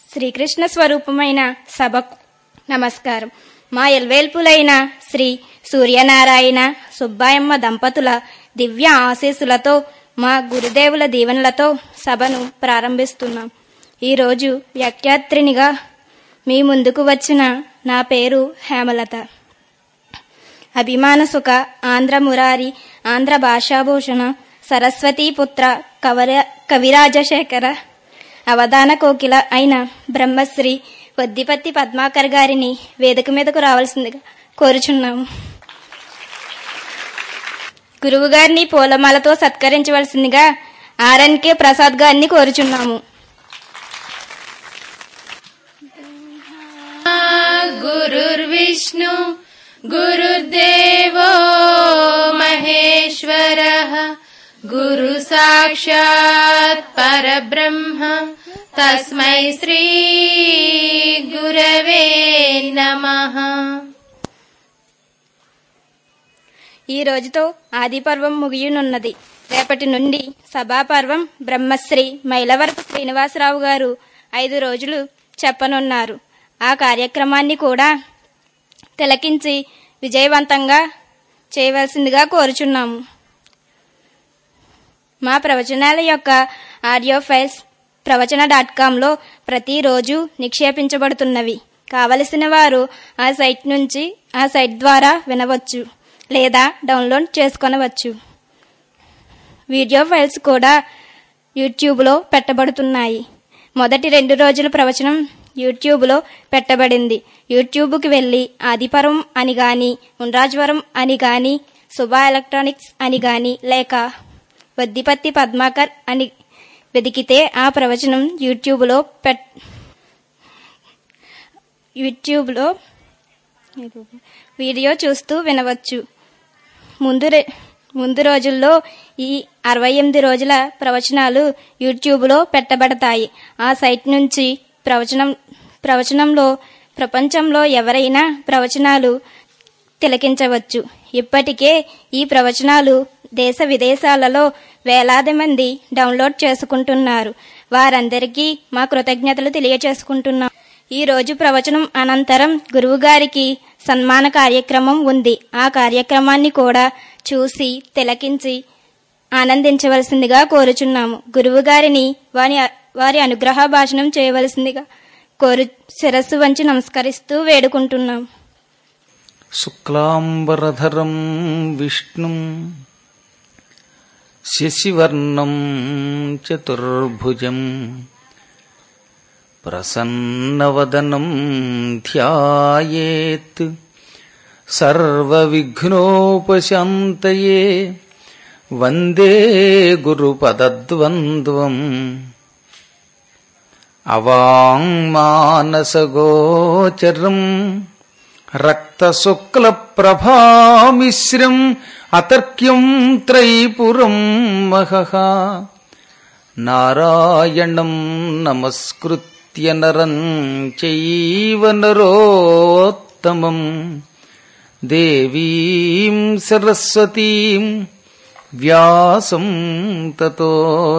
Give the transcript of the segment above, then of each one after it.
శ్రీకృష్ణ స్వరూపమైన సభకు నమస్కారం మా ఎల్వేల్పులైన శ్రీ సూర్యనారాయణ సుబ్బాయమ్మ దంపతుల దివ్య ఆశీస్సులతో మా గురుదేవుల దీవెనలతో సభను ప్రారంభిస్తున్నాం ఈరోజు వ్యాఖ్యాత్రినిగా మీ ముందుకు వచ్చిన నా పేరు హేమలత అభిమాన సుఖ ఆంధ్ర మురారి ఆంధ్ర భాషాభూషణ సరస్వతీపుత్ర కవర కవిరాజశేఖర అవధాన కోకిల అయిన బ్రహ్మశ్రీ వద్దిపత్తి పద్మాకర్ గారిని వేదిక మీదకు రావాల్సిందిగా కోరుచున్నాము గురువు గారిని పూలమాలతో సత్కరించవలసిందిగా ఆర్ఎన్కే ప్రసాద్ గారిని కోరుచున్నాము गुरुर्विष्णु गुरुर्देवो महेश्वरः गुरु साक्षात् परब्रह्म तस्मै श्री गुरवे नमः ఈ రోజుతో ఆది పర్వం ముగియనున్నది రేపటి నుండి సభాపర్వం బ్రహ్మశ్రీ మైలవరపు శ్రీనివాసరావు గారు ఐదు రోజులు చెప్పనున్నారు ఆ కార్యక్రమాన్ని కూడా తిలకించి విజయవంతంగా చేయవలసిందిగా కోరుచున్నాము మా ప్రవచనాల యొక్క ఆడియో ఫైల్స్ ప్రవచన డాట్ కాంలో ప్రతిరోజు నిక్షేపించబడుతున్నవి కావలసిన వారు ఆ సైట్ నుంచి ఆ సైట్ ద్వారా వినవచ్చు లేదా డౌన్లోడ్ చేసుకొనవచ్చు వీడియో ఫైల్స్ కూడా యూట్యూబ్లో పెట్టబడుతున్నాయి మొదటి రెండు రోజుల ప్రవచనం యూట్యూబ్లో పెట్టబడింది యూట్యూబ్కి వెళ్ళి ఆదిపరం అని గాని ఉండ్రాజ్వరం అని గాని శుభ ఎలక్ట్రానిక్స్ అని గాని లేక వద్దిపత్తి పద్మాకర్ అని వెతికితే ఆ ప్రవచనం యూట్యూబ్లో పెట్ యూట్యూబ్లో వీడియో చూస్తూ వినవచ్చు ముందు రె- ముందు రోజుల్లో ఈ అరవై ఎనిమిది రోజుల ప్రవచనాలు యూట్యూబ్లో పెట్టబడతాయి ఆ సైట్ నుంచి ప్రవచనం ప్రవచనంలో ప్రపంచంలో ఎవరైనా ప్రవచనాలు తిలకించవచ్చు ఇప్పటికే ఈ ప్రవచనాలు దేశ విదేశాలలో వేలాది మంది డౌన్లోడ్ చేసుకుంటున్నారు వారందరికీ మా కృతజ్ఞతలు తెలియచేసుకుంటున్నాం ఈ రోజు ప్రవచనం అనంతరం గురువుగారికి సన్మాన కార్యక్రమం ఉంది ఆ కార్యక్రమాన్ని కూడా చూసి తిలకించి ఆనందించవలసిందిగా కోరుచున్నాము గురువుగారిని వారి వారి అనుగ్రహ భాషణం చేయవలసిందిగా కోరు శిరస్సు వంచి నమస్కరిస్తూ వేడుకుంటున్నాం శుక్లాంబరధరం విష్ణుం శశివర్ణం చతుర్భుజం ప్రసన్నవదనం ధ్యాయేత్ సర్వవిఘ్నోపశాంతయే వందే గురుపదద్వంద్వం అవాంగ్మానసగోచరం రక్తశుక్లప్రభామిశ్రం అతర్క్యం త్రైపురం మహః నారాయణం నమస్కృత్య నరం చైవ నరోత్తమం దేవీం సరస్వతీం వ్యాసం తతో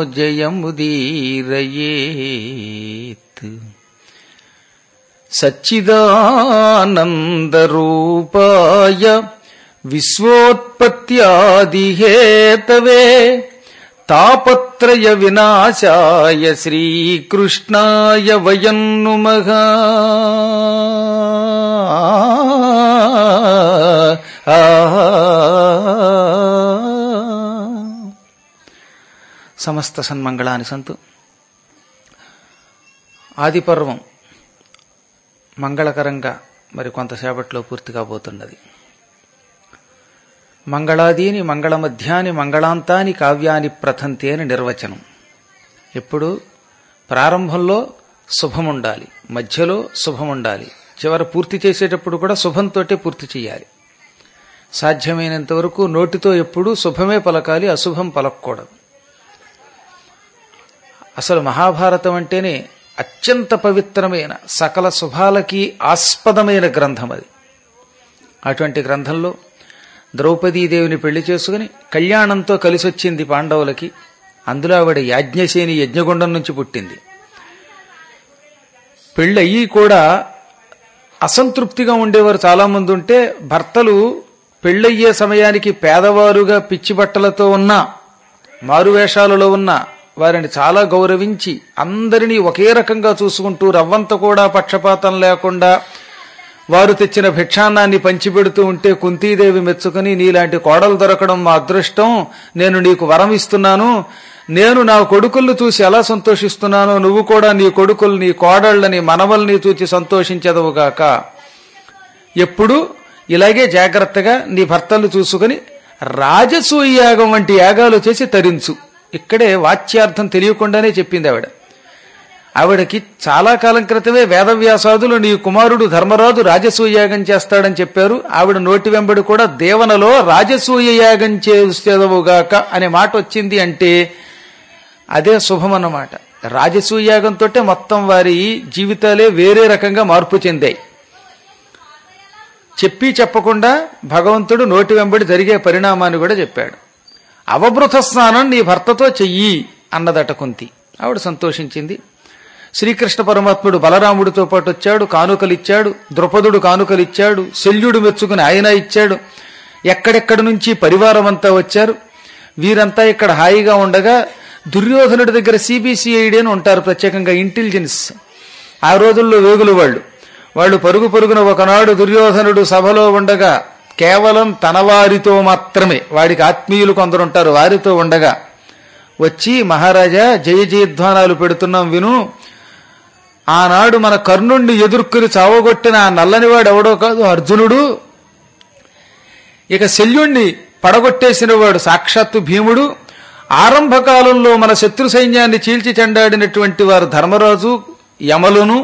జయముదీరయేత్ సచ్చిదానందరూపాయ విశ్వోత్పత్యాదిహేతవే తాపత్రయ వినాశాయ శ్రీకృష్ణాయ వయం నుమః సమస్త సన్మంగళాని సంతు ఆదిపర్వం మంగళకరంగా మరి కొంతసేపట్లో పూర్తి కాబోతున్నది మంగళాదీని మంగళమధ్యాని మంగళాంతాని కావ్యాని ప్రథంతి అని నిర్వచనం ఎప్పుడు ప్రారంభంలో శుభముండాలి మధ్యలో శుభముండాలి చివర పూర్తి చేసేటప్పుడు కూడా శుభంతోటే పూర్తి చేయాలి సాధ్యమైనంత వరకు నోటితో ఎప్పుడూ శుభమే పలకాలి అశుభం పలకూడదు అసలు మహాభారతం అంటేనే అత్యంత పవిత్రమైన సకల శుభాలకి ఆస్పదమైన గ్రంథం అది అటువంటి గ్రంథంలో ద్రౌపదీదేవిని పెళ్లి చేసుకుని కళ్యాణంతో కలిసొచ్చింది పాండవులకి అందులో ఆవిడ యాజ్ఞసేని యజ్ఞగుండం నుంచి పుట్టింది పెళ్ళయి కూడా అసంతృప్తిగా ఉండేవారు చాలా మంది ఉంటే భర్తలు పెళ్ళయ్యే సమయానికి పేదవారుగా పిచ్చి బట్టలతో ఉన్న మారువేషాలలో ఉన్న వారిని చాలా గౌరవించి అందరినీ ఒకే రకంగా చూసుకుంటూ రవ్వంత కూడా పక్షపాతం లేకుండా వారు తెచ్చిన భిక్షాన్నాన్ని పంచిపెడుతూ ఉంటే కుంతీదేవి మెచ్చుకుని నీలాంటి కోడలు దొరకడం మా అదృష్టం నేను నీకు వరం ఇస్తున్నాను నేను నా కొడుకుల్ని చూసి ఎలా సంతోషిస్తున్నానో నువ్వు కూడా నీ కొడుకుల్ని కోడళ్ళని మనవల్ని చూచి సంతోషించదవుగాక ఎప్పుడు ఇలాగే జాగ్రత్తగా నీ భర్తలు చూసుకుని రాజసూయ యాగం వంటి యాగాలు చేసి తరించు ఇక్కడే వాచ్యార్థం తెలియకుండానే చెప్పింది ఆవిడ ఆవిడకి చాలా కాలం క్రితమే వేదవ్యాసాదులు నీ కుమారుడు ధర్మరాజు రాజసూయ యాగం చేస్తాడని చెప్పారు ఆవిడ నోటి వెంబడి కూడా దేవనలో రాజసూయ యాగం చేసేదవుగాక అనే మాట వచ్చింది అంటే అదే శుభం అన్నమాట రాజసూయ యాగంతో మొత్తం వారి జీవితాలే వేరే రకంగా మార్పు చెందాయి చెప్పి చెప్పకుండా భగవంతుడు నోటి వెంబడి జరిగే పరిణామాన్ని కూడా చెప్పాడు అవబృత స్నానం నీ భర్తతో చెయ్యి అన్నదట కుంతి ఆవిడ సంతోషించింది శ్రీకృష్ణ పరమాత్ముడు బలరాముడితో పాటు వచ్చాడు కానుకలిచ్చాడు ద్రుపదుడు కానుకలిచ్చాడు శల్యుడు మెచ్చుకుని ఆయన ఇచ్చాడు ఎక్కడెక్కడి నుంచి పరివారం అంతా వచ్చారు వీరంతా ఇక్కడ హాయిగా ఉండగా దుర్యోధనుడి దగ్గర సిబిసిఐడి అని ఉంటారు ప్రత్యేకంగా ఇంటెలిజెన్స్ ఆ రోజుల్లో వేగులు వాళ్ళు వాళ్ళు పరుగు పరుగున ఒకనాడు దుర్యోధనుడు సభలో ఉండగా కేవలం తన వారితో మాత్రమే వాడికి ఆత్మీయులు కొందరుంటారు వారితో ఉండగా వచ్చి మహారాజా జయ జయధ్వానాలు పెడుతున్నాం విను ఆనాడు మన కర్ణుణ్ణి ఎదుర్కొని చావగొట్టిన ఆ నల్లనివాడు ఎవడో కాదు అర్జునుడు ఇక శల్యుణ్ణి పడగొట్టేసిన వాడు సాక్షాత్తు భీముడు ఆరంభ కాలంలో మన శత్రు సైన్యాన్ని చీల్చి చెండాడినటువంటి వారు ధర్మరాజు యమలును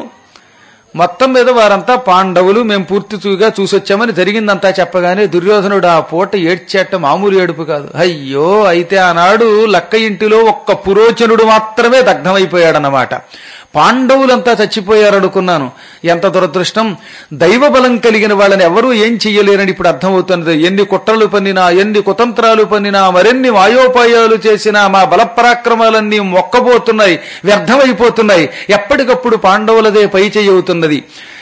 మొత్తం మీద వారంతా పాండవులు మేము పూర్తిగా చూసొచ్చామని జరిగిందంతా చెప్పగానే దుర్యోధనుడు ఆ పూట ఏడ్చేట మామూలు ఏడుపు కాదు అయ్యో అయితే ఆనాడు లక్క ఇంటిలో ఒక్క పురోచనుడు మాత్రమే దగ్ధమైపోయాడన్నమాట పాండవులంతా చచ్చిపోయారు అనుకున్నాను ఎంత దురదృష్టం దైవ బలం కలిగిన వాళ్ళని ఎవరూ ఏం చెయ్యలేరని ఇప్పుడు అర్థమవుతున్నది ఎన్ని కుట్రలు పన్నినా ఎన్ని కుతంత్రాలు పన్నినా మరెన్ని మాయోపాయాలు చేసినా మా బలపరాక్రమాలన్నీ మొక్కబోతున్నాయి వ్యర్థమైపోతున్నాయి ఎప్పటికప్పుడు పాండవులదే పై అవుతున్నది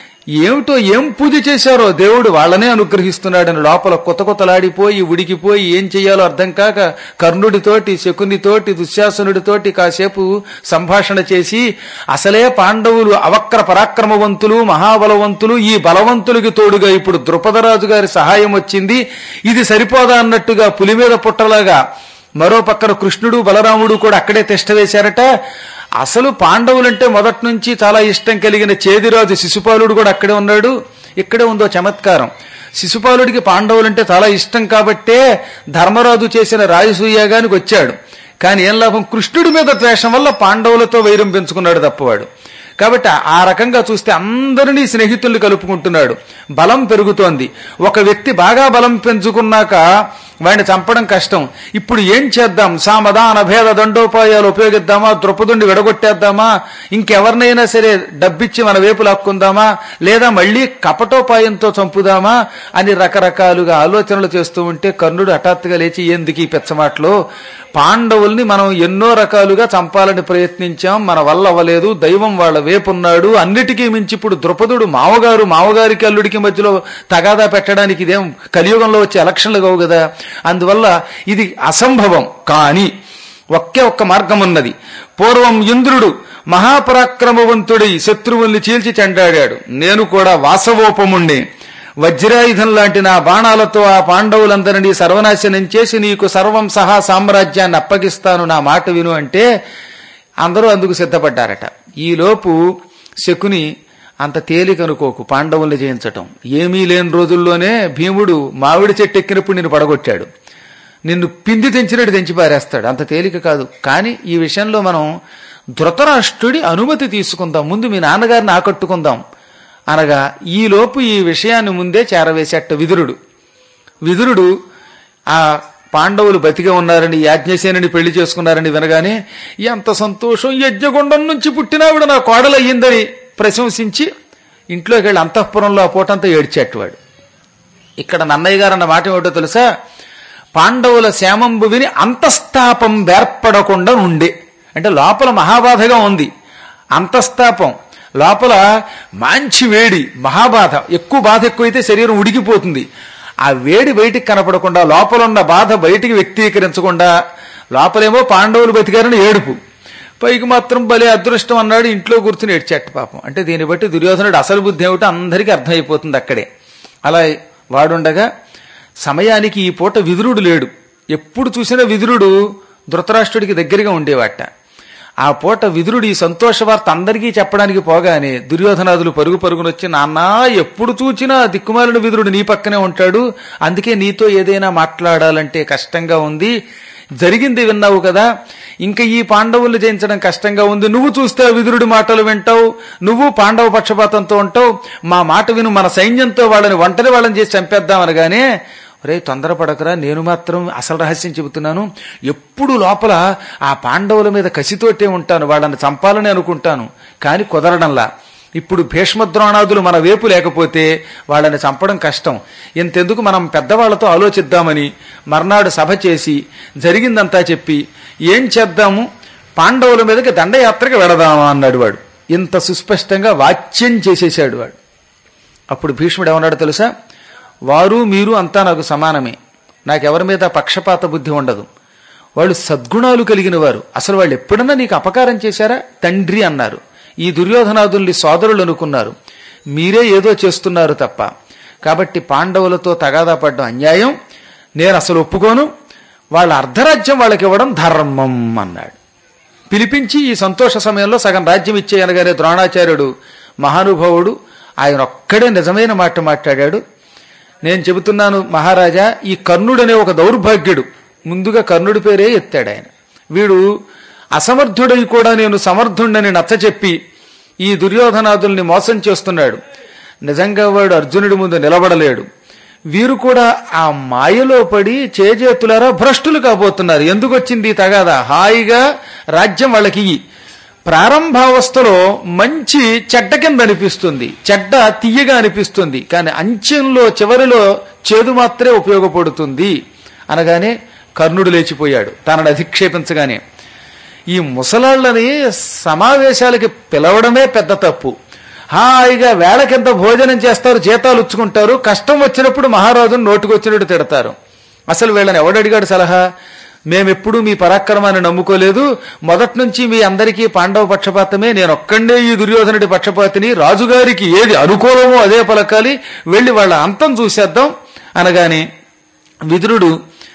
ఏమిటో ఏం పూజ చేశారో దేవుడు వాళ్ళనే అనుగ్రహిస్తున్నాడని లోపల కొత్త కొత్తలాడిపోయి ఉడికిపోయి ఏం చెయ్యాలో అర్థం కాక కర్ణుడితోటి శకునితోటి దుశ్శాసనుడితోటి కాసేపు సంభాషణ చేసి అసలే పాండవులు అవక్ర పరాక్రమవంతులు మహాబలవంతులు ఈ బలవంతులకి తోడుగా ఇప్పుడు ద్రుపదరాజు గారి సహాయం వచ్చింది ఇది సరిపోదా అన్నట్టుగా పులి మీద పుట్టలాగా మరో పక్కన కృష్ణుడు బలరాముడు కూడా అక్కడే తిష్ట వేశారట అసలు పాండవులంటే మొదటి నుంచి చాలా ఇష్టం కలిగిన చేదిరాజు శిశుపాలుడు కూడా అక్కడే ఉన్నాడు ఇక్కడే ఉందో చమత్కారం శిశుపాలుడికి పాండవులంటే చాలా ఇష్టం కాబట్టే ధర్మరాజు చేసిన రాజసూయాగానికి వచ్చాడు కానీ ఏం లాభం కృష్ణుడి మీద ద్వేషం వల్ల పాండవులతో వైరం పెంచుకున్నాడు తప్పవాడు కాబట్టి ఆ రకంగా చూస్తే అందరినీ స్నేహితుల్ని కలుపుకుంటున్నాడు బలం పెరుగుతోంది ఒక వ్యక్తి బాగా బలం పెంచుకున్నాక వాడిని చంపడం కష్టం ఇప్పుడు ఏం చేద్దాం సామధాన భేద దండోపాయాలు ఉపయోగిద్దామా ద్రుపదుండి విడగొట్టేద్దామా ఇంకెవరినైనా సరే డబ్బిచ్చి మన వైపు లాక్కుందామా లేదా మళ్ళీ కపటోపాయంతో చంపుదామా అని రకరకాలుగా ఆలోచనలు చేస్తూ ఉంటే కర్ణుడు హఠాత్తుగా లేచి ఎందుకు ఈ పెచ్చమాటలో పాండవుల్ని మనం ఎన్నో రకాలుగా చంపాలని ప్రయత్నించాం మన వల్ల అవ్వలేదు దైవం వాళ్ళ వేపున్నాడు అన్నిటికీ మించి ఇప్పుడు ద్రుపదుడు మావగారు మావగారికి అల్లుడికి మధ్యలో తగాదా పెట్టడానికి ఇదేం కలియుగంలో వచ్చే ఎలక్షన్లు కావు కదా అందువల్ల ఇది అసంభవం కానీ ఒకే ఒక్క మార్గం ఉన్నది పూర్వం ఇంద్రుడు మహాపరాక్రమవంతుడై శత్రువుల్ని చీల్చి చెండాడాడు నేను కూడా వాసవోపముణ్ణి వజ్రాయుధం లాంటి నా బాణాలతో ఆ పాండవులందరినీ సర్వనాశనం చేసి నీకు సర్వం సహా సామ్రాజ్యాన్ని అప్పగిస్తాను నా మాట విను అంటే అందరూ అందుకు సిద్ధపడ్డారట ఈలోపు శకుని అంత తేలికనుకోకు పాండవుల్ని జయించటం ఏమీ లేని రోజుల్లోనే భీముడు మామిడి చెట్టు ఎక్కినప్పుడు నిన్ను పడగొట్టాడు నిన్ను పిండి తెంచినట్టు తెంచి పారేస్తాడు అంత తేలిక కాదు కానీ ఈ విషయంలో మనం ధృతరాష్ట్రుడి అనుమతి తీసుకుందాం ముందు మీ నాన్నగారిని ఆకట్టుకుందాం అనగా ఈలోపు ఈ విషయాన్ని ముందే చేరవేసేట విదురుడు విదురుడు ఆ పాండవులు బతిగా ఉన్నారని యాజ్ఞసేనుని పెళ్లి చేసుకున్నారని వినగానే ఎంత సంతోషం యజ్ఞగుండం నుంచి పుట్టినావిడ నా కోడలయ్యిందని ప్రశంసించి ఇంట్లోకి వెళ్ళి అంతఃపురంలో ఆ పూటంతా ఏడ్చేటవాడు ఇక్కడ నన్నయ్య గారు అన్న మాట ఏమిటో తెలుసా పాండవుల శ్యామంబు విని అంతస్తాపం వేర్పడకుండా ఉండే అంటే లోపల మహాబాధగా ఉంది అంతస్తాపం లోపల మంచి వేడి మహాబాధ ఎక్కువ బాధ ఎక్కువైతే శరీరం ఉడికిపోతుంది ఆ వేడి బయటికి కనపడకుండా లోపల ఉన్న బాధ బయటికి వ్యక్తీకరించకుండా లోపలేమో పాండవులు బతికారని ఏడుపు పైకి మాత్రం భలే అదృష్టం అన్నాడు ఇంట్లో కూర్చుని ఏడ్చాట పాపం అంటే దీన్ని బట్టి దుర్యోధనుడు అసలు బుద్ధి ఏమిటో అందరికీ అర్థమైపోతుంది అక్కడే అలా వాడుండగా సమయానికి ఈ పూట విదురుడు లేడు ఎప్పుడు చూసినా విదురుడు ధృతరాష్ట్రుడికి దగ్గరగా ఉండేవాట ఆ పూట విదురుడు ఈ సంతోష వార్త అందరికీ చెప్పడానికి పోగానే దుర్యోధనాదులు పరుగు పరుగునొచ్చి నాన్న ఎప్పుడు చూచినా దిక్కుమాలిన విదురుడు నీ పక్కనే ఉంటాడు అందుకే నీతో ఏదైనా మాట్లాడాలంటే కష్టంగా ఉంది జరిగింది విన్నావు కదా ఇంకా ఈ పాండవులు జయించడం కష్టంగా ఉంది నువ్వు చూస్తే ఆ విదురుడి మాటలు వింటావు నువ్వు పాండవ పక్షపాతంతో ఉంటావు మా మాట విను మన సైన్యంతో వాళ్ళని ఒంటరి వాళ్ళని చేసి చంపేద్దామనగానే రే తొందరపడకరా నేను మాత్రం అసలు రహస్యం చెబుతున్నాను ఎప్పుడు లోపల ఆ పాండవుల మీద కసితోటే ఉంటాను వాళ్ళని చంపాలని అనుకుంటాను కానీ కుదరడంలా ఇప్పుడు భీష్మద్రోణాదులు మన వైపు లేకపోతే వాళ్ళని చంపడం కష్టం ఇంతెందుకు మనం పెద్దవాళ్లతో ఆలోచిద్దామని మర్నాడు సభ చేసి జరిగిందంతా చెప్పి ఏం చేద్దాము పాండవుల మీదకి దండయాత్రకి వెళదామా అన్నాడు వాడు ఇంత సుస్పష్టంగా వాచ్యం చేసేశాడు వాడు అప్పుడు భీష్ముడు ఏమన్నాడు తెలుసా వారు మీరు అంతా నాకు సమానమే నాకెవరి మీద పక్షపాత బుద్ధి ఉండదు వాళ్ళు సద్గుణాలు కలిగిన వారు అసలు వాళ్ళు ఎప్పుడన్నా నీకు అపకారం చేశారా తండ్రి అన్నారు ఈ దుర్యోధనాదుల్ని సోదరులు అనుకున్నారు మీరే ఏదో చేస్తున్నారు తప్ప కాబట్టి పాండవులతో తగాదా పడ్డం అన్యాయం నేను అసలు ఒప్పుకోను వాళ్ళ అర్ధరాజ్యం వాళ్ళకి ఇవ్వడం ధర్మం అన్నాడు పిలిపించి ఈ సంతోష సమయంలో సగం రాజ్యం ఇచ్చేయనగానే ద్రోణాచార్యుడు మహానుభావుడు ఆయన ఒక్కడే నిజమైన మాట మాట్లాడాడు నేను చెబుతున్నాను మహారాజా ఈ కర్ణుడనే ఒక దౌర్భాగ్యుడు ముందుగా కర్ణుడి పేరే ఎత్తాడు ఆయన వీడు అసమర్థుడై కూడా నేను సమర్థుడని నచ్చచెప్పి ఈ దుర్యోధనాదుల్ని మోసం చేస్తున్నాడు నిజంగా వాడు అర్జునుడి ముందు నిలబడలేడు వీరు కూడా ఆ మాయలో పడి చేజేతులారా భ్రష్టులు కాబోతున్నారు ఎందుకు వచ్చింది ఈ తగాదా హాయిగా రాజ్యం వాళ్ళకి ఇయ్యి. ప్రారంభావస్థలో మంచి చెడ్డ కింద అనిపిస్తుంది చెడ్డ తీయగా అనిపిస్తుంది కానీ అంచెంలో చివరిలో చేదు మాత్రమే ఉపయోగపడుతుంది అనగానే కర్ణుడు లేచిపోయాడు తనను అధిక్షేపించగానే ఈ ముసలాళ్ళని సమావేశాలకి పిలవడమే పెద్ద తప్పు హాయిగా వేళకింత భోజనం చేస్తారు జీతాలు ఉచ్చుకుంటారు కష్టం వచ్చినప్పుడు మహారాజును నోటుకొచ్చినట్టు తిడతారు అసలు వీళ్ళని ఎవడడిగాడు సలహా మేమెప్పుడు మీ పరాక్రమాన్ని నమ్ముకోలేదు మొదటి నుంచి మీ అందరికీ పాండవ పక్షపాతమే నేను ఒక్కడే ఈ దుర్యోధనుడి పక్షపాతిని రాజుగారికి ఏది అనుకూలమో అదే పలకాలి వెళ్లి వాళ్ళ అంతం చూసేద్దాం అనగానే విదురుడు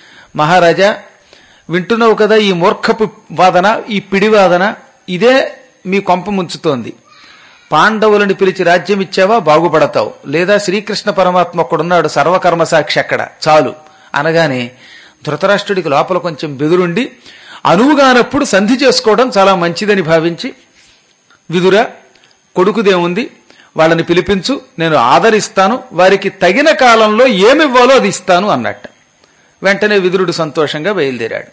మహారాజా వింటున్నావు కదా ఈ మూర్ఖపు వాదన ఈ పిడి వాదన ఇదే మీ కొంప ముంచుతోంది పాండవులను పిలిచి రాజ్యం ఇచ్చావా బాగుపడతావు లేదా శ్రీకృష్ణ పరమాత్మ ఒక్కడున్నాడు సర్వకర్మ సాక్షి అక్కడ చాలు అనగానే ధృతరాష్ట్రుడికి లోపల కొంచెం బెదురుండి అనువుగానప్పుడు సంధి చేసుకోవడం చాలా మంచిదని భావించి విదుర కొడుకుదేముంది వాళ్ళని పిలిపించు నేను ఆదరిస్తాను వారికి తగిన కాలంలో ఏమివ్వాలో అది ఇస్తాను అన్నట్ట వెంటనే విదురుడు సంతోషంగా బయలుదేరాడు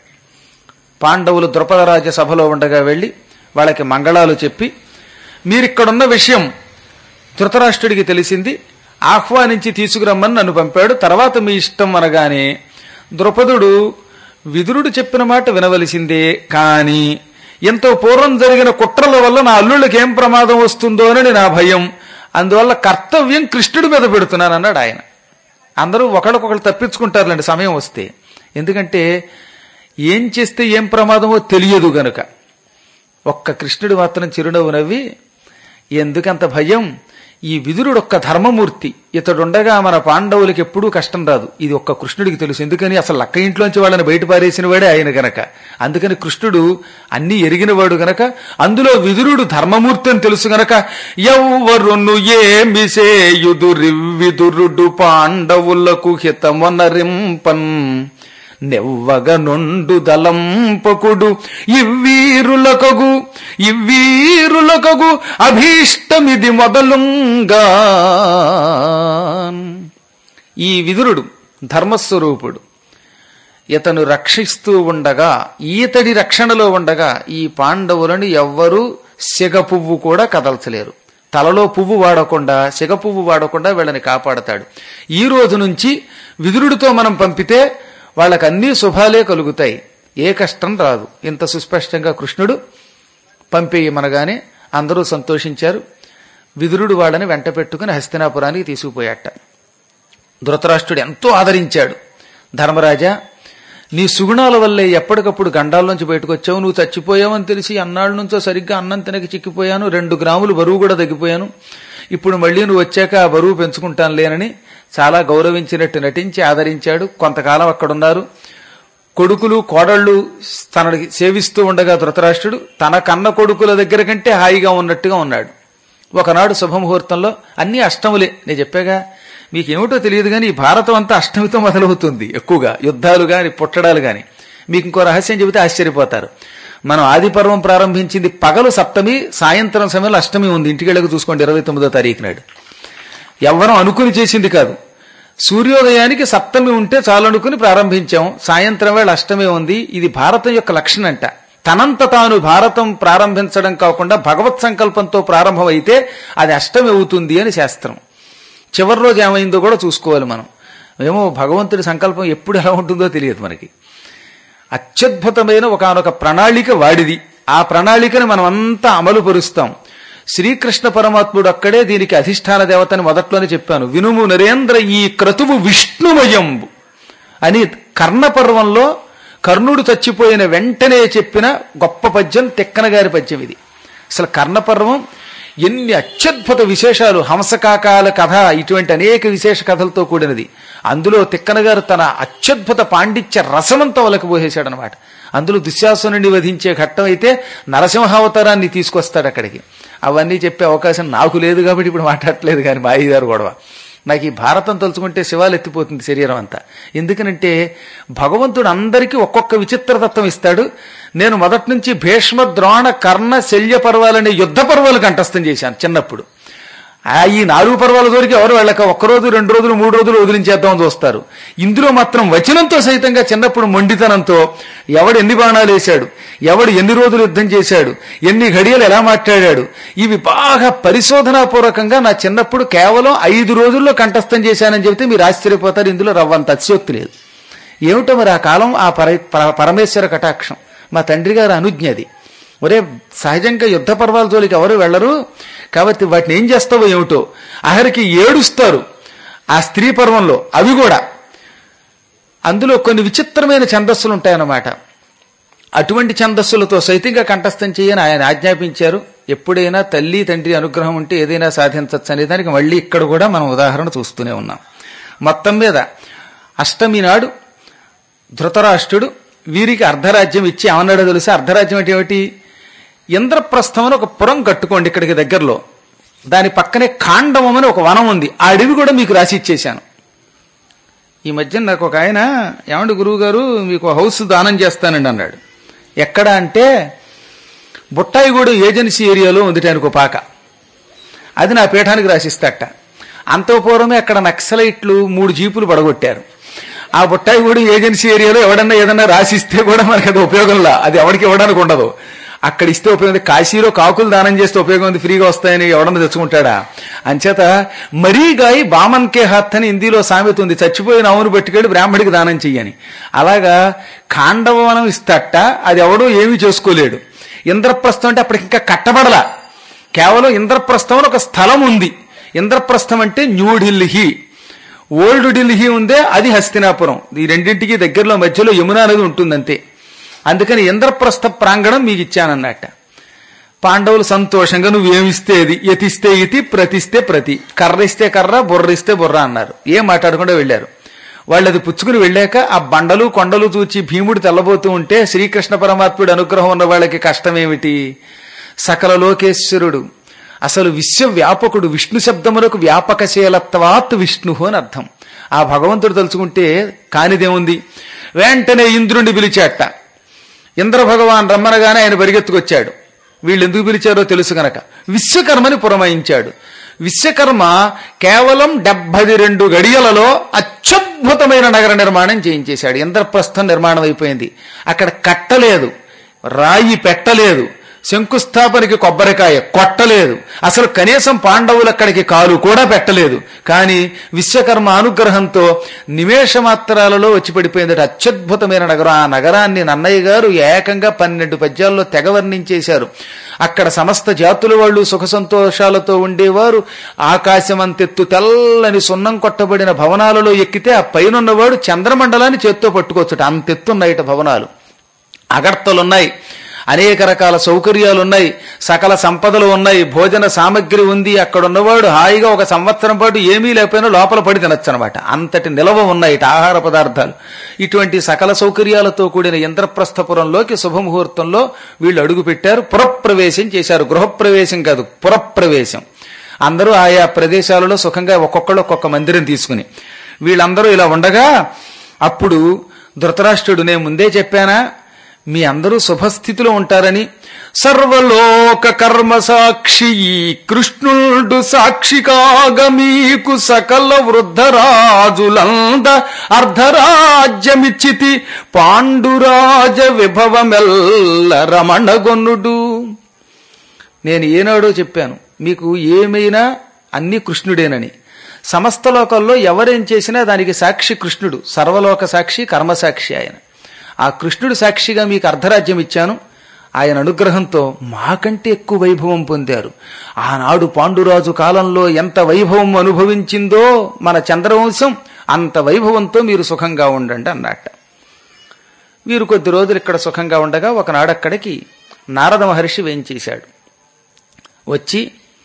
పాండవులు ద్రుపదరాజ సభలో ఉండగా వెళ్లి వాళ్ళకి మంగళాలు చెప్పి మీరిక్కడున్న విషయం ధృతరాష్ట్రుడికి తెలిసింది ఆహ్వానించి తీసుకురమ్మని నన్ను పంపాడు తర్వాత మీ ఇష్టం అనగానే ద్రుపదుడు విదురుడు చెప్పిన మాట వినవలసిందే కాని ఎంతో పూర్వం జరిగిన కుట్రల వల్ల నా అల్లుళ్ళకి ఏం ప్రమాదం వస్తుందో అని నా భయం అందువల్ల కర్తవ్యం కృష్ణుడి మీద పెడుతున్నాను అన్నాడు ఆయన అందరూ ఒకళ్ళకొకళ్ళు తప్పించుకుంటారులేండి సమయం వస్తే ఎందుకంటే ఏం చేస్తే ఏం ప్రమాదమో తెలియదు గనుక ఒక్క కృష్ణుడు మాత్రం చిరునవ్వు నవ్వి ఎందుకంత భయం ఈ విదురుడు ఒక్క ధర్మమూర్తి ఇతడుండగా మన పాండవులకి ఎప్పుడూ కష్టం రాదు ఇది ఒక్క కృష్ణుడికి తెలుసు ఎందుకని అసలు లక్క ఇంట్లోంచి వాళ్ళని బయట పారేసిన వాడే ఆయన గనక అందుకని కృష్ణుడు అన్ని ఎరిగినవాడు గనక అందులో విదురుడు ధర్మమూర్తి అని తెలుసు గనక ఎవ్వరును ఏమి సేయుదురివిదురుడు పాండవులకు హితమొనరింపన్ నెవ్వగ నొండు దలంపకుడు ఇవ్వీరులకగు ఇవ్వీరులకగు అభీష్టమిది మొదలుంగా ఈ విదురుడు ధర్మస్వరూపుడు ఇతను రక్షిస్తూ ఉండగా ఈతడి రక్షణలో ఉండగా ఈ పాండవులను ఎవ్వరూ సిగ పువ్వు కూడా కదల్చలేరు తలలో పువ్వు వాడకుండా సిగ పువ్వు వాడకుండా వీళ్ళని కాపాడతాడు ఈ రోజు నుంచి విదురుడితో మనం పంపితే వాళ్ళకి అన్ని శుభాలే కలుగుతాయి ఏ కష్టం రాదు ఇంత సుస్పష్టంగా కృష్ణుడు పంపేయమనగానే అందరూ సంతోషించారు విదురుడు వాళ్ళని వెంట పెట్టుకుని హస్తినాపురానికి తీసుకుపోయాట ధృతరాష్ట్రుడు ఎంతో ఆదరించాడు ధర్మరాజా నీ సుగుణాల వల్లే ఎప్పటికప్పుడు గండాల్లోంచి బయటకు వచ్చావు నువ్వు చచ్చిపోయావని తెలిసి అన్నాళ్ళ నుంచో సరిగ్గా అన్నం తినక చిక్కిపోయాను రెండు గ్రాములు బరువు కూడా తగ్గిపోయాను ఇప్పుడు మళ్ళీ నువ్వు వచ్చాక ఆ బరువు పెంచుకుంటాను లేనని చాలా గౌరవించినట్టు నటించి ఆదరించాడు కొంతకాలం అక్కడున్నారు కొడుకులు కోడళ్ళు తనకి సేవిస్తూ ఉండగా ధృతరాష్ట్రుడు తన కన్న కొడుకుల దగ్గర కంటే హాయిగా ఉన్నట్టుగా ఉన్నాడు ఒకనాడు శుభముహూర్తంలో అన్ని అష్టములే నేను చెప్పాగా మీకు ఏమిటో తెలియదు కానీ ఈ భారతం అంతా అష్టమితో మొదలవుతుంది ఎక్కువగా యుద్ధాలు గాని పుట్టడాలు గాని మీకు ఇంకో రహస్యం చెబితే ఆశ్చర్యపోతారు మనం ఆది పర్వం ప్రారంభించింది పగలు సప్తమి సాయంత్రం సమయంలో అష్టమి ఉంది ఇంటికి వెళ్ళక చూసుకోండి ఇరవై తొమ్మిదో తారీఖు నాడు ఎవ్వరం అనుకుని చేసింది కాదు సూర్యోదయానికి సప్తమి ఉంటే చాలు అనుకుని ప్రారంభించాం సాయంత్రం వేళ అష్టమి ఉంది ఇది భారతం యొక్క లక్షణం అంట తనంత తాను భారతం ప్రారంభించడం కాకుండా భగవత్ సంకల్పంతో ప్రారంభమైతే అది అష్టమి అవుతుంది అని శాస్త్రం చివరి రోజు ఏమైందో కూడా చూసుకోవాలి మనం ఏమో భగవంతుడి సంకల్పం ఎప్పుడు ఎలా ఉంటుందో తెలియదు మనకి అత్యద్భుతమైన ఒకనొక ప్రణాళిక వాడిది ఆ ప్రణాళికను మనం అంతా అమలు పరుస్తాం శ్రీకృష్ణ పరమాత్ముడు అక్కడే దీనికి అధిష్టాన దేవతని మొదట్లోనే చెప్పాను వినుము నరేంద్ర ఈ క్రతువు విష్ణుమయంబు అని కర్ణపర్వంలో కర్ణుడు చచ్చిపోయిన వెంటనే చెప్పిన గొప్ప పద్యం తిక్కన గారి పద్యం ఇది అసలు కర్ణపర్వం ఎన్ని అత్యద్భుత విశేషాలు హంసకాకాల కథ ఇటువంటి అనేక విశేష కథలతో కూడినది అందులో తిక్కన గారు తన అత్యద్భుత పాండిత్య రసమంతా ఒలకపోసేశాడనమాట అందులో దుశ్శాసనుడిని వధించే ఘట్టం అయితే నరసింహావతారాన్ని తీసుకొస్తాడు అక్కడికి అవన్నీ చెప్పే అవకాశం నాకు లేదు కాబట్టి ఇప్పుడు మాట్లాడట్లేదు కానీ మా అయ్యగారు గొడవ నాకు ఈ భారతం తలుచుకుంటే శివాలు ఎత్తిపోతుంది శరీరం అంతా ఎందుకనంటే భగవంతుడు అందరికీ ఒక్కొక్క విచిత్రతత్వం ఇస్తాడు నేను మొదటి నుంచి భీష్మ ద్రోణ కర్ణ శల్య పర్వాలనే యుద్ధ పర్వాలు కంఠస్థం చేశాను చిన్నప్పుడు ఆ ఈ నాలుగు పర్వాల జోలికి ఎవరు వెళ్ళక ఒక్కరోజు రెండు రోజులు మూడు రోజులు వదిలించేద్దామని చూస్తారు ఇందులో మాత్రం వచనంతో సైతంగా చిన్నప్పుడు మొండితనంతో ఎవడు ఎన్ని బాణాలు వేశాడు ఎవడు ఎన్ని రోజులు యుద్ధం చేశాడు ఎన్ని ఘడియలు ఎలా మాట్లాడాడు ఇవి బాగా పరిశోధనాపూర్వకంగా నా చిన్నప్పుడు కేవలం ఐదు రోజుల్లో కంఠస్థం చేశానని చెబితే మీరు ఆశ్చర్యపోతారు ఇందులో రవ్వంత అత్యోక్తి లేదు ఏమిటో మరి ఆ కాలం ఆ పర పర- పరమేశ్వర కటాక్షం మా తండ్రి గారి అనుజ్ఞ అది ఒరే సహజంగా యుద్ధ పర్వాల జోలికి ఎవరు వెళ్ళరు కాబట్టి వాటిని ఏం చేస్తావో ఏమిటో ఆఖరికి ఏడుస్తారు ఆ స్త్రీ పర్వంలో అవి కూడా అందులో కొన్ని విచిత్రమైన ఛందస్సులు ఉంటాయన్నమాట అటువంటి ఛందస్సులతో సైతంగా కంఠస్థం చేయని ఆయన ఆజ్ఞాపించారు ఎప్పుడైనా తల్లి తండ్రి అనుగ్రహం ఉంటే ఏదైనా సాధించవచ్చు అనే దానికి మళ్ళీ ఇక్కడ కూడా మనం ఉదాహరణ చూస్తూనే ఉన్నాం మొత్తం మీద అష్టమి నాడు ధృతరాష్ట్రుడు వీరికి అర్ధరాజ్యం ఇచ్చి ఏమన్నాడో తెలుసా అర్ధరాజ్యం అంటే ఏమిటి ఇంద్రప్రస్థం అని ఒక పురం కట్టుకోండి ఇక్కడికి దగ్గరలో దాని పక్కనే కాండవం అని ఒక వనం ఉంది ఆ అడవి కూడా మీకు రాసి ఇచ్చేశాను ఈ మధ్య నాకు ఒక ఆయన ఏమండి గురువు గారు మీకు హౌస్ దానం చేస్తానండి అన్నాడు ఎక్కడ అంటే బుట్టాయిగూడెం ఏజెన్సీ ఏరియాలో ఉంది ఆయనకు పాక అది నా పీఠానికి రాసిస్తట అంత పూర్వమే అక్కడ నక్సలైట్లు మూడు జీపులు పడగొట్టారు ఆ బుట్టాయిగూడెం ఏజెన్సీ ఏరియాలో ఎవడన్నా ఏదన్నా రాసిస్తే కూడా మనకి అది ఉపయోగంలా అది ఎవరికి ఇవ్వడానికి ఉండదు అక్కడ ఇస్తే ఉపయోగం ఉంది. కాశీలో కాకులు దానం చేస్తే ఉపయోగం ఉంది ఫ్రీగా వస్తాయని ఎవడన్నా తెచ్చుకుంటాడా అంచేత మరీ గాయి బామన్ కే హత్ అని హిందీలో సామెత ఉంది చచ్చిపోయిన అవును పట్టుకెళ్ళి బ్రాహ్మడికి దానం చెయ్యని అలాగా ఖాండవనం ఇస్తట అది ఎవడో ఏమీ చేసుకోలేడు ఇంద్రప్రస్థం అంటే అప్పటికి ఇంకా కట్టబడలా కేవలం ఇంద్రప్రస్థం అని ఒక స్థలం ఉంది ఇంద్రప్రస్థం అంటే న్యూఢిల్లీ ఓల్డ్ ఢిల్లీ ఉందే అది హస్తినాపురం ఈ రెండింటికి దగ్గరలో మధ్యలో యమునా నది ఉంటుందంతే అందుకని ఇంద్రప్రస్థ ప్రాంగణం మీకు ఇచ్చానన్నట్ట పాండవులు సంతోషంగా నువ్వేమిస్తే అది యతిస్తే ఇతి ప్రతిస్తే ప్రతి కర్ర ఇస్తే కర్ర బుర్ర ఇస్తే బుర్ర అన్నారు ఏం మాట్లాడకుండా వెళ్ళారు వాళ్ళు అది పుచ్చుకుని వెళ్ళాక ఆ బండలు కొండలు చూచి భీముడు తెల్లబోతూ ఉంటే శ్రీకృష్ణ పరమాత్ముడి అనుగ్రహం ఉన్న వాళ్ళకి కష్టమేమిటి సకల లోకేశ్వరుడు అసలు విశ్వవ్యాపకుడు విష్ణు శబ్దములకు వ్యాపకశీలత్వాత్ విష్ణు అని అర్థం ఆ భగవంతుడు తలుచుకుంటే కానిదేముంది వెంటనే ఇంద్రుణ్ణి పిలిచాట ఇంద్ర భగవాన్ రమ్మనగానే ఆయన పరిగెత్తుకొచ్చాడు వీళ్ళు ఎందుకు పిలిచారో తెలుసు గనక విశ్వకర్మని పురమాయించాడు విశ్వకర్మ కేవలం డెబ్బై రెండు గడియలలో అత్యద్భుతమైన నగర నిర్మాణం చేయించేశాడు ఇంద్రప్రస్థం నిర్మాణం అయిపోయింది అక్కడ కట్టలేదు రాయి పెట్టలేదు శంకుస్థాపనకి కొబ్బరికాయ కొట్టలేదు అసలు కనీసం పాండవులు అక్కడికి కాలు కూడా పెట్టలేదు కానీ విశ్వకర్మ అనుగ్రహంతో నిమేష మాత్రాలలో వచ్చి పడిపోయింది అత్యద్భుతమైన నగరం ఆ నగరాన్ని నన్నయ్య గారు ఏకంగా పన్నెండు పద్యాల్లో తెగ వర్ణించేశారు అక్కడ సమస్త జాతుల వాళ్ళు సుఖ సంతోషాలతో ఉండేవారు ఆకాశమంతెత్తు తెల్లని సున్నం కొట్టబడిన భవనాలలో ఎక్కితే ఆ పైనున్నవాడు చంద్రమండలాన్ని చేత్తో పట్టుకోవచ్చుట అంతెత్తున్నాయిట భవనాలు అగర్తలున్నాయి అనేక రకాల సౌకర్యాలు ఉన్నాయి సకల సంపదలు ఉన్నాయి భోజన సామగ్రి ఉంది అక్కడ ఉన్నవాడు హాయిగా ఒక సంవత్సరం పాటు ఏమీ లేకపోయినా లోపల పడి తినొచ్చు అనమాట అంతటి నిలవ ఉన్నాయి ఆహార పదార్థాలు ఇటువంటి సకల సౌకర్యాలతో కూడిన ఇంద్రప్రస్థపురంలోకి శుభముహూర్తంలో వీళ్ళు అడుగు పెట్టారు పురప్రవేశం చేశారు గృహప్రవేశం కాదు పురప్రవేశం అందరూ ఆయా ప్రదేశాలలో సుఖంగా ఒక్కొక్కళ్ళు ఒక్కొక్క మందిరం తీసుకుని వీళ్ళందరూ ఇలా ఉండగా అప్పుడు ధృతరాష్ట్రుడు నేను ముందే చెప్పానా మీ అందరూ శుభస్థితిలో ఉంటారని సర్వలోక కర్మ సాక్షి ఈ కృష్ణుడు సాక్షి కాగ మీకు సకల వృద్ధరాజులంద అర్ధరాజ్యమిచ్చితి పాండురాజ విభవమెల్ల రమణగొన్నుడు నేను ఏనాడో చెప్పాను మీకు ఏమైనా అన్ని కృష్ణుడేనని సమస్త లోకాల్లో ఎవరేం చేసినా దానికి సాక్షి కృష్ణుడు సర్వలోక సాక్షి కర్మసాక్షి ఆయన ఆ కృష్ణుడు సాక్షిగా మీకు అర్ధరాజ్యం ఇచ్చాను ఆయన అనుగ్రహంతో మాకంటే ఎక్కువ వైభవం పొందారు ఆనాడు పాండురాజు కాలంలో ఎంత వైభవం అనుభవించిందో మన చంద్రవంశం అంత వైభవంతో మీరు సుఖంగా ఉండండి అన్నట్ట వీరు కొద్ది రోజులు ఇక్కడ సుఖంగా ఉండగా ఒకనాడు అక్కడికి నారద మహర్షి వేయించేశాడు వచ్చి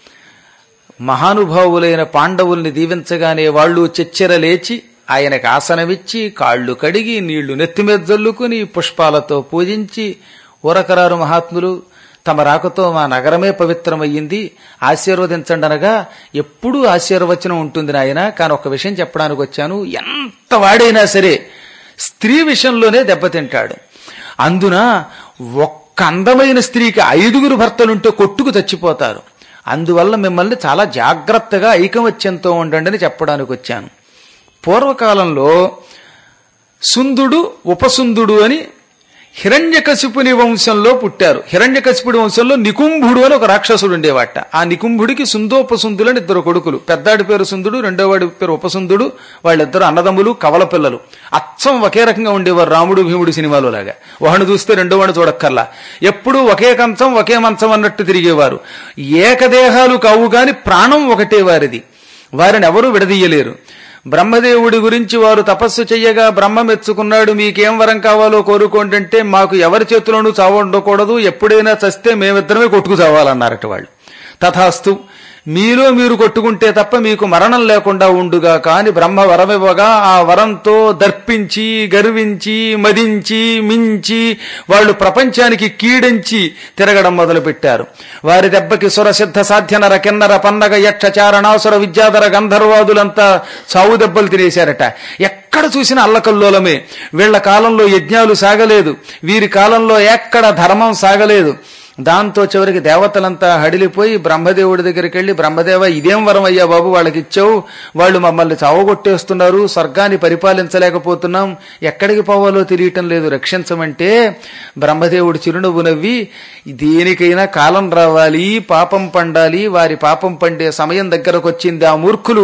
మహానుభావులైన పాండవుల్ని దీవించగానే వాళ్ళు చెచ్చెర లేచి ఆయనకు ఆసనమిచ్చి కాళ్ళు కడిగి నీళ్లు నెత్తిమీద జల్లుకుని పుష్పాలతో పూజించి ఊరకరారు మహాత్ములు తమ రాకతో మా నగరమే పవిత్రమయ్యింది ఆశీర్వదించండి అనగా ఎప్పుడూ ఆశీర్వచనం ఉంటుంది నాయన కానీ ఒక విషయం చెప్పడానికి వచ్చాను ఎంత వాడైనా సరే స్త్రీ విషయంలోనే దెబ్బతింటాడు అందున ఒక్క అందమైన స్త్రీకి ఐదుగురు భర్తలుంటే కొట్టుకు చచ్చిపోతారు అందువల్ల మిమ్మల్ని చాలా జాగ్రత్తగా ఐకమత్యంతో ఉండండి అని చెప్పడానికి వచ్చాను పూర్వకాలంలో సుందుడు ఉపసుందుడు అని హిరణ్యకశిపుని వంశంలో పుట్టారు హిరణ్యకశిపుడి వంశంలో నికుంభుడు అని ఒక రాక్షసుడు ఉండేవాట ఆ నికుంభుడికి సుందోపసుందులు అని ఇద్దరు కొడుకులు పెద్దాడి పేరు సుందుడు రెండోవాడి పేరు ఉపసుందుడు వాళ్ళిద్దరు అన్నదమ్ములు కవల పిల్లలు అచ్చం ఒకే రకంగా ఉండేవారు రాముడు భీముడు సినిమాలో లాగా ఒకడు చూస్తే రెండో వాడిని చూడక్కర్లా ఎప్పుడూ ఒకే కంచం ఒకే మంచం అన్నట్టు తిరిగేవారు ఏకదేహాలు కావు గాని ప్రాణం ఒకటే వారిది వారిని ఎవరూ విడదీయలేరు బ్రహ్మదేవుడి గురించి వారు తపస్సు చెయ్యగా బ్రహ్మ మెచ్చుకున్నాడు మీకేం వరం కావాలో కోరుకోండి అంటే మాకు ఎవరి చేతిలోనూ చావ ఉండకూడదు ఎప్పుడైనా చస్తే మేమిద్దరమే కొట్టుకు చావాలన్నారట వాళ్ళు తథాస్తు మీలో మీరు కొట్టుకుంటే తప్ప మీకు మరణం లేకుండా ఉండుగా కాని బ్రహ్మ వరమివ్వగా ఆ వరంతో దర్పించి గర్వించి మదించి మించి వాళ్ళు ప్రపంచానికి కీడించి తిరగడం మొదలుపెట్టారు వారి దెబ్బకి సురసిద్ధ సాధ్యనర కిన్నర పన్నగ యక్ష చారణాసుర విద్యాధర గంధర్వాదులంతా చావు దెబ్బలు తినేశారట ఎక్కడ చూసినా అల్లకల్లోలమే వీళ్ల కాలంలో యజ్ఞాలు సాగలేదు వీరి కాలంలో ఎక్కడ ధర్మం సాగలేదు దాంతో చివరికి దేవతలంతా హడిలిపోయి బ్రహ్మదేవుడి దగ్గరికి వెళ్లి బ్రహ్మదేవ ఇదేం వరం అయ్యా బాబు వాళ్ళకి ఇచ్చావు వాళ్ళు మమ్మల్ని చావగొట్టేస్తున్నారు స్వర్గాన్ని పరిపాలించలేకపోతున్నాం ఎక్కడికి పోవాలో తెలియటం లేదు రక్షించమంటే బ్రహ్మదేవుడు చిరునవ్వు నవ్వి దేనికైనా కాలం రావాలి పాపం పండాలి వారి పాపం పండే సమయం దగ్గరకు వచ్చింది ఆ మూర్ఖులు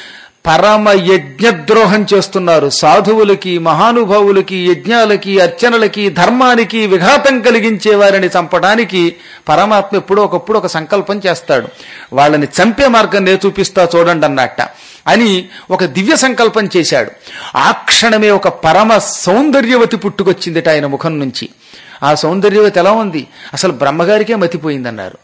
పరమ యజ్ఞద్రోహం చేస్తున్నారు సాధువులకి మహానుభావులకి యజ్ఞాలకి అర్చనలకి ధర్మానికి విఘాతం కలిగించే వారిని చంపడానికి పరమాత్మ ఎప్పుడో ఒకప్పుడు ఒక సంకల్పం చేస్తాడు వాళ్ళని చంపే మార్గం నే చూపిస్తా చూడండి అన్నట్ట అని ఒక దివ్య సంకల్పం చేశాడు ఆ క్షణమే ఒక పరమ సౌందర్యవతి పుట్టుకొచ్చిందిట ఆయన ముఖం నుంచి ఆ సౌందర్యవతి ఎలా ఉంది అసలు బ్రహ్మగారికే మతిపోయిందన్నారు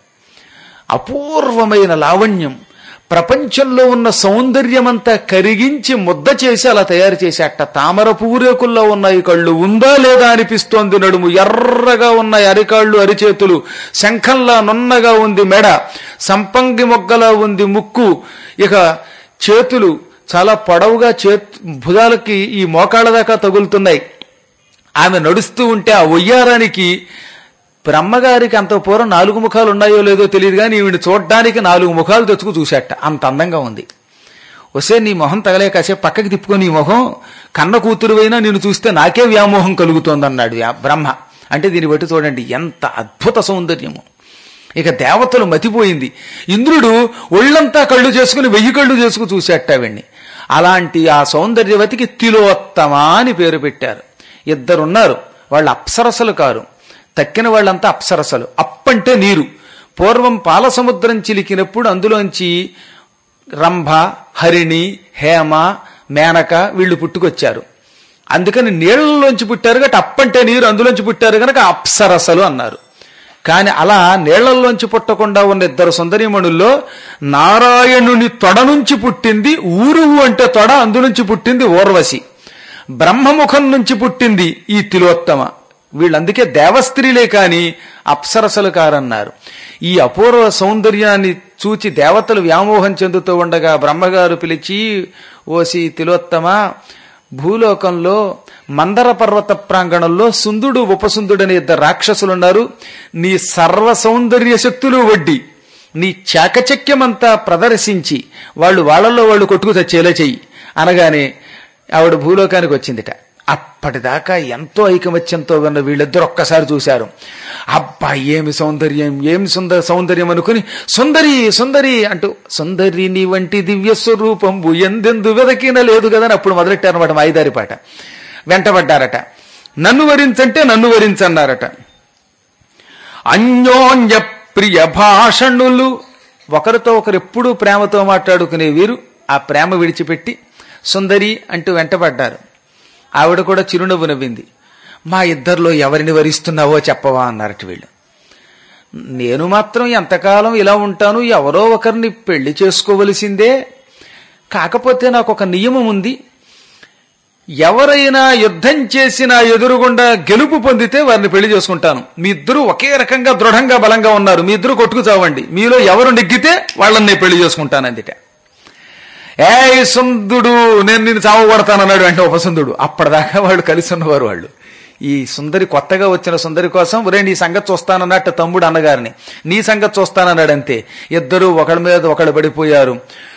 అపూర్వమైన లావణ్యం ప్రపంచంలో ఉన్న సౌందర్యమంతా కరిగించి ముద్ద చేసి అలా తయారు చేసేట తామర పూరేకుల్లో ఉన్నాయి కళ్ళు ఉందా లేదా అనిపిస్తోంది నడుము ఎర్రగా ఉన్నాయి అరికాళ్ళు అరిచేతులు శంఖంలా నున్నగా ఉంది మెడ సంపంగి మొగ్గలా ఉంది ముక్కు ఇక చేతులు చాలా పొడవుగా చేతు భుజాలకి ఈ మోకాళ్ళ దాకా తగులుతున్నాయి ఆమె నడుస్తూ ఉంటే ఆ ఒయ్యారానికి బ్రహ్మగారికి అంత పూర్వం నాలుగు ముఖాలు ఉన్నాయో లేదో తెలియదు కానీ ఈవిని చూడడానికి నాలుగు ముఖాలు తెచ్చుకు చూశాట అంత అందంగా ఉంది వస్తే నీ మొహం తగలే కాసేపు పక్కకి తిప్పుకొని నీ మొహం కన్న కూతురువైనా నిన్ను చూస్తే నాకే వ్యామోహం కలుగుతోందన్నాడు ఆ బ్రహ్మ అంటే దీన్ని బట్టి చూడండి ఎంత అద్భుత సౌందర్యము ఇక దేవతలు మతిపోయింది ఇంద్రుడు ఒళ్ళంతా కళ్ళు చేసుకుని వెయ్యి కళ్ళు చేసుకుని చూసేట్టావండి అలాంటి ఆ సౌందర్యవతికి తిలోత్తమ అని పేరు పెట్టారు ఇద్దరున్నారు వాళ్ళు అప్సరసలు కారు తక్కిన వాళ్ళంతా అప్సరసలు అప్పంటే నీరు పూర్వం పాల సముద్రం చిలికినప్పుడు అందులోంచి రంభ హరిణి హేమ మేనక వీళ్ళు పుట్టుకొచ్చారు అందుకని నీళ్లలోంచి పుట్టారు కాబట్టి అప్పంటే నీరు అందులోంచి పుట్టారు కనుక అప్సరసలు అన్నారు కానీ అలా నీళ్లలోంచి పుట్టకుండా ఉన్న ఇద్దరు సుందరీమణుల్లో నారాయణుని తొడ నుంచి పుట్టింది ఊరువు అంటే తొడ అందునుంచి పుట్టింది ఓర్వశి బ్రహ్మముఖం నుంచి పుట్టింది ఈ తిలోత్తమ వీళ్ళందుకే దేవస్త్రీలే కాని అప్సరసలు కారన్నారు ఈ అపూర్వ సౌందర్యాన్ని చూచి దేవతలు వ్యామోహం చెందుతూ ఉండగా బ్రహ్మగారు పిలిచి ఓసి తిలోత్తమ భూలోకంలో మందర పర్వత ప్రాంగణంలో సుందుడు ఉపసుందుడు అనే ఇద్దరు రాక్షసులున్నారు నీ సర్వ సౌందర్య శక్తులు వడ్డి నీ చాకచక్యమంతా ప్రదర్శించి వాళ్ళు వాళ్ళల్లో వాళ్ళు కొట్టుకు తెచ్చేలా చెయ్యి అనగానే ఆవిడ భూలోకానికి వచ్చిందిట అప్పటిదాకా ఎంతో ఐకమత్యంతో ఉన్న వీళ్ళిద్దరు ఒక్కసారి చూశారు అబ్బా ఏమి సౌందర్యం ఏమి సుందర సౌందర్యం అనుకుని సుందరి సుందరి అంటూ సుందరి నీ వంటి దివ్య స్వరూపంబు ఎందెందు వెదకిన లేదు కదా అని అప్పుడు మొదలెట్టారనమాట మాయిదారి పాట వెంటబడ్డారట నన్ను వరించంటే నన్ను వరించన్నారట అన్యోన్య ప్రియ భాషణులు ఒకరితో ఒకరు ఎప్పుడూ ప్రేమతో మాట్లాడుకునే వీరు ఆ ప్రేమ విడిచిపెట్టి సుందరి అంటూ వెంటబడ్డారు ఆవిడ కూడా చిరునవ్వు నవ్వింది మా ఇద్దరిలో ఎవరిని వరిస్తున్నావో చెప్పవా అన్నారట వీళ్ళు నేను మాత్రం ఎంతకాలం ఇలా ఉంటాను ఎవరో ఒకరిని పెళ్లి చేసుకోవలసిందే కాకపోతే నాకు ఒక నియమం ఉంది ఎవరైనా యుద్ధం చేసినా ఎదురుగుండా గెలుపు పొందితే వారిని పెళ్లి చేసుకుంటాను మీ ఇద్దరు ఒకే రకంగా దృఢంగా బలంగా ఉన్నారు మీ ఇద్దరు కొట్టుకు చావండి మీలో ఎవరు నెగ్గితే వాళ్ళని నేను పెళ్లి చేసుకుంటాను అందుట ఏ సుందుడు నేను నిన్ను చావగొడతానన్నాడు వెంటనే ఉపసుందుడు అప్పటిదాకా వాళ్ళు కలిసి ఉన్నవారు వాళ్ళు ఈ సుందరి కొత్తగా వచ్చిన సుందరి కోసం ఒరే నీ సంగతి చూస్తానన్నట్టు తమ్ముడు అన్నగారిని నీ సంగతి చూస్తానన్నాడు అంతే ఇద్దరు ఒకళ్ళ మీద ఒకళ్ళు పడిపోయారు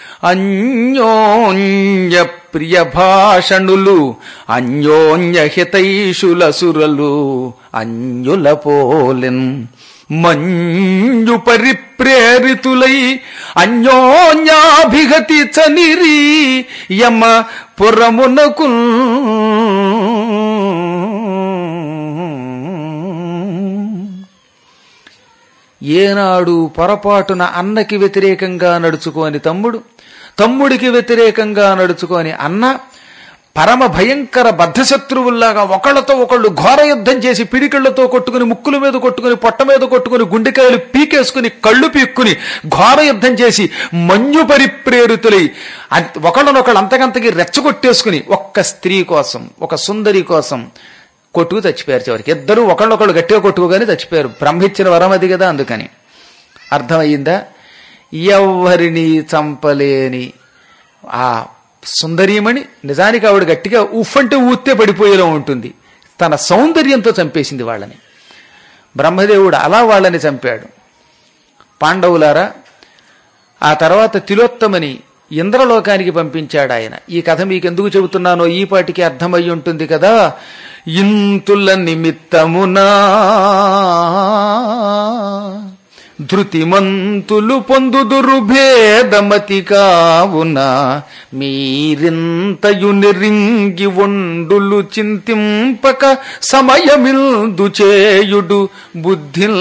అన్యోన్య ప్రియ భాషణులు అన్యోన్య హితైషుల సురలు అన్యుల పోలెన్ మంజు పరిప్రేరితులై అన్యోన్యాభిగతి చనిరి యమ పురమునకు ఏనాడు పొరపాటున అన్నకి వ్యతిరేకంగా నడుచుకోని తమ్ముడు తమ్ముడికి వ్యతిరేకంగా నడుచుకోని అన్న పరమ భయంకర బద్ధశత్రువుల్లాగా ఒకళ్ళతో ఒకళ్ళు ఘోర యుద్ధం చేసి పిడికళ్లతో కొట్టుకుని ముక్కుల మీద కొట్టుకుని పొట్ట మీద కొట్టుకుని గుండెకాయలు పీకేసుకుని కళ్ళు పీక్కుని ఘోర యుద్ధం చేసి మంజు పరిప్రేరితులై అం- ఒకళ్ళనొకళ్ళు అంతకంతకి రెచ్చగొట్టేసుకుని ఒక్క స్త్రీ కోసం ఒక సుందరి కోసం కొట్టుకు చచ్చిపోయారు చివరికి ఇద్దరు ఒకళ్ళొకళ్ళు గట్టిగా కొట్టుకోగానే చచ్చిపోయారు బ్రహ్మ ఇచ్చిన వరం అది కదా అందుకని అర్థమయ్యిందా ఎవ్వరిని చంపలేని ఆ సుందరీమణి నిజానికి ఆవిడ గట్టిగా ఉఫ్ అంటే ఊత్తే పడిపోయేలా ఉంటుంది తన సౌందర్యంతో చంపేసింది వాళ్ళని బ్రహ్మదేవుడు అలా వాళ్ళని చంపాడు పాండవులారా ఆ తర్వాత తిలోత్తమని ఇంద్రలోకానికి పంపించాడు ఆయన ఈ కథ మీకెందుకు చెబుతున్నానో ఈ పాటికి అర్థమయ్యి ఉంటుంది కదా ఇంతుల నిమిత్తమునా ధృతిమంతులు పొందుదురు భేదమతి కావున మీరింతయు నిరింగి వండులు చింతింపక సమయమిల్దు చేయుడు బుద్ధిల్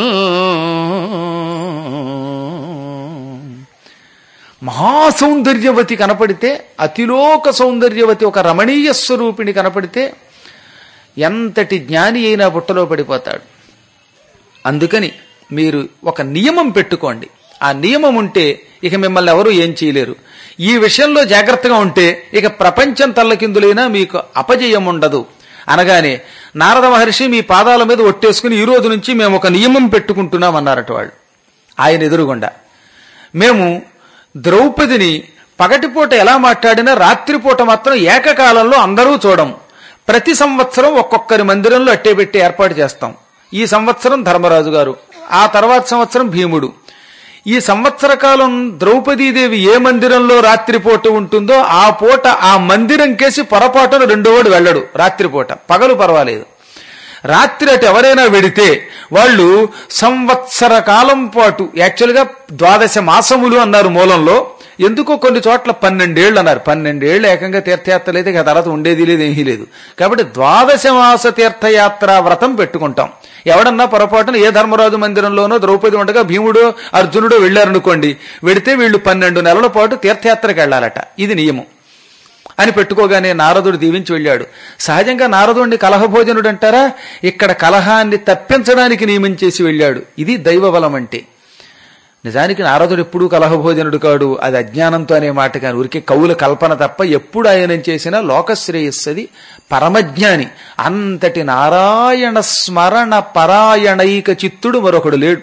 మహాసౌందర్యవతి కనపడితే అతిలోక సౌందర్యవతి ఒక రమణీయ స్వరూపిణి కనపడితే ఎంతటి జ్ఞాని అయినా బుట్టలో పడిపోతాడు అందుకని మీరు ఒక నియమం పెట్టుకోండి ఆ నియమం ఉంటే ఇక మిమ్మల్ని ఎవరు ఏం చేయలేరు ఈ విషయంలో జాగ్రత్తగా ఉంటే ఇక ప్రపంచం తల్లకిందులైనా మీకు అపజయం ఉండదు అనగానే నారద మహర్షి మీ పాదాల మీద ఒట్టేసుకుని ఈ రోజు నుంచి మేము ఒక నియమం పెట్టుకుంటున్నాం అన్నారట వాళ్ళు ఆయన ఎదురుగుండా మేము ద్రౌపదిని పగటిపూట ఎలా మాట్లాడినా రాత్రిపూట మాత్రం ఏకకాలంలో అందరూ చూడం ప్రతి సంవత్సరం ఒక్కొక్కరి మందిరంలో అట్టే పెట్టి ఏర్పాటు చేస్తాం ఈ సంవత్సరం ధర్మరాజు గారు ఆ తర్వాత సంవత్సరం భీముడు ఈ సంవత్సర కాలం ద్రౌపదీదేవి ఏ మందిరంలో రాత్రిపూట ఉంటుందో ఆ పూట ఆ మందిరం కేసి పొరపాటున రెండోవాడు వెళ్ళడు రాత్రిపూట పగలు పర్వాలేదు రాత్రి అటు ఎవరైనా వెడితే వాళ్ళు సంవత్సర కాలం పాటు యాక్చువల్గా ద్వాదశ మాసములు అన్నారు మూలంలో ఎందుకో కొన్ని చోట్ల పన్నెండేళ్లు అన్నారు పన్నెండేళ్లు ఏకంగా తీర్థయాత్రలు అయితే ఇక తర్వాత ఉండేది లేదు ఏమీ లేదు కాబట్టి ద్వాదశ మాస తీర్థయాత్ర వ్రతం పెట్టుకుంటాం ఎవడన్నా పొరపాటున ఏ ధర్మరాజు మందిరంలోనో ద్రౌపది ఉండగా భీముడు అర్జునుడు వెళ్లారనుకోండి వెడితే వీళ్ళు పన్నెండు నెలల పాటు తీర్థయాత్రకు వెళ్లాలట ఇది నియమం అని పెట్టుకోగానే నారదుడు దీవించి వెళ్ళాడు సహజంగా నారదుడిని కలహభోజనుడు అంటారా ఇక్కడ కలహాన్ని తప్పించడానికి నియమించేసి వెళ్ళాడు ఇది దైవ బలం అంటే నిజానికి నారదుడు ఎప్పుడూ కలహభోజనుడు కాడు అది అజ్ఞానంతో అనే మాట కాని ఊరికే కవుల కల్పన తప్ప ఎప్పుడు ఆయన చేసిన లోకశ్రేయస్సది పరమజ్ఞాని అంతటి నారాయణ స్మరణ పరాయణైక చిత్తుడు మరొకడు లేడు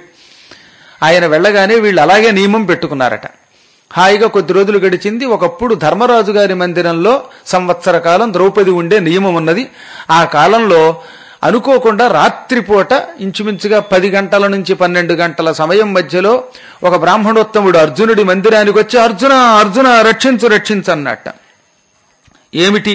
ఆయన వెళ్ళగానే వీళ్ళు అలాగే నియమం పెట్టుకున్నారట హాయిగా కొద్ది రోజులు గడిచింది ఒకప్పుడు ధర్మరాజు గారి మందిరంలో సంవత్సర కాలం ద్రౌపది ఉండే నియమం ఉన్నది ఆ కాలంలో అనుకోకుండా రాత్రిపూట ఇంచుమించుగా పది గంటల నుంచి పన్నెండు గంటల సమయం మధ్యలో ఒక బ్రాహ్మణోత్తముడు అర్జునుడి మందిరానికి వచ్చి అర్జున అర్జున రక్షించు రక్షించు అన్నట్ట ఏమిటి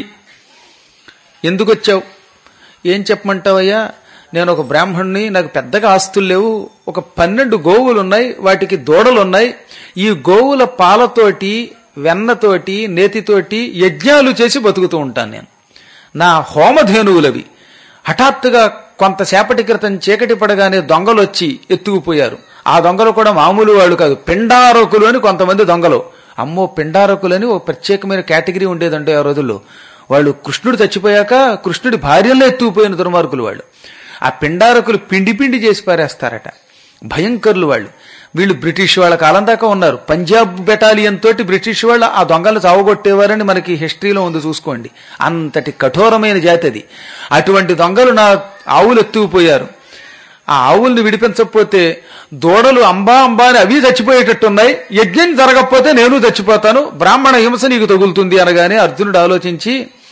ఎందుకు వచ్చావు ఏం చెప్పమంటావయ్యా నేను ఒక బ్రాహ్మణ్ణి నాకు పెద్దగా ఆస్తులు లేవు ఒక పన్నెండు గోవులు ఉన్నాయి వాటికి దూడలు ఉన్నాయి ఈ గోవుల పాలతోటి వెన్నతోటి నేతితోటి యజ్ఞాలు చేసి బతుకుతూ ఉంటాను నేను నా హోమధేనువులవి హఠాత్తుగా కొంతసేపటి క్రితం చీకటి పడగానే దొంగలు వచ్చి ఎత్తుకుపోయారు ఆ దొంగలు కూడా మామూలు వాళ్ళు కాదు పిండారకులు అని కొంతమంది దొంగలు అమ్మో పిండారకులని ఓ ప్రత్యేకమైన కేటగిరీ ఉండేదంటే ఆ రోజుల్లో వాళ్ళు కృష్ణుడు చచ్చిపోయాక కృష్ణుడి భార్యల్లో ఎత్తుకుపోయిన దుర్మార్గులు వాళ్ళు ఆ పిండారకులు పిండి పిండి చేసి పారేస్తారట భయంకరులు వాళ్ళు వీళ్ళు బ్రిటిష్ వాళ్ళ కాలం దాకా ఉన్నారు పంజాబ్ బెటాలియన్ తోటి బ్రిటిష్ వాళ్ళు ఆ దొంగలు చావగొట్టేవారని మనకి హిస్టరీలో ఉంది చూసుకోండి అంతటి కఠోరమైన జాతి అది అటువంటి దొంగలు నా ఆవులు ఎత్తుకుపోయారు ఆ ఆవుల్ని విడిపించకపోతే దూడలు అంబా అంబా అని అవి చచ్చిపోయేటట్టున్నాయి యజ్ఞం జరగకపోతే నేను చచ్చిపోతాను బ్రాహ్మణ హింస నీకు తగులుతుంది అనగానే అర్జునుడు ఆలోచించి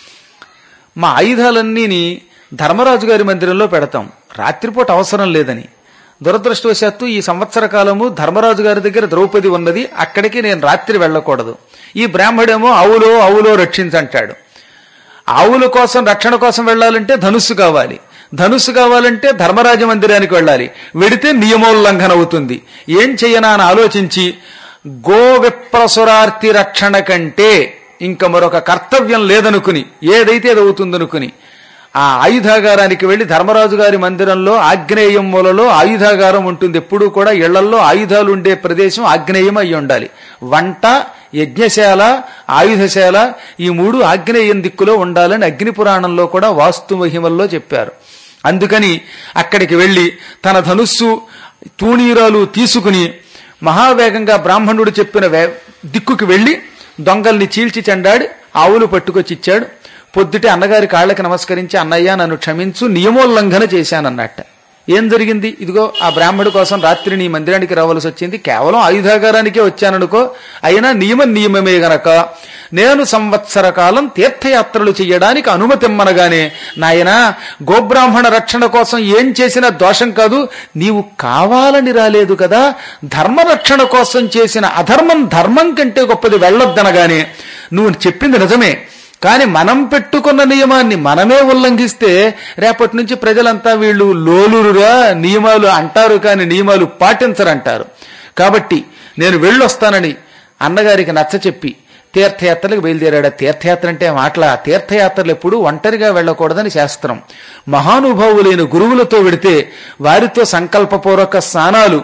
మా ఆయుధాలన్నీని ధర్మరాజు గారి మందిరంలో పెడతాం రాత్రిపూట అవసరం లేదని దురదృష్టవశాత్తు ఈ సంవత్సర కాలము ధర్మరాజు గారి దగ్గర ద్రౌపది ఉన్నది అక్కడికి నేను రాత్రి వెళ్ళకూడదు ఈ బ్రాహ్మడేమో ఆవులో ఆవులో రక్షించంటాడు ఆవుల కోసం రక్షణ కోసం వెళ్ళాలంటే ధనుస్సు కావాలి ధనుస్సు కావాలంటే ధర్మరాజ మందిరానికి వెళ్ళాలి వెడితే నియమోల్లంఘన అవుతుంది ఏం చెయ్యనా అని ఆలోచించి గో విప్రసురార్తి రక్షణ కంటే ఇంకా మరొక కర్తవ్యం లేదనుకుని ఏదైతే అది అవుతుందనుకుని ఆ ఆయుధాగారానికి వెళ్లి ధర్మరాజు గారి మందిరంలో ఆగ్నేయం మూలలో ఆయుధాగారం ఉంటుంది ఎప్పుడూ కూడా ఇళ్లల్లో ఆయుధాలు ఉండే ప్రదేశం ఆగ్నేయం అయి ఉండాలి వంట యజ్ఞశాల ఆయుధశాల ఈ మూడు ఆగ్నేయం దిక్కులో ఉండాలని అగ్ని పురాణంలో కూడా వాస్తు మహిమల్లో చెప్పారు అందుకని అక్కడికి వెళ్లి తన ధనుస్సు తూణీరాలు తీసుకుని మహావేగంగా బ్రాహ్మణుడు చెప్పిన వే- దిక్కుకి వెళ్లి దొంగల్ని చీల్చి చెండాడి ఆవులు పట్టుకొచ్చి ఇచ్చాడు పొద్దుటే అన్నగారి కాళ్ళకి నమస్కరించి అన్నయ్య నన్ను క్షమించు నియమోల్లంఘన చేశానన్నట్ట ఏం జరిగింది ఇదిగో ఆ బ్రాహ్మడు కోసం రాత్రి నీ మందిరానికి రావాల్సి వచ్చింది కేవలం ఆయుధాగారానికే వచ్చాననుకో అయినా నియమం నియమమే గనక నేను సంవత్సర కాలం తీర్థయాత్రలు చేయడానికి అనుమతిమ్మనగానే నాయనా గోబ్రాహ్మణ రక్షణ కోసం ఏం చేసినా దోషం కాదు నీవు కావాలని రాలేదు కదా ధర్మ రక్షణ కోసం చేసిన అధర్మం ధర్మం కంటే గొప్పది వెళ్ళొద్దనగానే నువ్వు చెప్పింది నిజమే కానీ మనం పెట్టుకున్న నియమాన్ని మనమే ఉల్లంఘిస్తే రేపటి నుంచి ప్రజలంతా వీళ్ళు లోలురుగా నియమాలు అంటారు కానీ నియమాలు పాటించరంటారు కాబట్టి నేను వెళ్ళొస్తానని అన్నగారికి నచ్చ చెప్పి తీర్థయాత్రలకు బయలుదేరాడు ఆ తీర్థయాత్ర అంటే మాటల తీర్థయాత్రలు ఎప్పుడు ఒంటరిగా వెళ్ళకూడదని శాస్త్రం మహానుభావులైన గురువులతో వెడితే వారితో సంకల్పపూర్వక స్నానాలు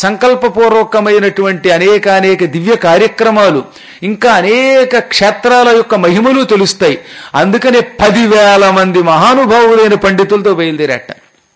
సంకల్పపూర్వకమైనటువంటి అనేక అనేక దివ్య కార్యక్రమాలు ఇంకా అనేక క్షేత్రాల యొక్క మహిమలు తెలుస్తాయి అందుకనే పదివేల మంది మహానుభావులైన పండితులతో బయలుదేరాట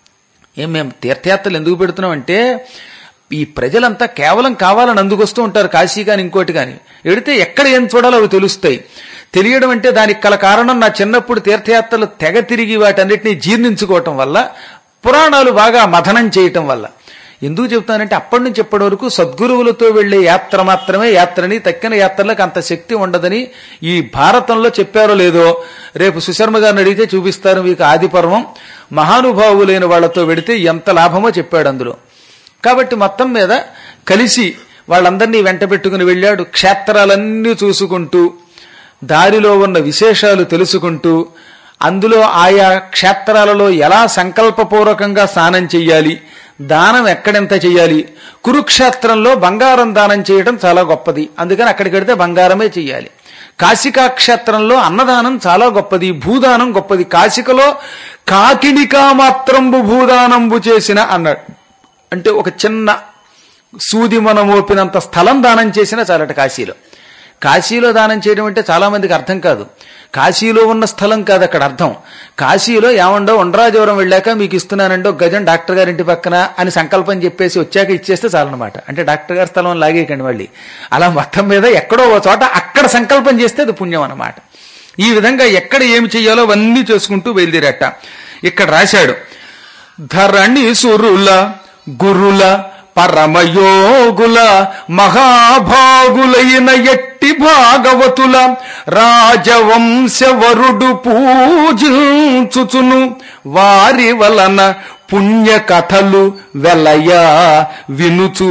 ఏం మేము తీర్థయాత్రలు ఎందుకు పెడుతున్నామంటే ఈ ప్రజలంతా కేవలం కావాలని అందుకొస్తూ ఉంటారు కాశీ కాని ఇంకోటి కాని ఎడితే ఎక్కడ ఏం చూడాలో అవి తెలుస్తాయి తెలియడం అంటే దానికి కల కారణం నా చిన్నప్పుడు తీర్థయాత్రలు తెగ తిరిగి వాటన్నిటిని జీర్ణించుకోవటం వల్ల పురాణాలు బాగా మథనం చేయటం వల్ల ఎందుకు చెప్తానంటే అప్పటి నుంచి ఇప్పటి వరకు సద్గురువులతో వెళ్లే యాత్ర మాత్రమే యాత్రని తక్కిన యాత్రలకు అంత శక్తి ఉండదని ఈ భారతంలో చెప్పారో లేదో రేపు సుశర్మ గారిని అడిగితే చూపిస్తారు మీకు ఆది పర్వం మహానుభావులైన వాళ్లతో వెడితే ఎంత లాభమో చెప్పాడు అందులో కాబట్టి మొత్తం మీద కలిసి వాళ్ళందరినీ వెంట పెట్టుకుని వెళ్ళాడు క్షేత్రాలన్నీ చూసుకుంటూ దారిలో ఉన్న విశేషాలు తెలుసుకుంటూ అందులో ఆయా క్షేత్రాలలో ఎలా సంకల్పపూర్వకంగా స్నానం చెయ్యాలి దానం ఎక్కడెంత చెయ్యాలి కురుక్షేత్రంలో బంగారం దానం చేయడం చాలా గొప్పది అందుకని అక్కడికి వెడితే బంగారమే చెయ్యాలి కాశికా క్షేత్రంలో అన్నదానం చాలా గొప్పది భూదానం గొప్పది కాశికలో కాకినికా మాత్రంబు భూదానంబు చేసిన అన్నాడు అంటే ఒక చిన్న సూది మనం మోపినంత స్థలం దానం చేసినా చాలట కాశీలో కాశీలో దానం చేయడం అంటే చాలా మందికి అర్థం కాదు కాశీలో ఉన్న స్థలం కాదు అక్కడ అర్థం కాశీలో ఏమండో ఉండ్రాజవరం వెళ్ళాక మీకు ఇస్తున్నానండో గజం డాక్టర్ గారి ఇంటి పక్కన అని సంకల్పం చెప్పేసి వచ్చాక ఇచ్చేస్తే చాలన్నమాట అంటే డాక్టర్ గారి స్థలం లాగేయకండి మళ్ళీ అలా మొత్తం మీద ఎక్కడో ఓ చోట అక్కడ సంకల్పం చేస్తే అది పుణ్యం అన్నమాట ఈ విధంగా ఎక్కడ ఏమి చెయ్యాలో అవన్నీ చేసుకుంటూ బయలుదేరట ఇక్కడ రాశాడు ధరణి సురుల గురుల పరమయోగుల మహాభాగులైన ఎట్టి భాగవతుల రాజవంశవరుడు పూజించుచును వారి వలన పుణ్య కథలు వెలయ వినుచూ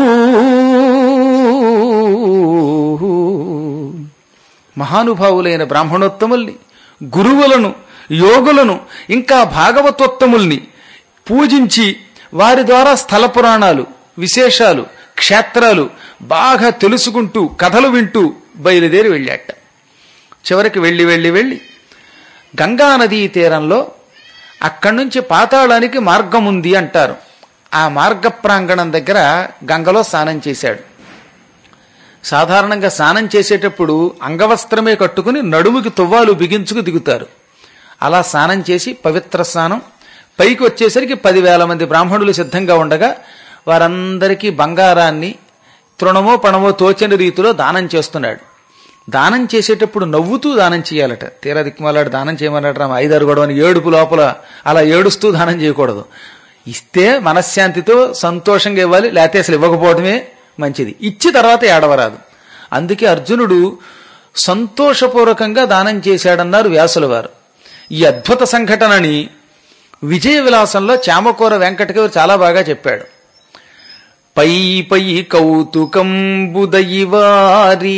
మహానుభావులైన బ్రాహ్మణోత్తముల్ని గురువులను యోగులను ఇంకా భాగవతోత్తముల్ని పూజించి వారి ద్వారా స్థల పురాణాలు విశేషాలు క్షేత్రాలు బాగా తెలుసుకుంటూ కథలు వింటూ బయలుదేరి వెళ్ళాట చివరికి వెళ్ళి వెళ్ళి వెళ్ళి గంగా నదీ తీరంలో అక్కడి నుంచి పాతాళానికి మార్గం ఉంది అంటారు ఆ మార్గ ప్రాంగణం దగ్గర గంగలో స్నానం చేశాడు సాధారణంగా స్నానం చేసేటప్పుడు అంగవస్త్రమే కట్టుకుని నడుముకి తువ్వాలు బిగించుకు దిగుతారు అలా స్నానం చేసి పవిత్ర స్నానం పైకి వచ్చేసరికి పదివేల మంది బ్రాహ్మణులు సిద్ధంగా ఉండగా వారందరికీ బంగారాన్ని తృణమో పణమో తోచని రీతిలో దానం చేస్తున్నాడు దానం చేసేటప్పుడు నవ్వుతూ దానం చేయాలట తీరా దిక్కుమాలాడు దానం చేయమన్నాడు రామ ఐదారు గొడవని ఏడుపు లోపల అలా ఏడుస్తూ దానం చేయకూడదు ఇస్తే మనశ్శాంతితో సంతోషంగా ఇవ్వాలి లేకపోతే అసలు ఇవ్వకపోవడమే మంచిది ఇచ్చి తర్వాత ఏడవరాదు అందుకే అర్జునుడు సంతోషపూర్వకంగా దానం చేశాడన్నారు వ్యాసుల వారు ఈ అద్భుత సంఘటనని విజయ విలాసంలో చామకూర వెంకటకవి చాలా బాగా చెప్పాడు పై పై కౌతుకంబుదయివారి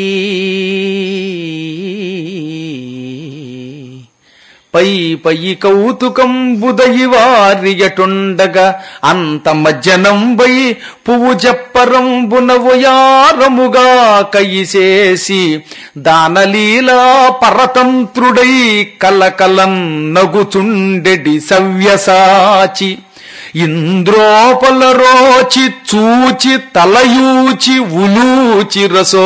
పై పై కౌతుకంబుదయివారియటుండగా అంత మజ్జనంబై పువ్వు చెప్పరంబునవయారముగా కయిసేసి దానలీలా పరతంత్రుడై కలకలం నగుచుండెడి సవ్యసాచి ఇంద్రోపల రోచి చూచి తలయూచి ఉలూచి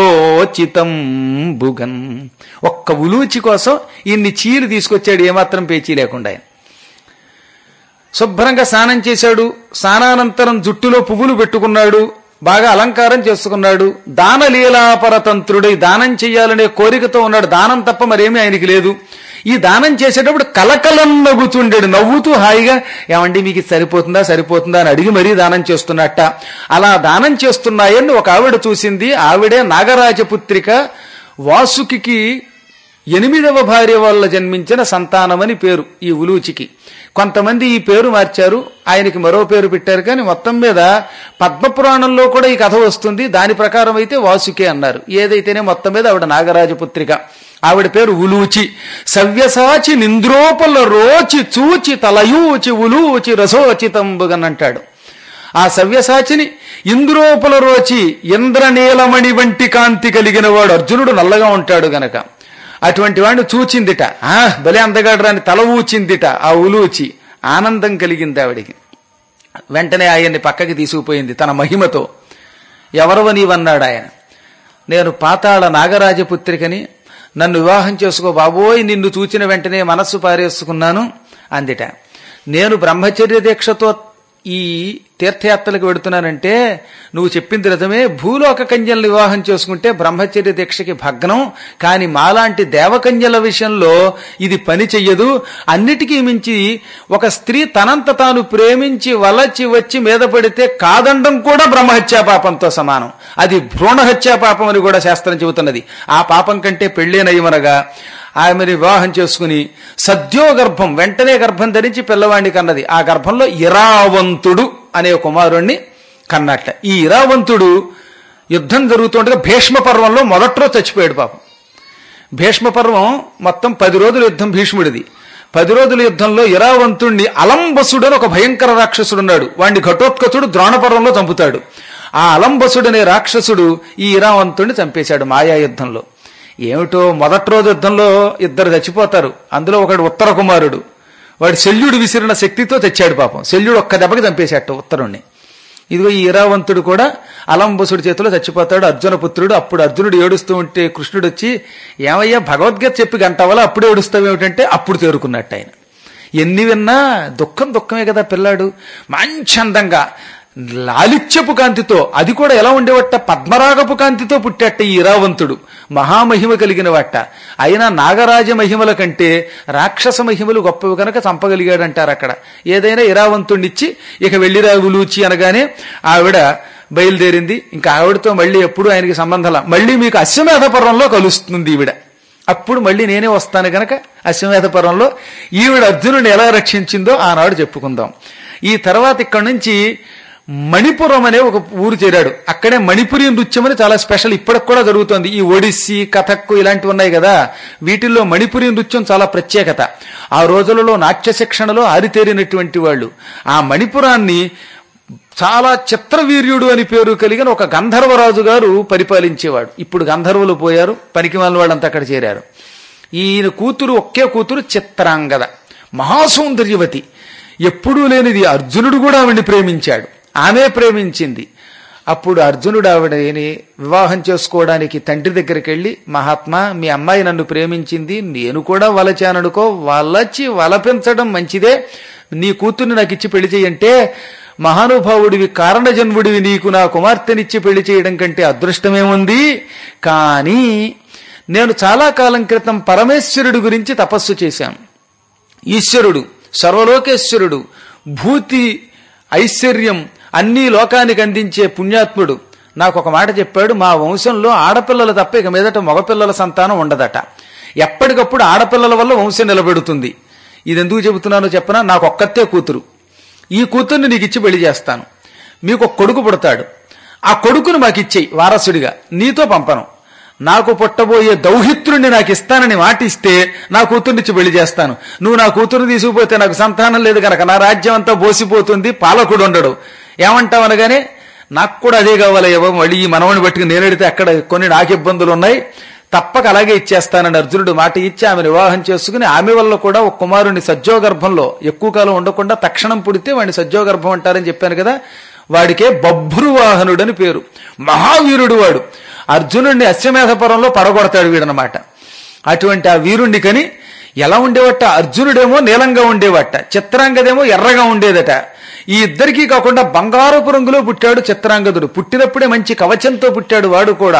రసోచితంబుగన్ ఒక్క ఉలూచి కోసం ఇన్ని చీలు తీసుకొచ్చాడు ఏమాత్రం పేచీ లేకుండా ఆయన శుభ్రంగా స్నానం చేశాడు స్నానానంతరం జుట్టులో పువ్వులు పెట్టుకున్నాడు బాగా అలంకారం చేసుకున్నాడు దానలీలాపరతంత్రుడై దానం చెయ్యాలనే కోరికతో ఉన్నాడు దానం తప్ప మరేమీ ఆయనకి లేదు ఈ దానం చేసేటప్పుడు కలకలం నవ్వుతుండేడు నవ్వుతూ హాయిగా ఏమండి మీకు ఇది సరిపోతుందా సరిపోతుందా అని అడిగి మరీ దానం చేస్తున్నట్ట అలా దానం చేస్తున్నాయని ఒక ఆవిడ చూసింది ఆవిడే నాగరాజపుత్రిక వాసుకి ఎనిమిదవ భార్య వల్ల జన్మించిన సంతానమని పేరు ఈ ఉలూచికి కొంతమంది ఈ పేరు మార్చారు ఆయనకి మరో పేరు పెట్టారు కానీ మొత్తం మీద పద్మపురాణంలో కూడా ఈ కథ వస్తుంది దాని ప్రకారం అయితే వాసుకే అన్నారు ఏదైతేనే మొత్తం మీద ఆవిడ నాగరాజపుత్రిక ఆవిడ పేరు ఉలూచి సవ్యసాచి నింద్రోపల రోచి చూచి తలయూచి ఉలూచి రసోచితంబుగన్ అంటాడు ఆ సవ్యసాచిని ఇంద్రోపల రోచి ఇంద్రనీలమణి వంటి కాంతి కలిగిన వాడు అర్జునుడు నల్లగా ఉంటాడు గనక అటువంటి వాడిని చూచిందిట ఆ భలే అందగాడు రాని తల ఊచిందిట ఆ ఉలూచి ఆనందం కలిగింది ఆవిడికి వెంటనే ఆయన్ని పక్కకి తీసుకుపోయింది తన మహిమతో ఎవరవ నీవన్నాడు ఆయన నేను పాతాళ నాగరాజపుత్రికని నన్ను వివాహం చేసుకో బాబోయ్ నిన్ను చూచిన వెంటనే మనస్సు పారేసుకున్నాను అందిట నేను బ్రహ్మచర్య దీక్షతో ఈ తీర్థయాత్రలకు వెడుతున్నానంటే నువ్వు చెప్పింది రథమే భూలోక కన్యలను వివాహం చేసుకుంటే బ్రహ్మచర్య దీక్షకి భగ్నం కానీ మాలాంటి దేవకన్యల విషయంలో ఇది పని చెయ్యదు అన్నిటికీ మించి ఒక స్త్రీ తనంత తాను ప్రేమించి వలచి వచ్చి మీద పడితే కాదండం కూడా బ్రహ్మహత్యా పాపంతో సమానం అది భ్రూణహత్యా పాపం అని కూడా శాస్త్రం చెబుతున్నది ఆ పాపం కంటే పెళ్ళేనయ్యమనగా ఆమెని వివాహం చేసుకుని సద్యో గర్భం వెంటనే గర్భం ధరించి పిల్లవాడిని కన్నది ఆ గర్భంలో ఇరావంతుడు అనే కుమారుణ్ణి కన్నట్ట ఈ ఇరావంతుడు యుద్ధం జరుగుతుండగా భీష్మ పర్వంలో మొదట్లో చచ్చిపోయాడు పాపం భీష్మ పర్వం మొత్తం పది రోజుల యుద్ధం భీష్ముడిది పది రోజుల యుద్ధంలో ఇరావంతుణ్ణి అలంబసుడు అని ఒక భయంకర రాక్షసుడు ఉన్నాడు వాడిని ఘటోత్కచుడు ద్రోణపర్వంలో చంపుతాడు ఆ అలంబసుడనే రాక్షసుడు ఈ ఇరావంతుణ్ణి చంపేశాడు మాయా యుద్ధంలో ఏమిటో మొదటి రోజు యుద్ధంలో ఇద్దరు చచ్చిపోతారు అందులో ఒకడు ఉత్తర కుమారుడు వాడు శల్యుడు విసిరిన శక్తితో తెచ్చాడు పాపం శల్యుడు ఒక్క దెబ్బకి చంపేశాట ఉత్తరుణ్ణి ఇదిగో ఈ ఇరావంతుడు కూడా అలంబసుడి చేతిలో చచ్చిపోతాడు అర్జున పుత్రుడు అప్పుడు అర్జునుడు ఏడుస్తూ ఉంటే కృష్ణుడు వచ్చి ఏమయ్యా భగవద్గీత చెప్పి గంట వల్ల అప్పుడు ఏడుస్తావు ఏమిటంటే అప్పుడు తేరుకున్నట్టు ఆయన ఎన్ని విన్నా దుఃఖం దుఃఖమే కదా పిల్లాడు మంచి అందంగా లాలిత్యపు కాంతితో అది కూడా ఎలా ఉండేవట్ట పద్మరాగపు కాంతితో పుట్టేట ఈ ఇరావంతుడు మహామహిమ కలిగిన వట్ట అయినా నాగరాజ మహిమల కంటే రాక్షస మహిమలు గొప్పవి కనుక చంపగలిగాడంటారు అక్కడ ఏదైనా ఇరావంతుడినిచ్చి ఇక వెళ్ళిరా ఉలూచి అనగానే ఆవిడ బయలుదేరింది ఇంకా ఆవిడతో మళ్ళీ ఎప్పుడు ఆయనకి సంబంధం మళ్ళీ మీకు అశ్వమేధ పర్వంలో కలుస్తుంది ఈవిడ అప్పుడు మళ్ళీ నేనే వస్తాను గనక అశ్వమేధ పర్వంలో ఈవిడ అర్జునుడిని ఎలా రక్షించిందో ఆనాడు చెప్పుకుందాం ఈ తర్వాత ఇక్కడి నుంచి మణిపురం అనే ఒక ఊరు చేరాడు అక్కడే మణిపురి నృత్యం అని చాలా స్పెషల్ ఇప్పటికి కూడా జరుగుతుంది ఈ ఒడిస్సీ కథక్కు ఇలాంటివి ఉన్నాయి కదా వీటిల్లో మణిపురి నృత్యం చాలా ప్రత్యేకత ఆ రోజులలో నాట్య శిక్షణలో ఆరితేరినటువంటి వాళ్ళు ఆ మణిపురాన్ని చాలా చిత్రవీర్యుడు అని పేరు కలిగిన ఒక గంధర్వరాజు గారు పరిపాలించేవాడు ఇప్పుడు గంధర్వులు పోయారు పనికి వాళ్ళంతా అక్కడ చేరారు ఈయన కూతురు ఒకే కూతురు చిత్రాంగద మహాసౌందర్యవతి ఎప్పుడూ లేనిది అర్జునుడు కూడా ఆవిడ్ని ప్రేమించాడు ఆమె ప్రేమించింది అప్పుడు అర్జునుడు ఆవిడని వివాహం చేసుకోవడానికి తండ్రి దగ్గరికి వెళ్ళి మహాత్మా మీ అమ్మాయి నన్ను ప్రేమించింది నేను కూడా వలచాననుకో వలచి వలపించడం మంచిదే నీ కూతుర్ని నాకు ఇచ్చి పెళ్లి చేయంటే మహానుభావుడివి కారణజన్ముడివి నీకు నా కుమార్తెనిచ్చి పెళ్లి చేయడం కంటే అదృష్టమేముంది కానీ నేను చాలా కాలం క్రితం పరమేశ్వరుడి గురించి తపస్సు చేశాను ఈశ్వరుడు సర్వలోకేశ్వరుడు భూతి ఐశ్వర్యం అన్ని లోకానికి అందించే పుణ్యాత్ముడు నాకు ఒక మాట చెప్పాడు మా వంశంలో ఆడపిల్లలు తప్ప ఇక మీదట మగపిల్లల సంతానం ఉండదట ఎప్పటికప్పుడు ఆడపిల్లల వల్ల వంశం నిలబెడుతుంది ఇది ఎందుకు చెబుతున్నానో చెప్పనా నాకు ఒక్కతే కూతురు ఈ కూతుర్ని నీకు ఇచ్చి పెళ్లి చేస్తాను మీకు ఒక కొడుకు పుడతాడు ఆ కొడుకును మాకు ఇచ్చేయి వారసుడిగా నీతో పంపను నాకు పుట్టబోయే దౌహిత్రుణ్ణి నాకు ఇస్తానని మాట ఇస్తే నా కూతుర్నిచ్చి పెళ్లి చేస్తాను నువ్వు నా కూతురు తీసుకుపోతే నాకు సంతానం లేదు కనుక నా రాజ్యం అంతా బోసిపోతుంది పాలకుడు ఉండడు ఏమంటావు అనగానే నాకు కూడా అదే కావాలి ఏవో మళ్ళీ ఈ మనవని బట్టి నేను ఎడితే అక్కడ కొన్ని నాకు ఇబ్బందులు ఉన్నాయి తప్పక అలాగే ఇచ్చేస్తానని అర్జునుడు మాట ఇచ్చి ఆమెను వివాహం చేసుకుని ఆమె వల్ల కూడా ఒక కుమారుని సజ్జోగర్భంలో ఎక్కువ కాలం ఉండకుండా తక్షణం పుడితే వాడిని సజ్జోగర్భం అంటారని చెప్పాను కదా వాడికే బభ్రువాహనుడని పేరు మహావీరుడు వాడు అర్జునుడిని అశ్వమేధపురంలో పడగొడతాడు వీడనమాట అటువంటి ఆ వీరుణ్ణి కని ఎలా ఉండేవట అర్జునుడేమో నీలంగా ఉండేవట చిత్రాంగదేమో ఎర్రగా ఉండేదట ఈ ఇద్దరికీ కాకుండా బంగారపు రంగులో పుట్టాడు చిత్రాంగదుడు పుట్టినప్పుడే మంచి కవచంతో పుట్టాడు వాడు కూడా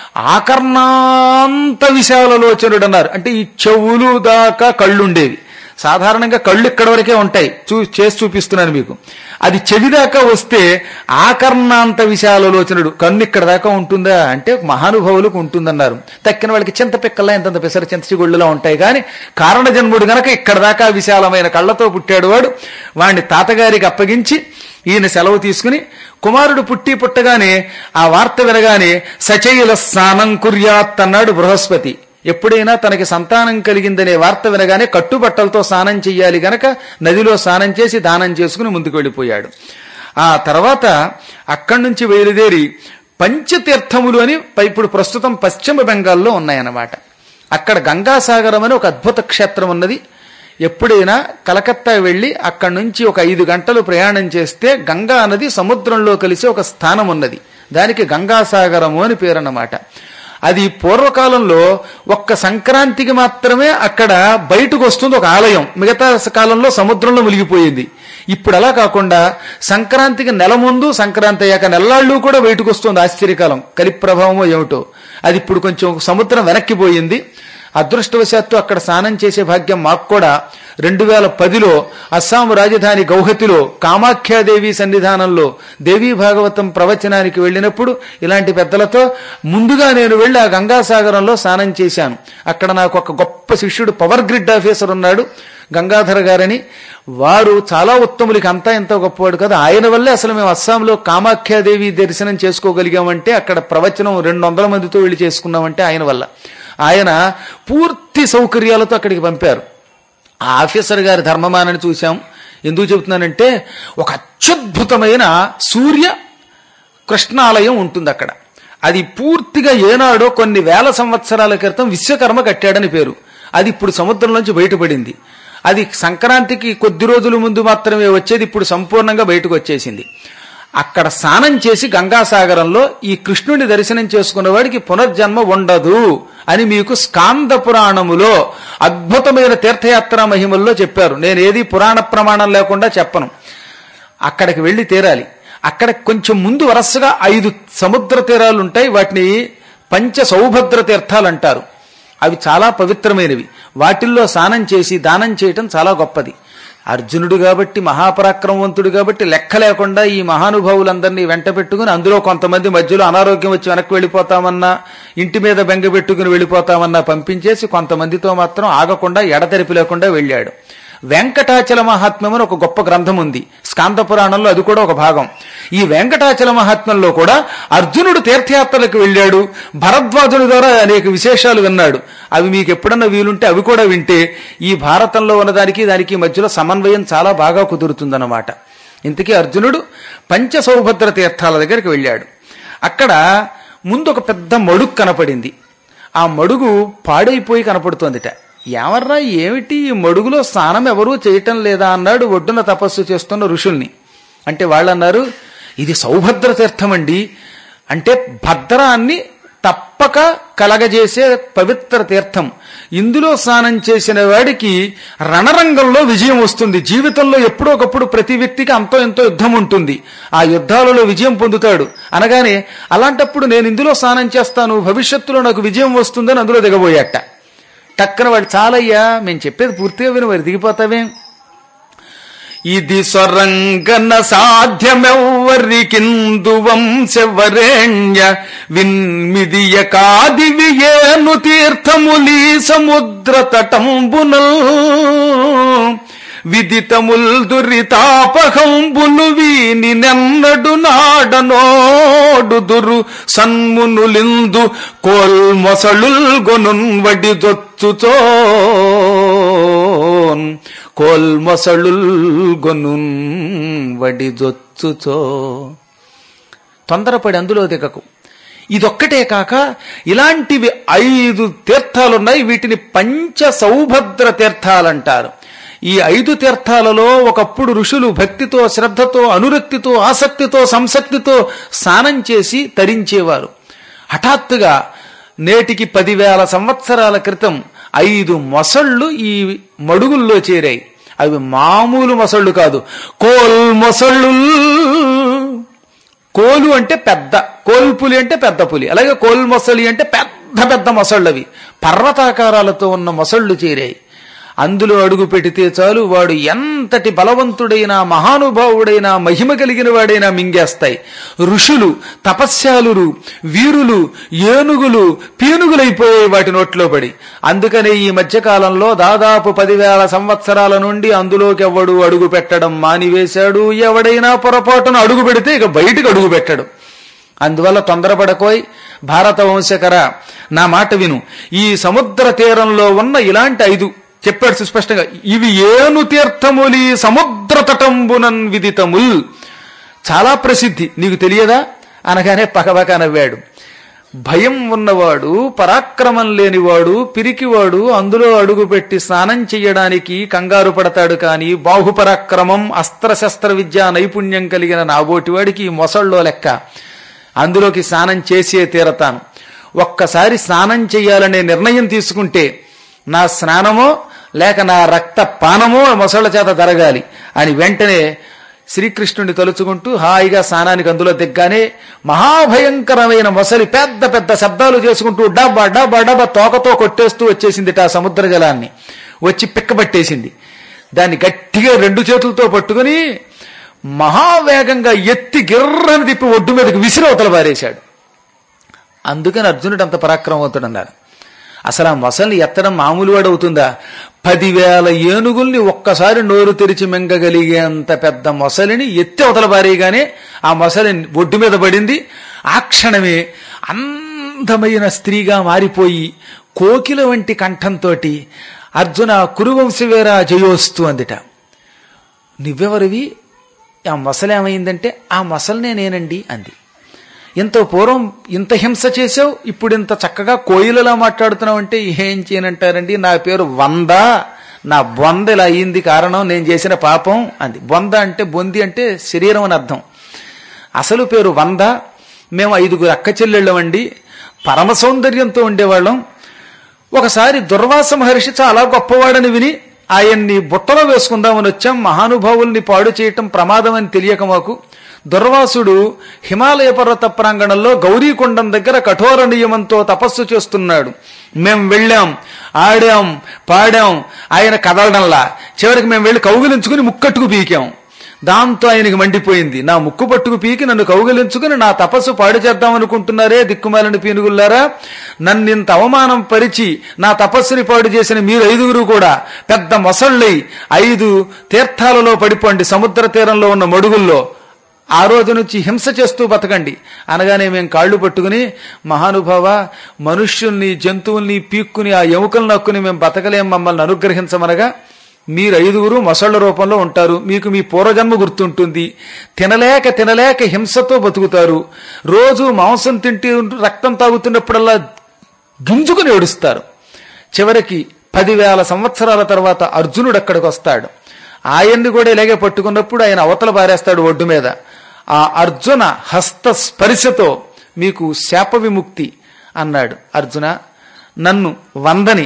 ఆకర్ణాంత విశాలలోచనుడు అన్నారు అంటే ఈ చెవులు దాకా కళ్ళుండేవి సాధారణంగా కళ్ళు ఇక్కడ వరకే ఉంటాయి చూ చేసి చూపిస్తున్నాను మీకు అది చెవి దాకా వస్తే ఆకర్ణాంత విశాలలోచనుడు కన్ను ఇక్కడ దాకా ఉంటుందా అంటే మహానుభావులకు ఉంటుందన్నారు తక్కిన వాళ్ళకి చింత పిక్కల్లా ఇంతంత పెసర చింత చిగుళ్ళులా ఉంటాయి కానీ కారణ జన్ముడు గనక ఇక్కడ దాకా విశాలమైన కళ్ళతో పుట్టాడు వాడు వాడిని తాతగారికి అప్పగించి ఈయన సెలవు తీసుకుని కుమారుడు పుట్టి పుట్టగానే ఆ వార్త వినగానే సచైల స్నానం కుర్యాత్ అన్నాడు బృహస్పతి ఎప్పుడైనా తనకి సంతానం కలిగిందనే వార్త వినగానే కట్టుబట్టలతో స్నానం చెయ్యాలి గనక నదిలో స్నానం చేసి దానం చేసుకుని ముందుకు వెళ్ళిపోయాడు ఆ తర్వాత అక్కడి నుంచి బయలుదేరి పంచతీర్థములు అని పై- ఇప్పుడు ప్రస్తుతం పశ్చిమ బెంగాల్లో ఉన్నాయన్నమాట అక్కడ గంగాసాగరం అని ఒక అద్భుత క్షేత్రం ఉన్నది ఎప్పుడైనా కలకత్తా వెళ్లి అక్కడి నుంచి ఒక ఐదు గంటలు ప్రయాణం చేస్తే గంగా నది సముద్రంలో కలిసి ఒక స్థానం ఉన్నది దానికి గంగాసాగరము అని పేరన్నమాట అది పూర్వకాలంలో ఒక్క సంక్రాంతికి మాత్రమే అక్కడ బయటకు వస్తుంది ఒక ఆలయం మిగతా కాలంలో సముద్రంలో మునిగిపోయింది ఇప్పుడు అలా కాకుండా సంక్రాంతికి నెల ముందు సంక్రాంతి అయ్యాక నెల్లాళ్ళు కూడా బయటకు వస్తుంది ఆశ్చర్యకాలం కలి ప్రభావమో ఏమిటో అది ఇప్పుడు కొంచెం సముద్రం వెనక్కిపోయింది అదృష్టవశాత్తు అక్కడ స్నానం చేసే భాగ్యం మాకు కూడా రెండు వేల పదిలో అస్సాం రాజధాని గౌహతిలో కామాఖ్యాదేవి సన్నిధానంలో దేవీ భాగవతం ప్రవచనానికి వెళ్ళినప్పుడు ఇలాంటి పెద్దలతో ముందుగా నేను వెళ్ళి ఆ గంగాసాగరంలో స్నానం చేశాను అక్కడ నాకు ఒక గొప్ప శిష్యుడు పవర్ గ్రిడ్ ఆఫీసర్ ఉన్నాడు గంగాధర గారని వారు చాలా ఉత్తములకి అంతా ఎంతో గొప్పవాడు కదా ఆయన వల్లే అసలు మేము అస్సాంలో కామాఖ్యాదేవి దర్శనం చేసుకోగలిగామంటే అక్కడ ప్రవచనం రెండు వందల మందితో వెళ్ళి చేసుకున్నామంటే ఆయన వల్ల ఆయన పూర్తి సౌకర్యాలతో అక్కడికి పంపారు ఆ ఆఫీసర్ గారి ధర్మమానని చూశాం ఎందుకు చెబుతున్నానంటే ఒక అత్యద్భుతమైన సూర్య కృష్ణాలయం ఉంటుంది అక్కడ అది పూర్తిగా ఏనాడో కొన్ని వేల సంవత్సరాల క్రితం విశ్వకర్మ కట్టాడని పేరు అది ఇప్పుడు సముద్రంలోంచి బయటపడింది అది సంక్రాంతికి కొద్ది రోజుల ముందు మాత్రమే వచ్చేది ఇప్పుడు సంపూర్ణంగా బయటకు వచ్చేసింది అక్కడ స్నానం చేసి గంగాసాగరంలో ఈ కృష్ణుని దర్శనం చేసుకున్న వాడికి పునర్జన్మ ఉండదు అని మీకు స్కాంద పురాణములో అద్భుతమైన తీర్థయాత్రా మహిమల్లో చెప్పారు నేను ఏది పురాణ ప్రమాణం లేకుండా చెప్పను అక్కడికి వెళ్లి తీరాలి అక్కడ కొంచెం ముందు వరుసగా ఐదు సముద్ర తీరాలు ఉంటాయి వాటిని పంచ సౌభద్ర తీర్థాలు అంటారు అవి చాలా పవిత్రమైనవి వాటిల్లో స్నానం చేసి దానం చేయటం చాలా గొప్పది అర్జునుడు కాబట్టి మహాపరాక్రమవంతుడు కాబట్టి లెక్క లేకుండా ఈ మహానుభావులందరినీ వెంట పెట్టుకుని అందులో కొంతమంది మధ్యలో అనారోగ్యం వచ్చి వెనక్కి వెళ్ళిపోతామన్నా ఇంటి మీద బెంగ పెట్టుకుని వెళ్ళిపోతామన్నా పంపించేసి కొంతమందితో మాత్రం ఆగకుండా ఎడతెరిపి లేకుండా వెళ్ళాడు వెంకటాచల మహాత్మ్యం అని ఒక గొప్ప గ్రంథం ఉంది స్కాంద పురాణంలో అది కూడా ఒక భాగం ఈ వెంకటాచల మహాత్మ్యంలో కూడా అర్జునుడు తీర్థయాత్రలకు వెళ్ళాడు భరద్వాజుని ద్వారా అనేక విశేషాలు విన్నాడు అవి మీకు ఎప్పుడన్నా వీలుంటే అవి కూడా వింటే ఈ భారతంలో ఉన్నదానికి దానికి మధ్యలో సమన్వయం చాలా బాగా కుదురుతుందన్నమాట ఇంతకీ అర్జునుడు పంచ సౌభద్ర తీర్థాల దగ్గరికి వెళ్ళాడు అక్కడ ముందు ఒక పెద్ద మడుగు కనపడింది ఆ మడుగు పాడైపోయి కనపడుతోందిట ఏమర్రా ఏమిటి ఈ మడుగులో స్నానం ఎవరూ చేయటం లేదా అన్నాడు ఒడ్డున తపస్సు చేస్తున్న ఋషుల్ని అంటే వాళ్ళు అన్నారు ఇది సౌభద్ర తీర్థం అండి అంటే భద్రాన్ని తప్పక కలగజేసే పవిత్ర తీర్థం ఇందులో స్నానం చేసిన వాడికి రణరంగంలో విజయం వస్తుంది జీవితంలో ఎప్పుడో ఒకప్పుడు ప్రతి వ్యక్తికి అంతో ఎంతో యుద్ధం ఉంటుంది ఆ యుద్ధాలలో విజయం పొందుతాడు అనగానే అలాంటప్పుడు నేను ఇందులో స్నానం చేస్తాను భవిష్యత్తులో నాకు విజయం వస్తుందని అందులో దిగబోయాట టక్కన వాడు చాలయ్యా మేము చెప్పేది పూర్తిగా విను మరి దిగిపోతావేం ఇది స్వరంగన సాధ్యమెవ్వరికిందు వంశవరేణ్య విన్మిదియ కాదివి ఏను తీర్థములీ సముద్ర తటంబునల్ విదితముల్ దురితాపహంబులు వీని నెన్నడు నాడనోడుదురు సన్మునులిందు కోల్మొసళుల్ గొనున్ వడి దొచ్చుచో కోల్మొసళుల్ గొనున్ వడి దొచ్చుచో తొందరపడి అందులో దిగకు ఇదొక్కటే కాక ఇలాంటివి ఐదు తీర్థాలున్నాయి వీటిని పంచ సౌభద్ర తీర్థాలంటారు ఈ ఐదు తీర్థాలలో ఒకప్పుడు ఋషులు భక్తితో శ్రద్ధతో అనురక్తితో ఆసక్తితో సంసక్తితో స్నానం చేసి తరించేవారు హఠాత్తుగా నేటికి పదివేల సంవత్సరాల క్రితం ఐదు మొసళ్ళు ఈ మడుగుల్లో చేరాయి అవి మామూలు మొసళ్ళు కాదు కోల్ మొసళ్ళు కోలు అంటే పెద్ద కోల్పులి అంటే పెద్ద పులి అలాగే కోల్ మొసలి అంటే పెద్ద పెద్ద మొసళ్ళవి పర్వతాకారాలతో ఉన్న మొసళ్ళు చేరాయి అందులో అడుగు పెడితే చాలు వాడు ఎంతటి బలవంతుడైనా మహానుభావుడైనా మహిమ కలిగిన వాడైనా మింగేస్తాయి ఋషులు తపస్యాలురు వీరులు ఏనుగులు పీనుగులైపోయాయి వాటి నోట్లో పడి అందుకనే ఈ మధ్యకాలంలో దాదాపు పదివేల సంవత్సరాల నుండి అందులోకి ఎవడు అడుగు పెట్టడం మానివేశాడు ఎవడైనా పొరపాటున అడుగు పెడితే ఇక బయటకు అడుగు పెట్టడు అందువల్ల తొందరపడకోయ్ భారత వంశకర నా మాట విను ఈ సముద్ర తీరంలో ఉన్న ఇలాంటి ఐదు చెప్పాడు సుస్పష్టంగా ఇవి ఏను తీర్థములి సముద్ర తటంబునన్ విదితముల్ చాలా ప్రసిద్ధి నీకు తెలియదా అనగానే పకపక నవ్వాడు భయం ఉన్నవాడు పరాక్రమం లేనివాడు పిరికివాడు అందులో అడుగుపెట్టి స్నానం చెయ్యడానికి కంగారు పడతాడు కాని బాహుపరాక్రమం అస్త్రశస్త్ర విద్యా నైపుణ్యం కలిగిన నాబోటివాడికి ఈ మొసళ్ళో లెక్క అందులోకి స్నానం చేసే తీరతాను ఒక్కసారి స్నానం చెయ్యాలనే నిర్ణయం తీసుకుంటే నా స్నానమో లేక నా రక్త పానమో మొసళ్ల చేత జరగాలి అని వెంటనే శ్రీకృష్ణుని తలుచుకుంటూ హాయిగా స్నానానికి అందులో దిగ్గానే మహాభయంకరమైన మొసలి పెద్ద పెద్ద శబ్దాలు చేసుకుంటూ డబ్బా డబ్బా డబ్బా తోకతో కొట్టేస్తూ వచ్చేసింది ఆ సముద్ర జలాన్ని వచ్చి పిక్కబట్టేసింది దాన్ని గట్టిగా రెండు చేతులతో పట్టుకుని మహావేగంగా ఎత్తి గిర్రని తిప్పి ఒడ్డు మీదకి విసిరవతల పారేశాడు అందుకని అర్జునుడు అంత పరాక్రమవంతుడు అన్నారు అసలు ఆ మొసల్ని ఎత్తడం మామూలు వాడు అవుతుందా పదివేల ఏనుగుల్ని ఒక్కసారి నోరు తెరిచి మింగగలిగేంత పెద్ద మొసలిని ఎత్తి అవతల పారేయగానే ఆ మొసలి ఒడ్డు మీద పడింది ఆ క్షణమే అందమైన స్త్రీగా మారిపోయి కోకిల వంటి కంఠంతో అర్జున కురువంశవేరా జయోస్తు అందిట నువ్వెవరివి ఆ మొసలేమైందంటే ఆ మొసలనే నేనండి అంది ఇంత పూర్వం ఇంత హింస చేసావు ఇప్పుడు ఇంత చక్కగా కోయిలలా మాట్లాడుతున్నావు అంటే ఏం చేయనంటారండి నా పేరు వంద నా బొంద ఇలా అయ్యింది కారణం నేను చేసిన పాపం అంది బొంద అంటే బొంది అంటే శరీరం అని అర్థం అసలు పేరు వంద మేము ఐదుగురు అక్క చెల్లెళ్ళమండి పరమ సౌందర్యంతో ఉండేవాళ్ళం ఒకసారి దుర్వాస మహర్షి చాలా గొప్పవాడని విని ఆయన్ని బుట్టలో వేసుకుందామని వచ్చాం మహానుభావుల్ని పాడు చేయటం ప్రమాదం అని తెలియక మాకు దుర్వాసుడు హిమాలయ పర్వత ప్రాంగణంలో గౌరీకొండం దగ్గర కఠోర నియమంతో తపస్సు చేస్తున్నాడు మేం వెళ్ళాం ఆడాం పాడాం ఆయన కదలడంలా చివరికి మేము వెళ్ళి కౌగిలించుకుని ముక్కట్టుకు పీకాం దాంతో ఆయనకి మండిపోయింది నా ముక్కు పట్టుకు పీకి నన్ను కౌగిలించుకుని నా తపస్సు పాడు చేద్దాం అనుకుంటున్నారే దిక్కుమాలని పీనుగుల్లారా నన్నింత అవమానం పరిచి నా తపస్సుని పాడు చేసిన మీరు ఐదుగురు కూడా పెద్ద మొసళ్ళై ఐదు తీర్థాలలో పడిపోండి సముద్ర తీరంలో ఉన్న మడుగుల్లో ఆ రోజు నుంచి హింస చేస్తూ బతకండి అనగానే మేము కాళ్ళు పట్టుకుని మహానుభావ మనుష్యుల్ని జంతువుల్ని పీక్కుని ఆ ఎముకలను నక్కుని మేము బతకలేం మమ్మల్ని అనుగ్రహించమనగా మీరు ఐదుగురు మొసళ్ల రూపంలో ఉంటారు మీకు మీ పూర్వజన్మ గుర్తుంటుంది తినలేక తినలేక హింసతో బతుకుతారు రోజు మాంసం తింటూ రక్తం తాగుతున్నప్పుడల్లా గింజుకుని ఏడుస్తారు చివరికి పదివేల సంవత్సరాల తర్వాత అర్జునుడు అక్కడికి వస్తాడు ఆయన్ని కూడా ఇలాగే పట్టుకున్నప్పుడు ఆయన అవతల పారేస్తాడు ఒడ్డు మీద ఆ అర్జున హస్త స్పర్శతో మీకు శాప విముక్తి అన్నాడు అర్జున నన్ను వందని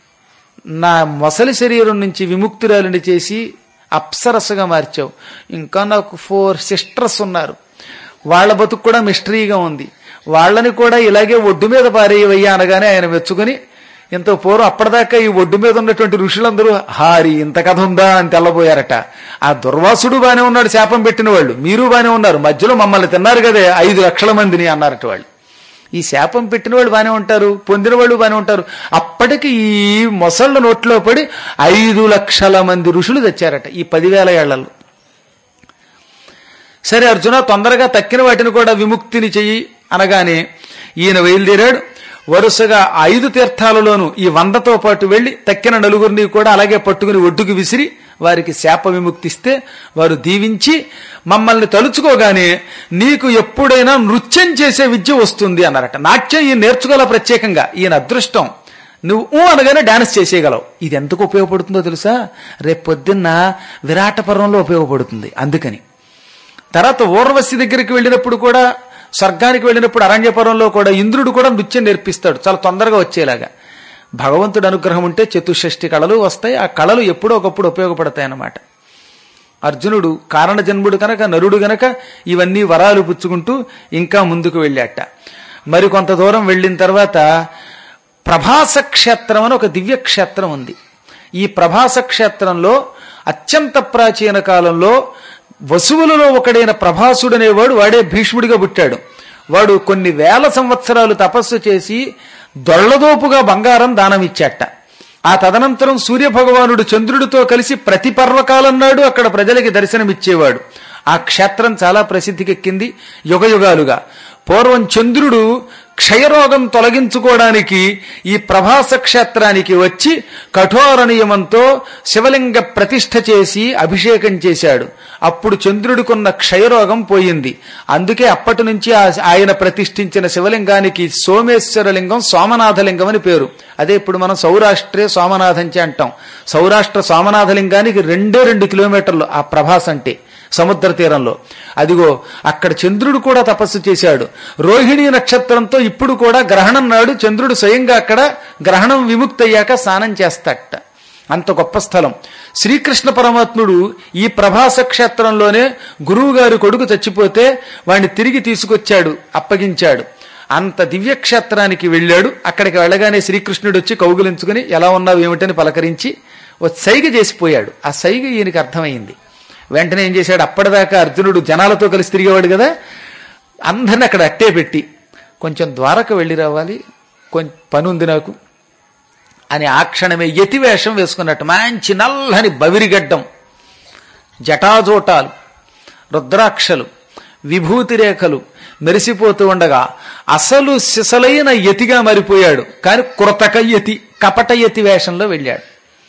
నా మొసలి శరీరం నుంచి విముక్తురాలిని చేసి అప్సరసగా మార్చావు ఇంకా నాకు ఫోర్ సిస్టర్స్ ఉన్నారు వాళ్ళ బతుకు కూడా మిస్టరీగా ఉంది వాళ్ళని కూడా ఇలాగే ఒడ్డు మీద పారేయవయ్యా అనగానే ఆయన మెచ్చుకుని ఇంత పూర్వం అప్పటిదాకా ఈ ఒడ్డు మీద ఉన్నటువంటి ఋషులందరూ హారి ఇంత కథ ఉందా అని తెల్లబోయారట ఆ దుర్వాసుడు బానే ఉన్నాడు శాపం పెట్టిన వాళ్ళు మీరు బానే ఉన్నారు మధ్యలో మమ్మల్ని తిన్నారు కదే ఐదు లక్షల మందిని అన్నారట వాళ్ళు ఈ శాపం పెట్టిన వాళ్ళు బానే ఉంటారు పొందిన వాళ్ళు బానే ఉంటారు అప్పటికి ఈ మొసళ్ళ నోట్లో పడి ఐదు లక్షల మంది ఋషులు తెచ్చారట ఈ పదివేల ఏళ్లలో సరే అర్జున తొందరగా తక్కిన వాటిని కూడా విముక్తిని చెయ్యి అనగానే ఈయన బయలుదేరాడు వరుసగా ఐదు తీర్థాలలోనూ ఈ వందతో పాటు వెళ్లి తక్కిన నలుగురిని కూడా అలాగే పట్టుకుని ఒడ్డుకు విసిరి వారికి శాప విముక్తిస్తే వారు దీవించి మమ్మల్ని తలుచుకోగానే నీకు ఎప్పుడైనా నృత్యం చేసే విద్య వస్తుంది అన్నారట నాట్యం ఈయన నేర్చుకోవాల ప్రత్యేకంగా ఈయన అదృష్టం నువ్వు ఊ అనగానే డాన్స్ చేసేయగలవు ఇది ఎందుకు ఉపయోగపడుతుందో తెలుసా రేపు పొద్దున్న విరాట పర్వంలో ఉపయోగపడుతుంది అందుకని తర్వాత ఊర్వశి దగ్గరికి వెళ్ళినప్పుడు కూడా స్వర్గానికి వెళ్ళినప్పుడు అరణ్యపురంలో కూడా ఇంద్రుడు కూడా నృత్యం నేర్పిస్తాడు చాలా తొందరగా వచ్చేలాగా భగవంతుడు అనుగ్రహం ఉంటే చతుషష్టి కళలు వస్తాయి ఆ కళలు ఎప్పుడో ఒకప్పుడు ఉపయోగపడతాయి అన్నమాట అర్జునుడు కారణ జన్ముడు కనుక నరుడు గనక ఇవన్నీ వరాలు పుచ్చుకుంటూ ఇంకా ముందుకు వెళ్ళాట మరి కొంత దూరం వెళ్ళిన తర్వాత ప్రభాస క్షేత్రం అని ఒక దివ్య క్షేత్రం ఉంది ఈ ప్రభాస క్షేత్రంలో అత్యంత ప్రాచీన కాలంలో వసువులలో ఒకడైన ప్రభాసుడనేవాడు వాడే భీష్ముడిగా పుట్టాడు వాడు కొన్ని వేల సంవత్సరాలు తపస్సు చేసి దొళ్లదోపుగా బంగారం దానం ఇచ్చాట ఆ తదనంతరం సూర్యభగవానుడు చంద్రుడితో కలిసి ప్రతి పర్వకాలం నాడు అక్కడ ప్రజలకి దర్శనమిచ్చేవాడు ఆ క్షేత్రం చాలా ప్రసిద్ధికెక్కింది యుగయుగాలుగా పూర్వం చంద్రుడు క్షయరోగం తొలగించుకోవడానికి ఈ ప్రభాస క్షేత్రానికి వచ్చి కఠోర నియమంతో శివలింగ ప్రతిష్ఠ చేసి అభిషేకం చేశాడు అప్పుడు చంద్రుడికున్న క్షయరోగం పోయింది అందుకే అప్పటి నుంచి ఆ- ఆయన ప్రతిష్ఠించిన శివలింగానికి సోమేశ్వర లింగం సోమనాథలింగం అని పేరు అదే ఇప్పుడు మనం సౌరాష్ట్రే సోమనాథంచి అంటాం సౌరాష్ట్ర సోమనాథలింగానికి రెండే రెండు కిలోమీటర్లు ఆ ప్రభాస్ అంటే సముద్ర తీరంలో అదిగో అక్కడ చంద్రుడు కూడా తపస్సు చేశాడు రోహిణి నక్షత్రంతో ఇప్పుడు కూడా గ్రహణం నాడు చంద్రుడు స్వయంగా అక్కడ గ్రహణం విముక్తయ్యాక స్నానం చేస్తాట అంత గొప్ప స్థలం శ్రీకృష్ణ పరమాత్ముడు ఈ ప్రభాస క్షేత్రంలోనే గురువు గారి కొడుకు చచ్చిపోతే వాడిని తిరిగి తీసుకొచ్చాడు అప్పగించాడు అంత దివ్య క్షేత్రానికి వెళ్ళాడు అక్కడికి వెళ్ళగానే శ్రీకృష్ణుడు వచ్చి కౌగులించుకుని ఎలా ఉన్నావు ఏమిటని పలకరించి ఓ సైగ చేసిపోయాడు ఆ సైగ ఈయనకి అర్థమైంది వెంటనే ఏం చేశాడు అప్పటిదాకా అర్జునుడు జనాలతో కలిసి తిరిగేవాడు కదా అందరిని అక్కడ అట్టే పెట్టి కొంచెం ద్వారక వెళ్ళి రావాలి కొంచెం పని ఉంది నాకు అని ఆ క్షణమే యతి వేషం వేసుకున్నట్టు మంచి నల్లని బవిరిగడ్డం జటాజోటాలు రుద్రాక్షలు విభూతి రేఖలు మెరిసిపోతూ ఉండగా అసలు సిసలైన యతిగా మారిపోయాడు కానీ కృతక యతి కపట యతి వేషంలో వెళ్ళాడు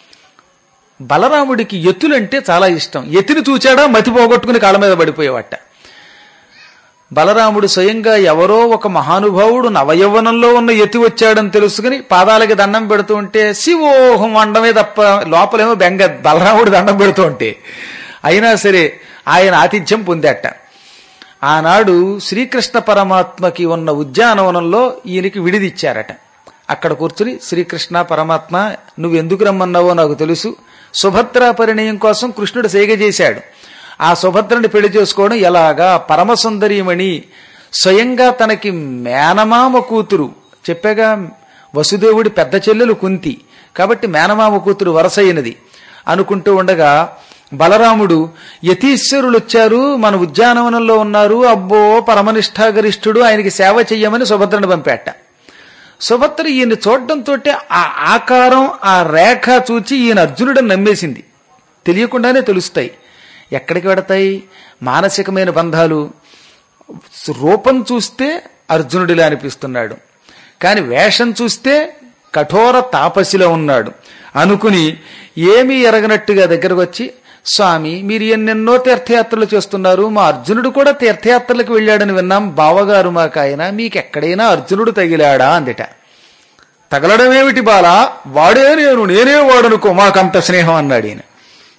బలరాముడికి ఎత్తులంటే చాలా ఇష్టం ఎత్తిని చూచాడా మతి పోగొట్టుకుని కాళ్ళ మీద పడిపోయేవాట బలరాముడు స్వయంగా ఎవరో ఒక మహానుభావుడు నవయవ్వనంలో ఉన్న ఎత్తి వచ్చాడని తెలుసుకుని పాదాలకి దండం పెడుతూ ఉంటే శివోహం అండమే తప్ప లోపలేమో బెంగ బలరాముడు దండం పెడుతూ ఉంటే అయినా సరే ఆయన ఆతిథ్యం పొందాట ఆనాడు శ్రీకృష్ణ పరమాత్మకి ఉన్న ఉద్యానవనంలో ఈయనకి విడిదిచ్చారట అక్కడ కూర్చుని శ్రీకృష్ణ పరమాత్మ నువ్వెందుకు రమ్మన్నావో నాకు తెలుసు సుభద్ర పరిణయం కోసం కృష్ణుడు సేగ చేశాడు ఆ సుభద్రని పెళ్లి చేసుకోవడం ఎలాగా పరమసుందరీమణి స్వయంగా తనకి మేనమామ కూతురు చెప్పాగా వసుదేవుడి పెద్ద చెల్లెలు కుంతి కాబట్టి మేనమామ కూతురు వరసైనది అనుకుంటూ ఉండగా బలరాముడు యతీశ్వరులు వచ్చారు మన ఉద్యానవనంలో ఉన్నారు అబ్బో పరమనిష్టాగరిష్ఠుడు ఆయనకి సేవ చెయ్యమని సుభద్రను పంపాట సుభద్ర ఈయన చూడడంతో ఆ ఆకారం ఆ రేఖ చూచి ఈయన అర్జునుడని నమ్మేసింది తెలియకుండానే తెలుస్తాయి ఎక్కడికి వెడతాయి మానసికమైన బంధాలు రూపం చూస్తే అర్జునుడిలా అనిపిస్తున్నాడు కాని వేషం చూస్తే కఠోర తాపసిలో ఉన్నాడు అనుకుని ఏమీ ఎరగనట్టుగా దగ్గరకు వచ్చి స్వామి మీరు ఎన్నెన్నో తీర్థయాత్రలు చేస్తున్నారు మా అర్జునుడు కూడా తీర్థయాత్రలకు వెళ్ళాడని విన్నాం బావగారు మాకాయన మీకెక్కడైనా అర్జునుడు తగిలాడా అందిట తగలడమేమిటి బాలా వాడే నేను నేనే వాడనుకో మాకంత స్నేహం అన్నాడు ఈయన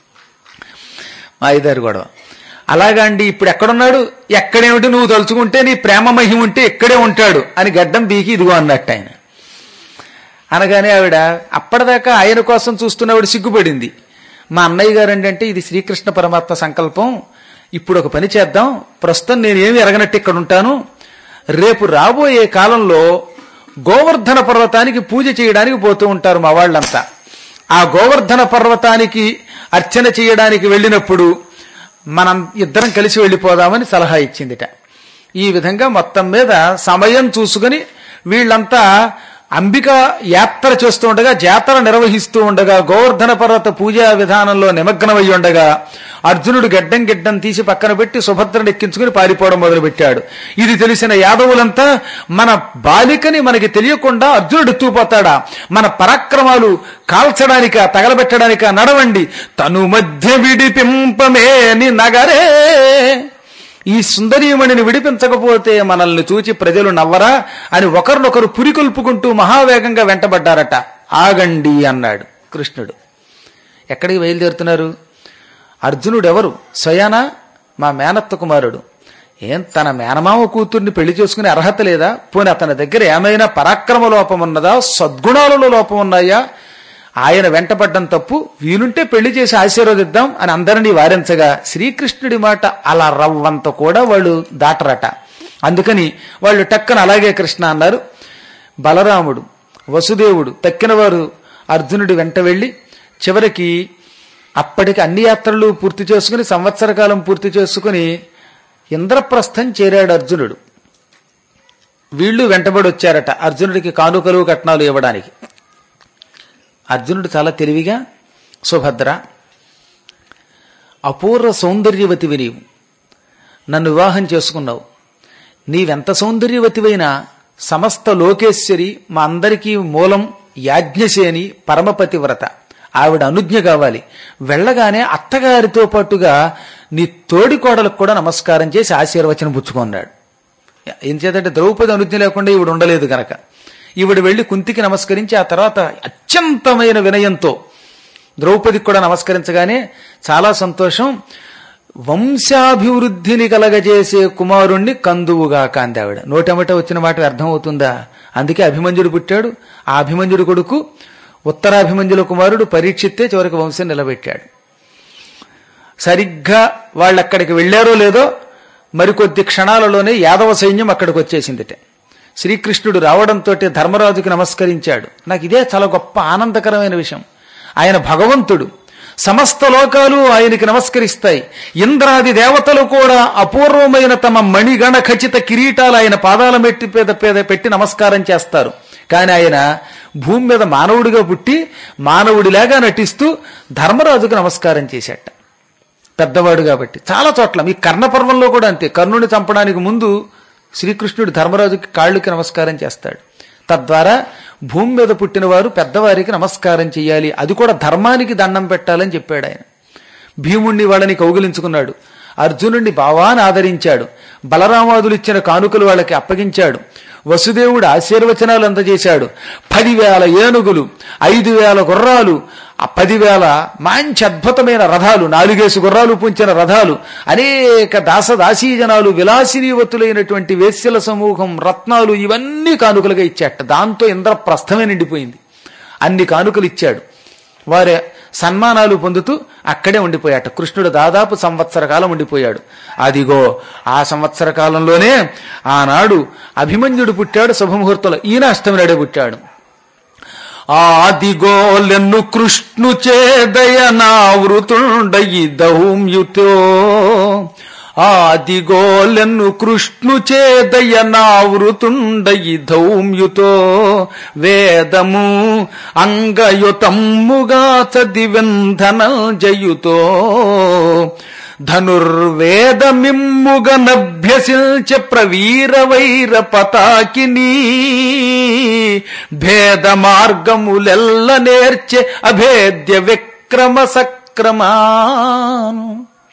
మా ఇద్దరు గొడవ అలాగా అండి ఇప్పుడు ఎక్కడున్నాడు ఎక్కడేమిటి నువ్వు తలుచుకుంటే నీ ప్రేమ మహిమ ఉంటే ఇక్కడే ఉంటాడు అని గడ్డం బీకి ఇదిగో అన్నట్టు ఆయన అనగానే ఆవిడ అప్పటిదాకా ఆయన కోసం చూస్తున్నవాడు సిగ్గుపడింది మా అన్నయ్య గారు అంటే ఇది శ్రీకృష్ణ పరమాత్మ సంకల్పం ఇప్పుడు ఒక పని చేద్దాం ప్రస్తుతం నేనేమి ఎరగనట్టు ఇక్కడ ఉంటాను రేపు రాబోయే కాలంలో గోవర్ధన పర్వతానికి పూజ చేయడానికి పోతూ ఉంటారు మా వాళ్ళంతా ఆ గోవర్ధన పర్వతానికి అర్చన చేయడానికి వెళ్ళినప్పుడు మనం ఇద్దరం కలిసి వెళ్ళిపోదామని సలహా ఇచ్చిందిట ఈ విధంగా మొత్తం మీద సమయం చూసుకుని వీళ్ళంతా అంబిక యాత్ర చేస్తూ ఉండగా జాతర నిర్వహిస్తూ ఉండగా గోవర్ధన పర్వత పూజా విధానంలో నిమగ్నమై ఉండగా అర్జునుడు గడ్డం గిడ్డం తీసి పక్కన పెట్టి సుభద్రను ఎక్కించుకుని పారిపోవడం మొదలుపెట్టాడు ఇది తెలిసిన యాదవులంతా మన బాలికని మనకి తెలియకుండా అర్జునుడు ఎత్తుకుపోతాడా మన పరాక్రమాలు కాల్చడానిక తగలబెట్టడానిక నడవండి తను మధ్య విడిపింపమేని నగరే ఈ సుందరీమణిని విడిపించకపోతే మనల్ని చూచి ప్రజలు నవ్వరా అని ఒకరినొకరు పురికొల్పుకుంటూ మహావేగంగా వెంటబడ్డారట ఆగండి అన్నాడు కృష్ణుడు ఎక్కడికి బయలుదేరుతున్నారు అర్జునుడు ఎవరు స్వయాన మా మేనత్త కుమారుడు ఏం తన మేనమామ కూతుర్ని పెళ్లి చేసుకునే అర్హత లేదా పోనీ అతని దగ్గర ఏమైనా పరాక్రమ లోపం ఉన్నదా సద్గుణాలలో లోపం ఉన్నాయా ఆయన వెంటపడ్డం తప్పు వీలుంటే పెళ్లి చేసి ఆశీర్వదిద్దాం అని అందరినీ వారించగా శ్రీకృష్ణుడి మాట అలా రవ్వంత కూడా వాళ్ళు దాటరట అందుకని వాళ్ళు టక్కన అలాగే కృష్ణ అన్నారు బలరాముడు వసుదేవుడు తక్కిన వారు అర్జునుడి వెంట వెళ్ళి చివరికి అప్పటికి అన్ని యాత్రలు పూర్తి చేసుకుని సంవత్సర కాలం పూర్తి చేసుకుని ఇంద్రప్రస్థం చేరాడు అర్జునుడు వీళ్ళు వెంటబడి వచ్చారట అర్జునుడికి కానుకలు కట్నాలు ఇవ్వడానికి అర్జునుడు చాలా తెలివిగా సుభద్ర అపూర్వ సౌందర్యవతివి నీవు నన్ను వివాహం చేసుకున్నావు నీవెంత సౌందర్యవతివైనా సమస్త లోకేశ్వరి మా అందరికీ మూలం యాజ్ఞసేని పరమపతివ్రత ఆవిడ అనుజ్ఞ కావాలి వెళ్ళగానే అత్తగారితో పాటుగా నీ తోడి కోడలకు కూడా నమస్కారం చేసి ఆశీర్వచనం పుచ్చుకున్నాడు ఏం చేతంటే ద్రౌపది అనుజ్ఞ లేకుండా ఈవిడ ఉండలేదు గనక ఈవిడ వెళ్లి కుంతికి నమస్కరించి ఆ తర్వాత అత్యంతమైన వినయంతో ద్రౌపదికి కూడా నమస్కరించగానే చాలా సంతోషం వంశాభివృద్ధిని కలగజేసే కుమారుణ్ణి కందువుగా కాందావిడ నోటెమట వచ్చిన మాట అర్థమవుతుందా అందుకే అభిమన్యుడు పుట్టాడు ఆ అభిమన్యుడు కొడుకు ఉత్తరాభిమన్యుల కుమారుడు పరీక్షిత్తే చివరికి వంశం నిలబెట్టాడు సరిగ్గా వాళ్ళు అక్కడికి వెళ్లారో లేదో మరికొద్ది క్షణాలలోనే యాదవ సైన్యం అక్కడికి వచ్చేసిందిట శ్రీకృష్ణుడు రావడంతో ధర్మరాజుకి నమస్కరించాడు నాకు ఇదే చాలా గొప్ప ఆనందకరమైన విషయం ఆయన భగవంతుడు సమస్త లోకాలు ఆయనకి నమస్కరిస్తాయి ఇంద్రాది దేవతలు కూడా అపూర్వమైన తమ మణిగణ ఖచ్చిత కిరీటాలు ఆయన పాదాల మెట్టి పేద పేద పెట్టి నమస్కారం చేస్తారు కానీ ఆయన భూమి మీద మానవుడిగా పుట్టి మానవుడిలాగా నటిస్తూ ధర్మరాజుకు నమస్కారం చేశాట పెద్దవాడు కాబట్టి చాలా చోట్ల మీ కర్ణపర్వంలో కూడా అంతే కర్ణుని చంపడానికి ముందు శ్రీకృష్ణుడు ధర్మరాజుకి కాళ్ళకి నమస్కారం చేస్తాడు తద్వారా భూమి మీద పుట్టిన వారు పెద్దవారికి నమస్కారం చెయ్యాలి అది కూడా ధర్మానికి దండం పెట్టాలని చెప్పాడు ఆయన భీముణ్ణి వాళ్ళని కౌగిలించుకున్నాడు అర్జునుడిని బావాని ఆదరించాడు బలరామాదులు ఇచ్చిన కానుకలు వాళ్ళకి అప్పగించాడు వసుదేవుడు ఆశీర్వచనాలు అందజేశాడు పదివేల ఏనుగులు ఐదు వేల గుర్రాలు ఆ పదివేల మంచి అద్భుతమైన రథాలు నాలుగేసి గుర్రాలు పుంచిన రథాలు అనేక దాసదాసీ జనాలు విలాసినీవతులైనటువంటి వేశ్యల సమూహం రత్నాలు ఇవన్నీ కానుకలుగా ఇచ్చాట దాంతో ఇంద్రప్రస్థమే నిండిపోయింది అన్ని కానుకలు ఇచ్చాడు వారి సన్మానాలు పొందుతూ అక్కడే ఉండిపోయాట కృష్ణుడు దాదాపు సంవత్సర కాలం ఉండిపోయాడు అదిగో ఆ సంవత్సర కాలంలోనే ఆనాడు అభిమన్యుడు పుట్టాడు శుభముహూర్తంలో ఈయన అష్టమి నాడే పుట్టాడు ఆదిగోలెన్ను కృష్ణు చేదయనావృతుండయి దౌమ్యుతో ఆదిగోలెన్ను కృష్ణు చేదయనావృతుండయి దౌమ్యుతో వేదము అంగయుతమ్ముగా చదివెంధనంజయుతో ధనుర్వేదమిమ్ముగనభ్యసించ ప్రవీర వైర పతాకిని భేద మార్గములెల్ల నేర్చె అభేద్య విక్రమ సక్రమాను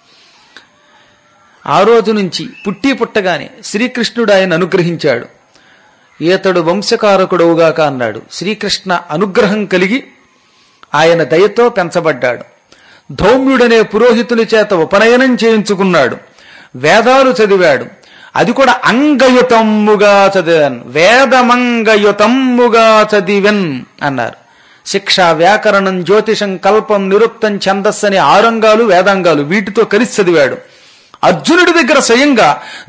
ఆ రోజు నుంచి పుట్టి పుట్టగానే శ్రీకృష్ణుడు ఆయన అనుగ్రహించాడు ఈతడు వంశకారకుడవుగాక అన్నాడు శ్రీకృష్ణ అనుగ్రహం కలిగి ఆయన దయతో పెంచబడ్డాడు ధౌమ్యుడనే పురోహితుని చేత ఉపనయనం చేయించుకున్నాడు వేదాలు చదివాడు అది కూడా అంగయుతమ్ముగా చదివాను వేదమంగయుతమ్ముగా చదివెన్ అన్నారు శిక్ష వ్యాకరణం జ్యోతిషం కల్పం నిరుక్తం ఛందస్సు అనే ఆరంగాలు వేదాంగాలు వీటితో కలిసి చదివాడు అర్జునుడి దగ్గర స్వయంగా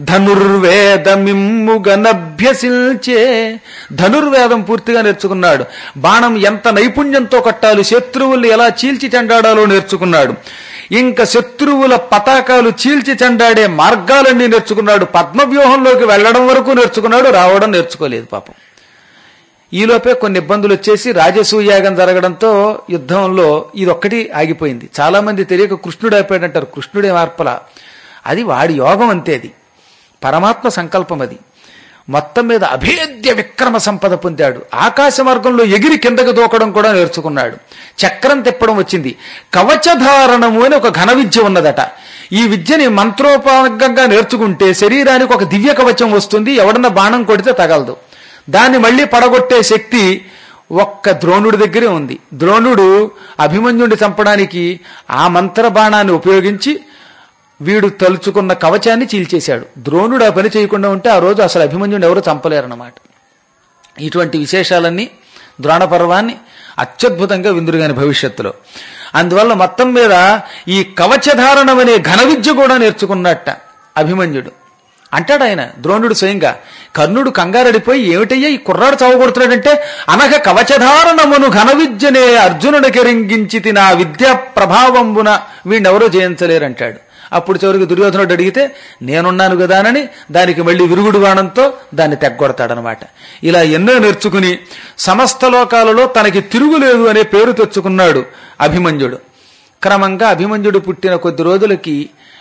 ధనుర్వేదమిమ్ముగనభ్యసించే ధనుర్వేదం పూర్తిగా నేర్చుకున్నాడు బాణం ఎంత నైపుణ్యంతో కొట్టాలి శత్రువుల్ని ఎలా చీల్చి చెండాడాలో నేర్చుకున్నాడు ఇంకా శత్రువుల పతాకాలు చీల్చి చెండాడే మార్గాలన్నీ నేర్చుకున్నాడు పద్మవ్యూహంలోకి వెళ్లడం వరకు నేర్చుకున్నాడు రావడం నేర్చుకోలేదు పాపం ఈలోపే కొన్ని ఇబ్బందులు వచ్చేసి రాజసూయాగం జరగడంతో యుద్ధంలో ఇదొక్కటి ఆగిపోయింది చాలా మంది తెలియక కృష్ణుడు అయిపోయాడంటారు కృష్ణుడే మార్పల అది వాడి యోగం అంతే అది పరమాత్మ సంకల్పం అది మొత్తం మీద అభేద్య విక్రమ సంపద పొందాడు ఆకాశ మార్గంలో ఎగిరి కిందకు దూకడం కూడా నేర్చుకున్నాడు చక్రం తిప్పడం వచ్చింది కవచధారణము అని ఒక ఘన విద్య ఉన్నదట ఈ విద్యని మంత్రోపాంగంగా నేర్చుకుంటే శరీరానికి ఒక దివ్య కవచం వస్తుంది ఎవడన్నా బాణం కొడితే తగలదు దాన్ని మళ్ళీ పడగొట్టే శక్తి ఒక్క ద్రోణుడి దగ్గరే ఉంది ద్రోణుడు అభిమన్యుడిని చంపడానికి ఆ మంత్ర బాణాన్ని ఉపయోగించి వీడు తలుచుకున్న కవచాన్ని చీల్చేశాడు ద్రోణుడు ఆ పని చేయకుండా ఉంటే ఆ రోజు అసలు అభిమన్యుని ఎవరు చంపలేరన్నమాట ఇటువంటి విశేషాలన్నీ ద్రోణ పర్వాన్ని అత్యద్భుతంగా విందురుగాని భవిష్యత్తులో అందువల్ల మొత్తం మీద ఈ కవచధారణం అనే ఘన విద్య కూడా నేర్చుకున్నట్ట అభిమన్యుడు అంటాడు ఆయన ద్రోణుడు స్వయంగా కర్ణుడు కంగారడిపోయి ఏమిటయ్యా ఈ కుర్రాడు చావగొడుతున్నాడంటే అనఘ కవచధారణమును ఘన విద్యనే అర్జునుడు కెరింగించి నా విద్యా ప్రభావంబున వీణెవరూ జయించలేరంటాడు అప్పుడు చివరికి దుర్యోధనుడు అడిగితే నేనున్నాను కదానని దానికి మళ్ళీ విరుగుడు బాణంతో దాన్ని తెగ్గొడతాడనమాట ఇలా ఎన్నో నేర్చుకుని సమస్త లోకాలలో తనకి తిరుగులేదు అనే పేరు తెచ్చుకున్నాడు అభిమన్యుడు క్రమంగా అభిమన్యుడు పుట్టిన కొద్ది రోజులకి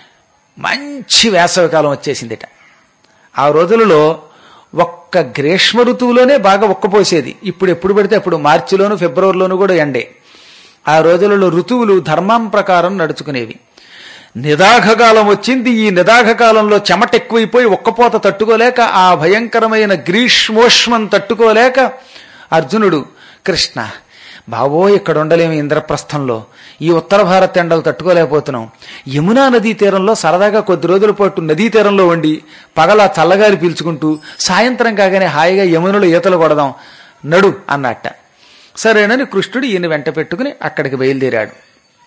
మంచి వేసవికాలం వచ్చేసిందిట ఆ రోజులలో ఒక్క గ్రీష్మ ఋతువులోనే బాగా ఒక్కపోసేది ఇప్పుడు ఎప్పుడు పడితే అప్పుడు మార్చిలోను ఫిబ్రవరిలోను కూడా ఎండే ఆ రోజులలో ఋతువులు ధర్మం ప్రకారం నడుచుకునేవి నిదాఘకాలం వచ్చింది ఈ నిదాఘకాలంలో చెమట ఎక్కువైపోయి ఒక్కపోత తట్టుకోలేక ఆ భయంకరమైన గ్రీష్మోష్మం తట్టుకోలేక అర్జునుడు కృష్ణ బావో ఇక్కడ ఉండలేము ఇంద్రప్రస్థంలో ఈ ఉత్తర భారత్ ఎండలు తట్టుకోలేకపోతున్నాం యమునా నదీ తీరంలో సరదాగా కొద్ది రోజుల పాటు నదీ తీరంలో వండి పగల చల్లగాలి పీల్చుకుంటూ సాయంత్రం కాగానే హాయిగా యమునలో ఈతలు కొడదాం నడు అన్నట్ట సరేనని కృష్ణుడు ఈయన వెంట పెట్టుకుని అక్కడికి బయలుదేరాడు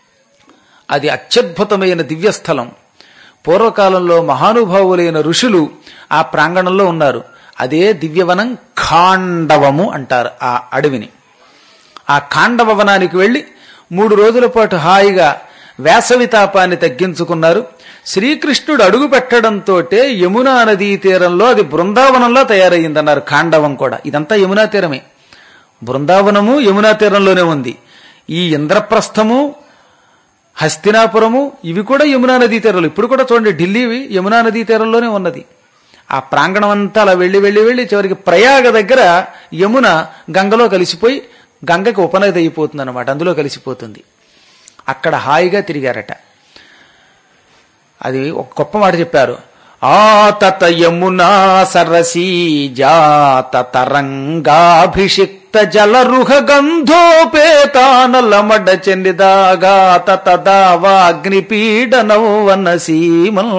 అది అత్యద్భుతమైన దివ్యస్థలం పూర్వకాలంలో మహానుభావులైన ఋషులు ఆ ప్రాంగణంలో ఉన్నారు అదే దివ్యవనం ఖాండవము అంటారు ఆ అడవిని ఆ ఖాండవ వనానికి వెళ్లి మూడు రోజుల పాటు హాయిగా వేసవి తాపాన్ని తగ్గించుకున్నారు శ్రీకృష్ణుడు అడుగు పెట్టడంతో యమునా నదీ తీరంలో అది బృందావనంలో తయారయ్యిందన్నారు ఖాండవం కూడా ఇదంతా యమునా తీరమే బృందావనము యమునా తీరంలోనే ఉంది ఈ ఇంద్రప్రస్థము హస్తినాపురము ఇవి కూడా యమునా నదీ తీరంలో ఇప్పుడు కూడా చూడండి ఢిల్లీ యమునా నదీ తీరంలోనే ఉన్నది ఆ ప్రాంగణం అంతా అలా వెళ్ళి వెళ్ళి వెళ్ళి చివరికి ప్రయాగ దగ్గర యమున గంగలో కలిసిపోయి గంగకి ఉపనది అయిపోతుంది అనమాట అందులో కలిసిపోతుంది అక్కడ హాయిగా తిరిగారట అది ఒక గొప్ప మాట చెప్పారు ఆ తత యమునా సరసీ జాత తరంగాభిషిక్త జలరుహ గంధోపేతానలమడ చెందిదాగా తత దావాగ్నిపీడనౌవన సీమం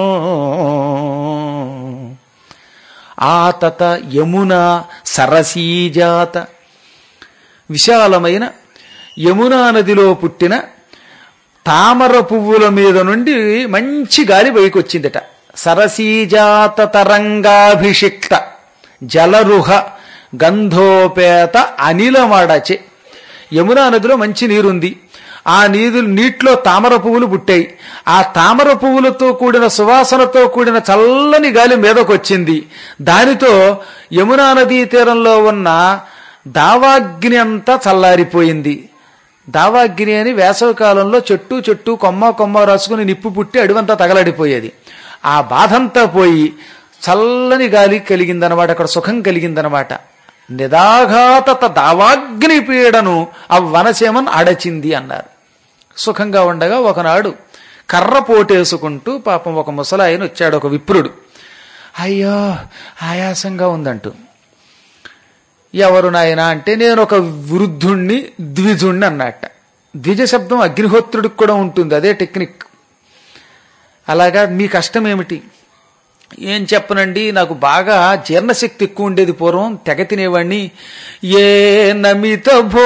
ఆ తత యమునా సరసీజాత విశాలమైన యమునా నదిలో పుట్టిన తామర పువ్వుల మీద నుండి మంచి గాలి పైకి వచ్చిందట సరసీజాత తరంగాభిషిక్త జలరుహ గంధోపేత అనిలమడచే యమునా నదిలో మంచి నీరుంది ఆ నీరు నీటిలో తామర పువ్వులు పుట్టాయి ఆ తామర పువ్వులతో కూడిన సువాసనతో కూడిన చల్లని గాలి మీదకొచ్చింది దానితో యమునా నదీ తీరంలో ఉన్న దావాగ్ని అంతా చల్లారిపోయింది దావాగ్ని అని వేసవి కాలంలో చెట్టు చెట్టు కొమ్మ కొమ్మ రాసుకుని నిప్పు పుట్టి అడివంతా తగలడిపోయేది ఆ బాధంతా పోయి చల్లని గాలి కలిగిందనమాట అక్కడ సుఖం కలిగిందనమాట నిదాఘాతత దావాగ్ని పీడను ఆ వనసేమన్ అడచింది అన్నారు సుఖంగా ఉండగా ఒకనాడు కర్ర పోటేసుకుంటూ పాపం ఒక ముసలాయన వచ్చాడు ఒక విప్రుడు అయ్యో ఆయాసంగా ఉందంటూ ఎవరు నాయన అంటే నేను ఒక వృద్ధుణ్ణి ద్విజుణ్ణి అన్నట్ట ద్విజ శబ్దం అగ్నిహోత్రుడికి కూడా ఉంటుంది అదే టెక్నిక్ అలాగా మీ కష్టం ఏమిటి ఏం చెప్పనండి నాకు బాగా జీర్ణశక్తి ఎక్కువ ఉండేది పూర్వం తెగ తినేవాణ్ణి ఏ నమిత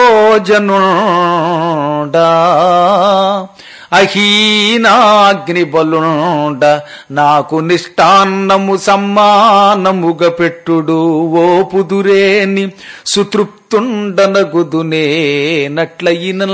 భోజనుడా అహీనాగ్ని బలుండ నాకు నిష్టాన్నము సమ్మానముగ పెట్టుడు ఓ పుదురేని సుతృప్తుండనగుదునే నట్లయిన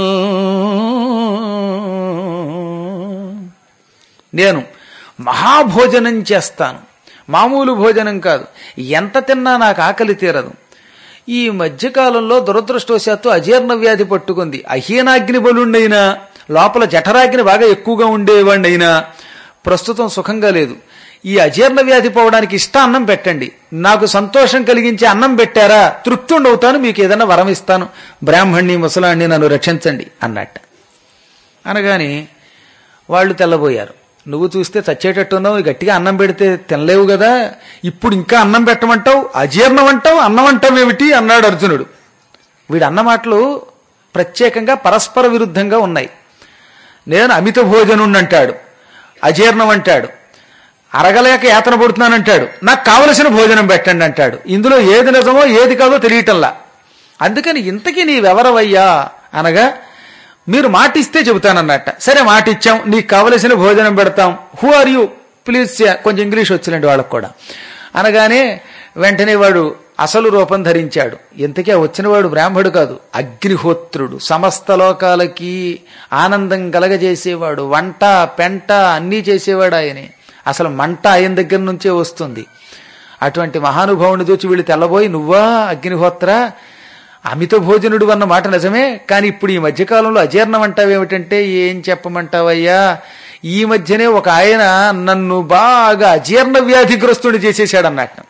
నేను మహాభోజనం చేస్తాను మామూలు భోజనం కాదు ఎంత తిన్నా నాకు ఆకలి తీరదు ఈ మధ్యకాలంలో దురదృష్టవశాత్తు అజీర్ణ వ్యాధి పట్టుకుంది అహీనాగ్ని బలుండైనా లోపల జఠరాగ్ని బాగా ఎక్కువగా ఉండేవాడినైనా ప్రస్తుతం సుఖంగా లేదు ఈ అజీర్ణ వ్యాధి పోవడానికి ఇష్ట అన్నం పెట్టండి నాకు సంతోషం కలిగించే అన్నం పెట్టారా తృప్తుండవుతాను మీకు ఏదైనా వరం ఇస్తాను బ్రాహ్మణ్ణి ముసలాన్ని నన్ను రక్షించండి అన్నట్ట అనగాని వాళ్ళు తెల్లబోయారు నువ్వు చూస్తే చచ్చేటట్టున్నావు గట్టిగా అన్నం పెడితే తినలేవు కదా ఇప్పుడు ఇంకా అన్నం పెట్టమంటావు అజీర్ణం అంటావు అన్నం అంటావు ఏమిటి అన్నాడు అర్జునుడు వీడు అన్న మాటలు ప్రత్యేకంగా పరస్పర విరుద్ధంగా ఉన్నాయి నేను అమిత భోజనుణ్ణి అంటాడు అజీర్ణం అంటాడు అరగలేక యాతన పడుతున్నానంటాడు నాకు కావలసిన భోజనం పెట్టండి అంటాడు ఇందులో ఏది నిజమో ఏది కాదో తెలియటంలా అందుకని ఇంతకీ నీవెవరవయ్యా అనగా మీరు మాట ఇస్తే చెబుతానన్నట్ట సరే మాట ఇచ్చాం నీకు కావలసిన భోజనం పెడతాం హూ ఆర్ యూ ప్లీజ్ కొంచెం ఇంగ్లీష్ వచ్చినండి వాళ్ళకు కూడా అనగానే వెంటనే వాడు అసలు రూపం ధరించాడు ఇంతకీ ఆ వచ్చినవాడు బ్రాహ్మడు కాదు అగ్నిహోత్రుడు సమస్త లోకాలకి ఆనందం కలగజేసేవాడు వంట పెంట అన్నీ చేసేవాడు ఆయనే అసలు మంట ఆయన దగ్గర నుంచే వస్తుంది అటువంటి మహానుభావుని చూచి వీళ్ళు తెల్లబోయి నువ్వా అగ్నిహోత్ర అమిత భోజనుడు అన్న మాట నిజమే కానీ ఇప్పుడు ఈ మధ్యకాలంలో అజీర్ణం అంటావేమిటంటే ఏం చెప్పమంటావయ్యా ఈ మధ్యనే ఒక ఆయన నన్ను బాగా అజీర్ణ వ్యాధిగ్రస్తుని చేసేశాడు అన్నట్టు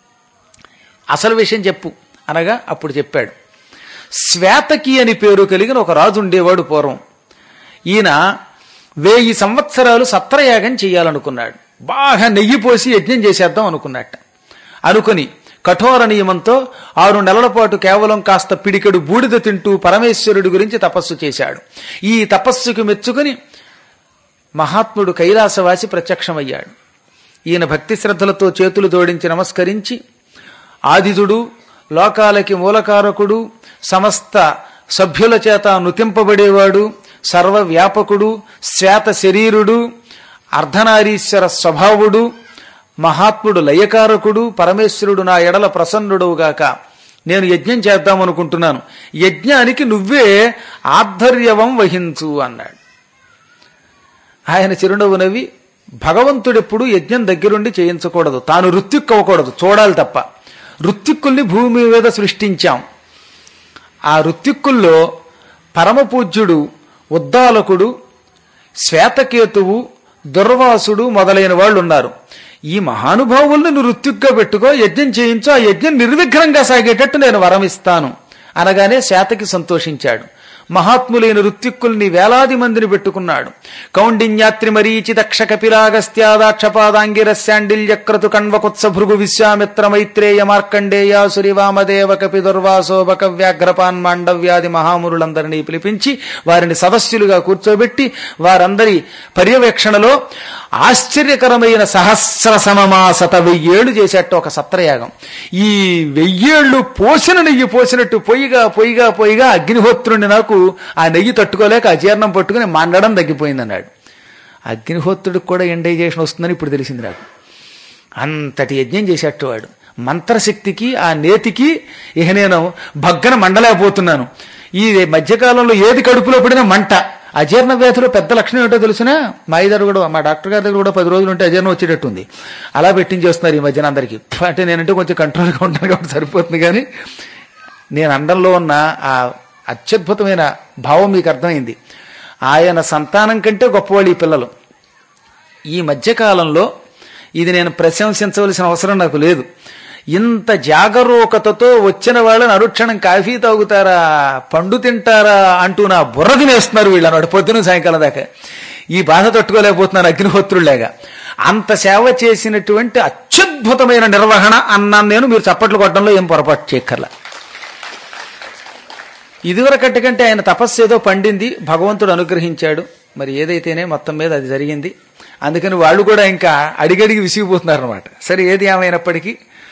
అసలు విషయం చెప్పు అనగా అప్పుడు చెప్పాడు శ్వేతకి అని పేరు కలిగిన ఒక రాజు ఉండేవాడు పూర్వం ఈయన వెయ్యి సంవత్సరాలు సత్రయాగం చేయాలనుకున్నాడు బాగా నెయ్యి పోసి యజ్ఞం చేసేద్దాం అనుకున్నట్ట అనుకుని కఠోర నియమంతో ఆరు నెలల పాటు కేవలం కాస్త పిడికెడు బూడిద తింటూ పరమేశ్వరుడి గురించి తపస్సు చేశాడు ఈ తపస్సుకు మెచ్చుకుని మహాత్ముడు కైలాసవాసి ప్రత్యక్షమయ్యాడు ఈయన భక్తి శ్రద్ధలతో చేతులు జోడించి నమస్కరించి ఆదిజుడు లోకాలకి మూలకారకుడు సమస్త సభ్యుల చేత నుతింపబడేవాడు సర్వవ్యాపకుడు శ్వేత శరీరుడు అర్ధనారీశ్వర స్వభావుడు మహాత్ముడు లయకారకుడు పరమేశ్వరుడు నా ఎడల ప్రసన్నుడవుగాక నేను యజ్ఞం చేద్దామనుకుంటున్నాను యజ్ఞానికి నువ్వే ఆధ్వర్యవం వహించు అన్నాడు ఆయన చిరునవ్వు నవ్వి భగవంతుడెప్పుడు యజ్ఞం దగ్గరుండి చేయించకూడదు తాను రుత్తిక్కు అవ్వకూడదు చూడాలి తప్ప రుత్తిక్కుల్ని భూమి మీద సృష్టించాం ఆ రుత్తిక్కుల్లో పరమపూజ్యుడు ఉద్దాలకుడు శ్వేతకేతువు దుర్వాసుడు మొదలైన వాళ్ళు ఉన్నారు ఈ మహానుభావుల్ని నువ్వు ఋత్విగ్గా పెట్టుకో యజ్ఞం చేయించు ఆ యజ్ఞం నిర్విఘ్నంగా సాగేటట్టు నేను వరం ఇస్తాను అనగానే శాతకి సంతోషించాడు మహాత్ములైన ఋత్విక్కుల్ని వేలాది మందిని పెట్టుకున్నాడు కౌండిన్యాత్రి మరీచి దక్ష కపిలాగస్త్యాదాక్షపాదాంగిరస్యాండిల్యక్రతు కణ్వకుత్స భృగు విశ్వామిత్ర మైత్రేయ మార్కండేయ సురివామదేవ కపి దుర్వాసోబక వ్యాఘ్రపాన్ మాండవ్యాది మహామురులందరినీ పిలిపించి వారిని సదస్సులుగా కూర్చోబెట్టి వారందరి పర్యవేక్షణలో ఆశ్చర్యకరమైన సహస్ర సమమాసత వెయ్యేళ్లు చేసేట ఒక సత్రయాగం ఈ వెయ్యేళ్లు పోసిన నెయ్యి పోసినట్టు పొయ్యిగా పొయ్యిగా పొయ్యిగా అగ్నిహోత్రుని నాకు ఆ నెయ్యి తట్టుకోలేక అజీర్ణం పట్టుకుని మండడం తగ్గిపోయిందన్నాడు అగ్నిహోత్రుడికి కూడా ఎండైజేషన్ వస్తుందని ఇప్పుడు తెలిసింది నాకు అంతటి యజ్ఞం చేసేట్టు వాడు మంత్రశక్తికి ఆ నేతికి ఇక నేను భగ్గన మండలేకపోతున్నాను ఈ మధ్యకాలంలో ఏది కడుపులో పడినా మంట అజీర్ణ వ్యాధిలో పెద్ద లక్షణం ఏంటో తెలిసినా మా ఇద్దరు కూడా మా డాక్టర్ గారి దగ్గర కూడా పది రోజులు ఉంటే అజీర్ణం వచ్చేటట్టుంది అలా పెట్టించేస్తున్నారు ఈ మధ్యన అందరికీ ఫ్ అంటే నేనంటే కొంచెం కంట్రోల్గా ఉంటాను కాబట్టి సరిపోతుంది కానీ నేను అండంలో ఉన్న ఆ అత్యద్భుతమైన భావం మీకు అర్థమైంది ఆయన సంతానం కంటే గొప్పవాళ్ళు ఈ పిల్లలు ఈ మధ్యకాలంలో ఇది నేను ప్రశంసించవలసిన అవసరం నాకు లేదు ఇంత జాగరూకతతో వచ్చిన వాళ్ళని అనుక్షణం కాఫీ తాగుతారా పండు తింటారా అంటూ నా బుర్ర తినేస్తున్నారు వీళ్ళు అన్నాడు పొద్దున సాయంకాలం దాకా ఈ బాధ తట్టుకోలేకపోతున్నాను అగ్నిహోత్రుల్లాగా అంత సేవ చేసినటువంటి అత్యద్భుతమైన నిర్వహణ అన్నాను నేను మీరు చప్పట్లు కొట్టడంలో ఏం పొరపాటు చేయక్కర్లా ఇదివరకటి కంటే ఆయన తపస్సు ఏదో పండింది భగవంతుడు అనుగ్రహించాడు మరి ఏదైతేనే మొత్తం మీద అది జరిగింది అందుకని వాళ్ళు కూడా ఇంకా అడిగడిగి విసిగిపోతున్నారు అనమాట సరే ఏది ఏమైనప్పటికీ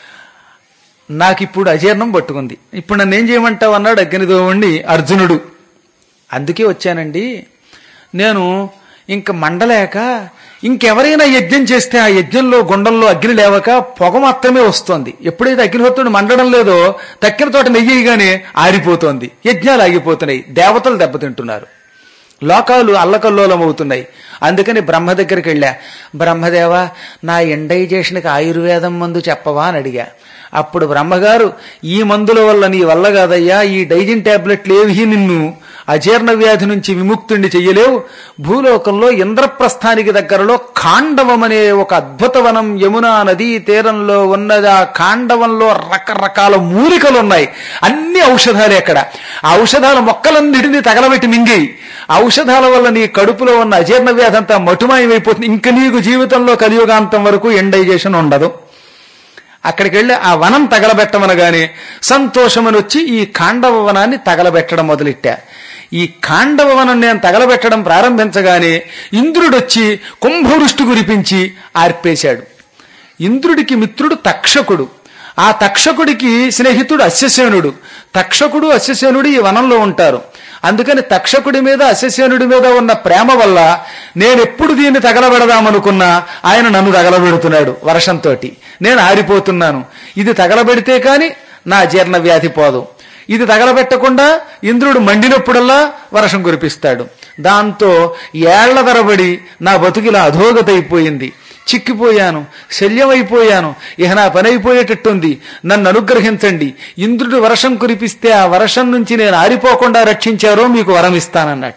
నాకు ఇప్పుడు అజీర్ణం పట్టుకుంది ఇప్పుడు నన్ను ఏం చేయమంటావు అన్నాడు అగ్నిదోవుణ్ణి అర్జునుడు అందుకే వచ్చానండి నేను ఇంక మండలేక ఇంకెవరైనా యజ్ఞం చేస్తే ఆ యజ్ఞంలో గుండంలో అగ్ని లేవక పొగ మాత్రమే వస్తోంది ఎప్పుడైతే అగ్నిహోత్రుడు మండడం లేదో తక్కిన తోట నెయ్యిగానే ఆరిపోతోంది యజ్ఞాలు ఆగిపోతున్నాయి దేవతలు దెబ్బతింటున్నారు లోకాలు అల్లకల్లోలం అవుతున్నాయి అందుకని బ్రహ్మ దగ్గరికి వెళ్ళా బ్రహ్మదేవ నా ఇండైజేషన్కి ఆయుర్వేదం మందు చెప్పవా అని అడిగా అప్పుడు బ్రహ్మగారు ఈ మందుల వల్ల నీ వల్ల కాదయ్యా ఈ డైజిన్ టాబ్లెట్లు ఏవి నిన్ను అజీర్ణ వ్యాధి నుంచి విముక్తుణ్ణి చెయ్యలేవు భూలోకంలో ఇంద్రప్రస్థానికి దగ్గరలో ఖాండవం అనే ఒక అద్భుత వనం యమునా నదీ తీరంలో ఉన్నది ఆ ఖాండవంలో రకరకాల మూలికలు ఉన్నాయి అన్ని ఔషధాలే అక్కడ ఆ ఔషధాల మొక్కలన్నిటినీ తగలబెట్టి మింగేయి ఔషధాల వల్ల నీ కడుపులో ఉన్న అజీర్ణ వ్యాధి అంతా మటుమాయమైపోతుంది ఇంక నీకు జీవితంలో కలియుగాంతం వరకు ఎండైజేషన్ ఉండదు అక్కడికి వెళ్ళి ఆ వనం తగలబెట్టమనగానే సంతోషమని వచ్చి ఈ ఖాండవ వనాన్ని తగలబెట్టడం మొదలెట్టా ఈ ఖాండవ వనం నేను తగలబెట్టడం ప్రారంభించగానే ఇంద్రుడొచ్చి కుంభవృష్టి కురిపించి ఆర్పేశాడు ఇంద్రుడికి మిత్రుడు తక్షకుడు ఆ తక్షకుడికి స్నేహితుడు అశ్వసేనుడు తక్షకుడు అశ్వసేనుడు ఈ వనంలో ఉంటారు అందుకని తక్షకుడి మీద అశ్వసేనుడి మీద ఉన్న ప్రేమ వల్ల నేనెప్పుడు దీన్ని తగలబెడదామనుకున్నా ఆయన నన్ను తగలబెడుతున్నాడు వర్షంతోటి నేను ఆరిపోతున్నాను ఇది తగలబెడితే కాని నా జీర్ణ వ్యాధి పోదు ఇది తగలబెట్టకుండా ఇంద్రుడు మండినప్పుడల్లా వర్షం కురిపిస్తాడు దాంతో ఏళ్ల తరబడి నా బతుకిలా అధోగతైపోయింది చిక్కిపోయాను శల్యమైపోయాను ఇహ నా పని అయిపోయేటట్టుంది నన్ను అనుగ్రహించండి ఇంద్రుడు వర్షం కురిపిస్తే ఆ వర్షం నుంచి నేను ఆరిపోకుండా రక్షించారో మీకు వరం ఇస్తానన్నట్ట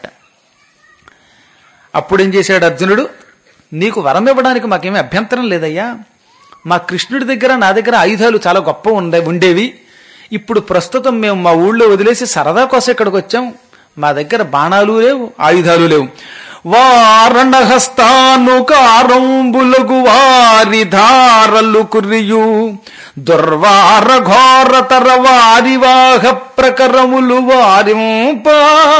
అప్పుడేం చేశాడు అర్జునుడు నీకు వరం ఇవ్వడానికి మాకేమీ అభ్యంతరం లేదయ్యా మా కృష్ణుడి దగ్గర నా దగ్గర ఆయుధాలు చాలా గొప్ప ఉండే ఉండేవి ఇప్పుడు ప్రస్తుతం మేము మా ఊళ్ళో వదిలేసి సరదా కోసం ఇక్కడికి వచ్చాం మా దగ్గర బాణాలు లేవు ఆయుధాలు లేవు వారణహస్తాను కారంబులగు వారి ధారలు కురియు దుర్వార ఘోరతర వారి వాహ ప్రకరములు వారింపా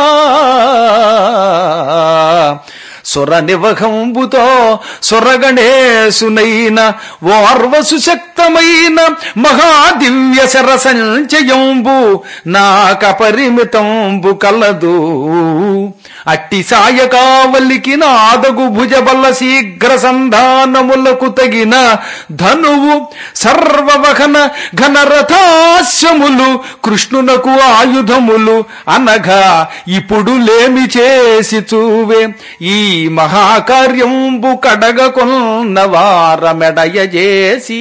సుర నివహంబుతో సురగణేశునైన ఓర్వసు శక్తమైన మహాదివ్య శర సంచయంబు నాకపరిమితంబు కలదు అట్టి సాయకావల్లికి నాదగు భుజబల్ల శీఘ్ర సంధానములకు తగిన ధనువు సర్వవహన ఘనరథాశ్యములు కృష్ణునకు ఆయుధములు అనగా ఇప్పుడు లేమి చేసి చూవే ఈ మహాకార్యంబు కడగకొన్న వారమెడయ చేసి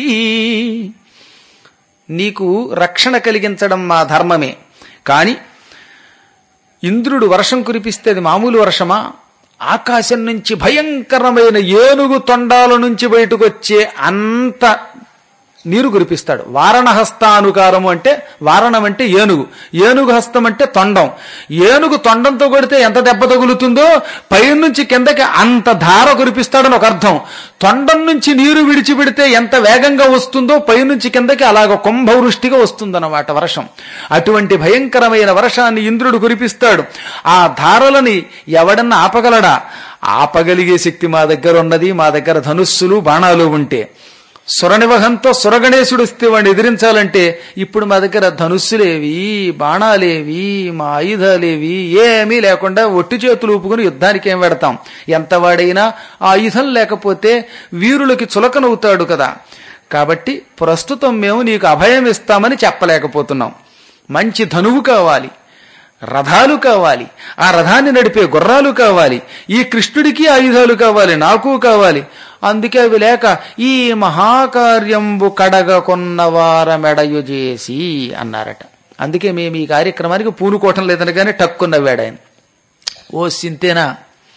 నీకు రక్షణ కలిగించడం మా ధర్మమే కాని ఇంద్రుడు వర్షం కురిపిస్తే అది మామూలు వర్షమా ఆకాశం నుంచి భయంకరమైన ఏనుగు తొండాల నుంచి బయటకు వచ్చే అంత నీరు కురిపిస్తాడు వారణ హస్తానుకారము అంటే వారణం అంటే ఏనుగు ఏనుగు హస్తం అంటే తొండం ఏనుగు తొండంతో కొడితే ఎంత దెబ్బ తగులుతుందో పైనుంచి కిందకి అంత ధార కురిపిస్తాడని ఒక అర్థం తొండం నుంచి నీరు విడిచిపెడితే ఎంత వేగంగా వస్తుందో పైనుంచి కిందకి అలాగ కుంభవృష్టిగా వస్తుందన్నమాట వర్షం అటువంటి భయంకరమైన వర్షాన్ని ఇంద్రుడు కురిపిస్తాడు ఆ ధారలని ఎవడన్నా ఆపగలడా ఆపగలిగే శక్తి మా దగ్గర ఉన్నది మా దగ్గర ధనుస్సులు బాణాలు ఉంటే సురనివహంతో సురగణేశుడు వస్తే వాడిని ఎదిరించాలంటే ఇప్పుడు మా దగ్గర ధనుస్సులేవి బాణాలేవి మా ఆయుధాలేవి ఏమీ లేకుండా ఒట్టి చేతులు ఊపుకుని యుద్ధానికి ఏం పెడతాం ఎంత వాడైనా ఆ ఆయుధం లేకపోతే వీరులకి చులకనవుతాడు కదా కాబట్టి ప్రస్తుతం మేము నీకు అభయం ఇస్తామని చెప్పలేకపోతున్నాం మంచి ధనువు కావాలి రథాలు కావాలి ఆ రథాన్ని నడిపే గుర్రాలు కావాలి ఈ కృష్ణుడికి ఆయుధాలు కావాలి నాకు కావాలి అందుకే అవి లేక ఈ మహాకార్యంబు కడగ కొన్నవార మెడయు చేసి అన్నారట అందుకే మేము ఈ కార్యక్రమానికి పూనుకోవటం లేదనగానే టక్కున్నవాడు ఆయన ఓ సింతేనా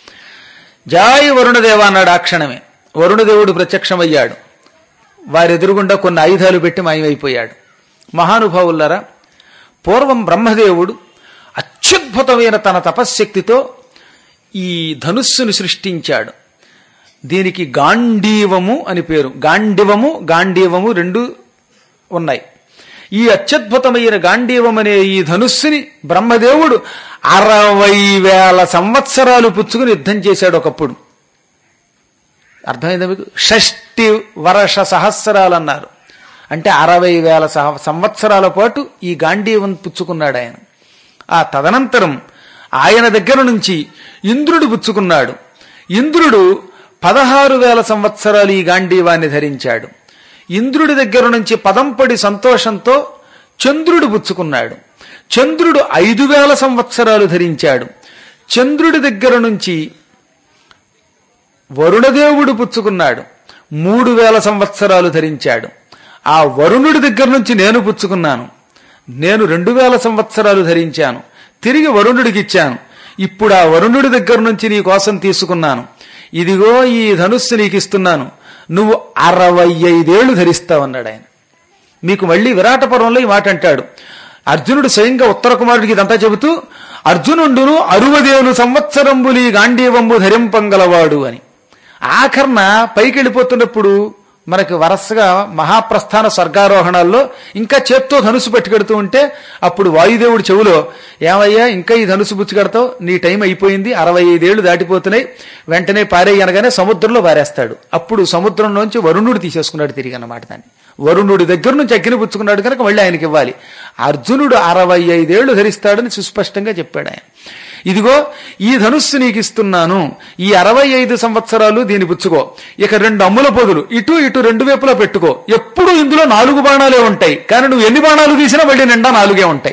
జాయి వరుణదేవ అన్నాడు ఆ క్షణమే వరుణదేవుడు ప్రత్యక్షమయ్యాడు వారి ఎదురుగుండా కొన్ని ఆయుధాలు పెట్టి మాయమైపోయాడు మహానుభావులారా పూర్వం బ్రహ్మదేవుడు అత్యద్భుతమైన తన తపశ్శక్తితో ఈ ధనుస్సును సృష్టించాడు దీనికి గాంధీవము అని పేరు గాండివము గాంధీవము రెండు ఉన్నాయి ఈ అత్యద్భుతమైన గాంధీవం అనే ఈ ధనుస్సుని బ్రహ్మదేవుడు అరవై వేల సంవత్సరాలు పుచ్చుకుని యుద్ధం చేశాడు ఒకప్పుడు అర్థమైందా మీకు షష్టి వర్ష సహస్రాలు అన్నారు అంటే అరవై వేల సహ- సంవత్సరాల పాటు ఈ గాంధీవం పుచ్చుకున్నాడు ఆయన ఆ తదనంతరం ఆయన దగ్గర నుంచి ఇంద్రుడు పుచ్చుకున్నాడు ఇంద్రుడు పదహారు వేల సంవత్సరాలు ఈ గాంధీవాన్ని ధరించాడు ఇంద్రుడి దగ్గర నుంచి పదంపడి సంతోషంతో చంద్రుడు పుచ్చుకున్నాడు చంద్రుడు ఐదు వేల సంవత్సరాలు ధరించాడు చంద్రుడి దగ్గర నుంచి వరుణదేవుడు పుచ్చుకున్నాడు మూడు వేల సంవత్సరాలు ధరించాడు ఆ వరుణుడి దగ్గర నుంచి నేను పుచ్చుకున్నాను నేను రెండు వేల సంవత్సరాలు ధరించాను తిరిగి వరుణుడికి ఇచ్చాను ఇప్పుడు ఆ వరుణుడి దగ్గర నుంచి నీ కోసం తీసుకున్నాను ఇదిగో ఈ ధనుస్సు నీకు ఇస్తున్నాను నువ్వు అరవై ఐదేళ్లు ధరిస్తావన్నాడు ఆయన మీకు మళ్ళీ విరాట పర్వంలో ఈ మాట అంటాడు అర్జునుడు స్వయంగా ఉత్తర కుమారుడికి ఇదంతా చెబుతూ అర్జునుండును అరువదేను సంవత్సరంబులి గాంధీవంబు ధరింపంగలవాడు అని ఆఖరణ పైకి వెళ్ళిపోతున్నప్పుడు మనకి వరసగా మహాప్రస్థాన స్వర్గారోహణాల్లో ఇంకా చేత్తో ధనుసు పట్టుకెడుతూ ఉంటే అప్పుడు వాయుదేవుడి చెవులో ఏమయ్యా ఇంకా ఈ ధనుసు బుచ్చికెడతావు నీ టైం అయిపోయింది అరవై ఐదేళ్లు దాటిపోతున్నాయి వెంటనే పారేయి అనగానే సముద్రంలో పారేస్తాడు అప్పుడు సముద్రంలోంచి వరుణుడు తీసేసుకున్నాడు తిరిగి అన్నమాట దాన్ని వరుణుడి దగ్గర నుంచి అగ్గిని పుచ్చుకున్నాడు కనుక మళ్ళీ ఆయనకి ఇవ్వాలి అర్జునుడు అరవై ఐదేళ్లు ధరిస్తాడని సుస్పష్టంగా చెప్పాడు ఆయన ఇదిగో ఈ ధనుస్సు నీకు ఇస్తున్నాను ఈ అరవై ఐదు సంవత్సరాలు దీన్ని పుచ్చుకో ఇక రెండు అమ్ముల పొదులు ఇటు ఇటు రెండు వైపులా పెట్టుకో ఎప్పుడు ఇందులో నాలుగు బాణాలే ఉంటాయి కానీ నువ్వు ఎన్ని బాణాలు తీసినా మళ్ళీ నిండా నాలుగే ఉంటాయి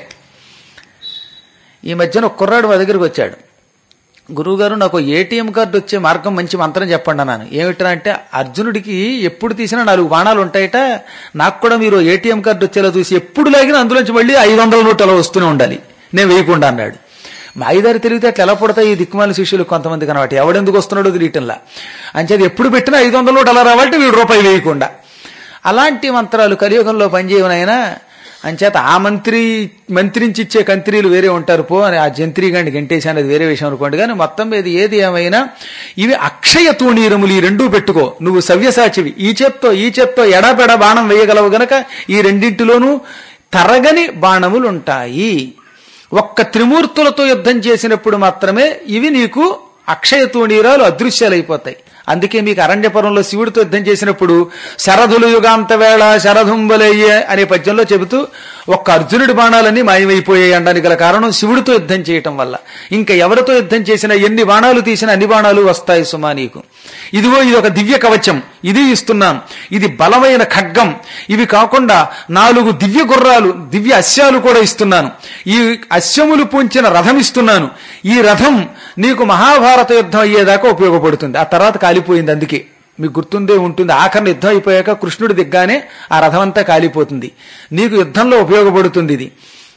ఈ మధ్యన ఒక కుర్రాడు మా దగ్గరికి వచ్చాడు గురువుగారు నాకు ఏటీఎం కార్డు వచ్చే మార్గం మంచి మంత్రం చెప్పండి అన్నాను ఏమిటా అంటే అర్జునుడికి ఎప్పుడు తీసినా నాలుగు బాణాలు ఉంటాయట నాకు కూడా మీరు ఏటీఎం కార్డు వచ్చేలా చూసి ఎప్పుడు లాగినా అందులోంచి మళ్ళీ ఐదు వందల నోట్లు అలా వస్తూనే ఉండాలి నేను వేయకుండా అన్నాడు మా ఐదారు తెలివితే అట్లా ఎలా పడతాయి ఈ దిక్కుమాల శిష్యులు కొంతమంది కనబట్టి ఎవడెందుకు వస్తున్నాడో తెలియటంలా అంచేది ఎప్పుడు పెట్టినా ఐదు వందల నోటు అలా రావాలంటే వీడు రూపాయి వేయకుండా అలాంటి మంత్రాలు కలియుగంలో పనిచేయనైనా అంచేత ఆ మంత్రి మంత్రించి ఇచ్చే కంత్రీలు వేరే ఉంటారు పో అని ఆ జంత్రి గాండి గంటేసి అనేది వేరే విషయం అనుకోండి కానీ మొత్తం మీద ఏది ఏమైనా ఇవి అక్షయ తూణీరములు ఈ రెండూ పెట్టుకో నువ్వు సవ్యసాచివి ఈ చేత్తో ఈ చేత్తో ఎడపెడ బాణం వేయగలవు గనక ఈ రెండింటిలోనూ తరగని బాణములు ఉంటాయి ఒక్క త్రిమూర్తులతో యుద్ధం చేసినప్పుడు మాత్రమే ఇవి నీకు అక్షయ తూణీరాలు అదృశ్యాలైపోతాయి అందుకే మీకు అరణ్యపురంలో శివుడితో యుద్ధం చేసినప్పుడు శరధులు యుగాంత వేళ శరధుంబలయ్యే అనే పద్యంలో చెబుతూ ఒక్క అర్జునుడి బాణాలన్నీ మాయమైపోయాయి అనడానికి గల కారణం శివుడితో యుద్ధం చేయటం వల్ల ఇంకా ఎవరితో యుద్ధం చేసినా ఎన్ని బాణాలు తీసినా అన్ని బాణాలు వస్తాయి సుమా నీకు ఇదిగో ఇది ఒక దివ్య కవచం ఇది ఇస్తున్నాను ఇది బలమైన ఖడ్గం ఇవి కాకుండా నాలుగు దివ్య గుర్రాలు దివ్య అశ్యాలు కూడా ఇస్తున్నాను ఈ అశ్వములు పూంచిన రథం ఇస్తున్నాను ఈ రథం నీకు మహాభారత యుద్ధం అయ్యేదాకా ఉపయోగపడుతుంది ఆ తర్వాత కాలిపోయింది అందుకే మీకు గుర్తుందే ఉంటుంది ఆఖరణ యుద్ధం అయిపోయాక కృష్ణుడు దిగ్గానే ఆ రథం అంతా కాలిపోతుంది నీకు యుద్ధంలో ఉపయోగపడుతుంది ఇది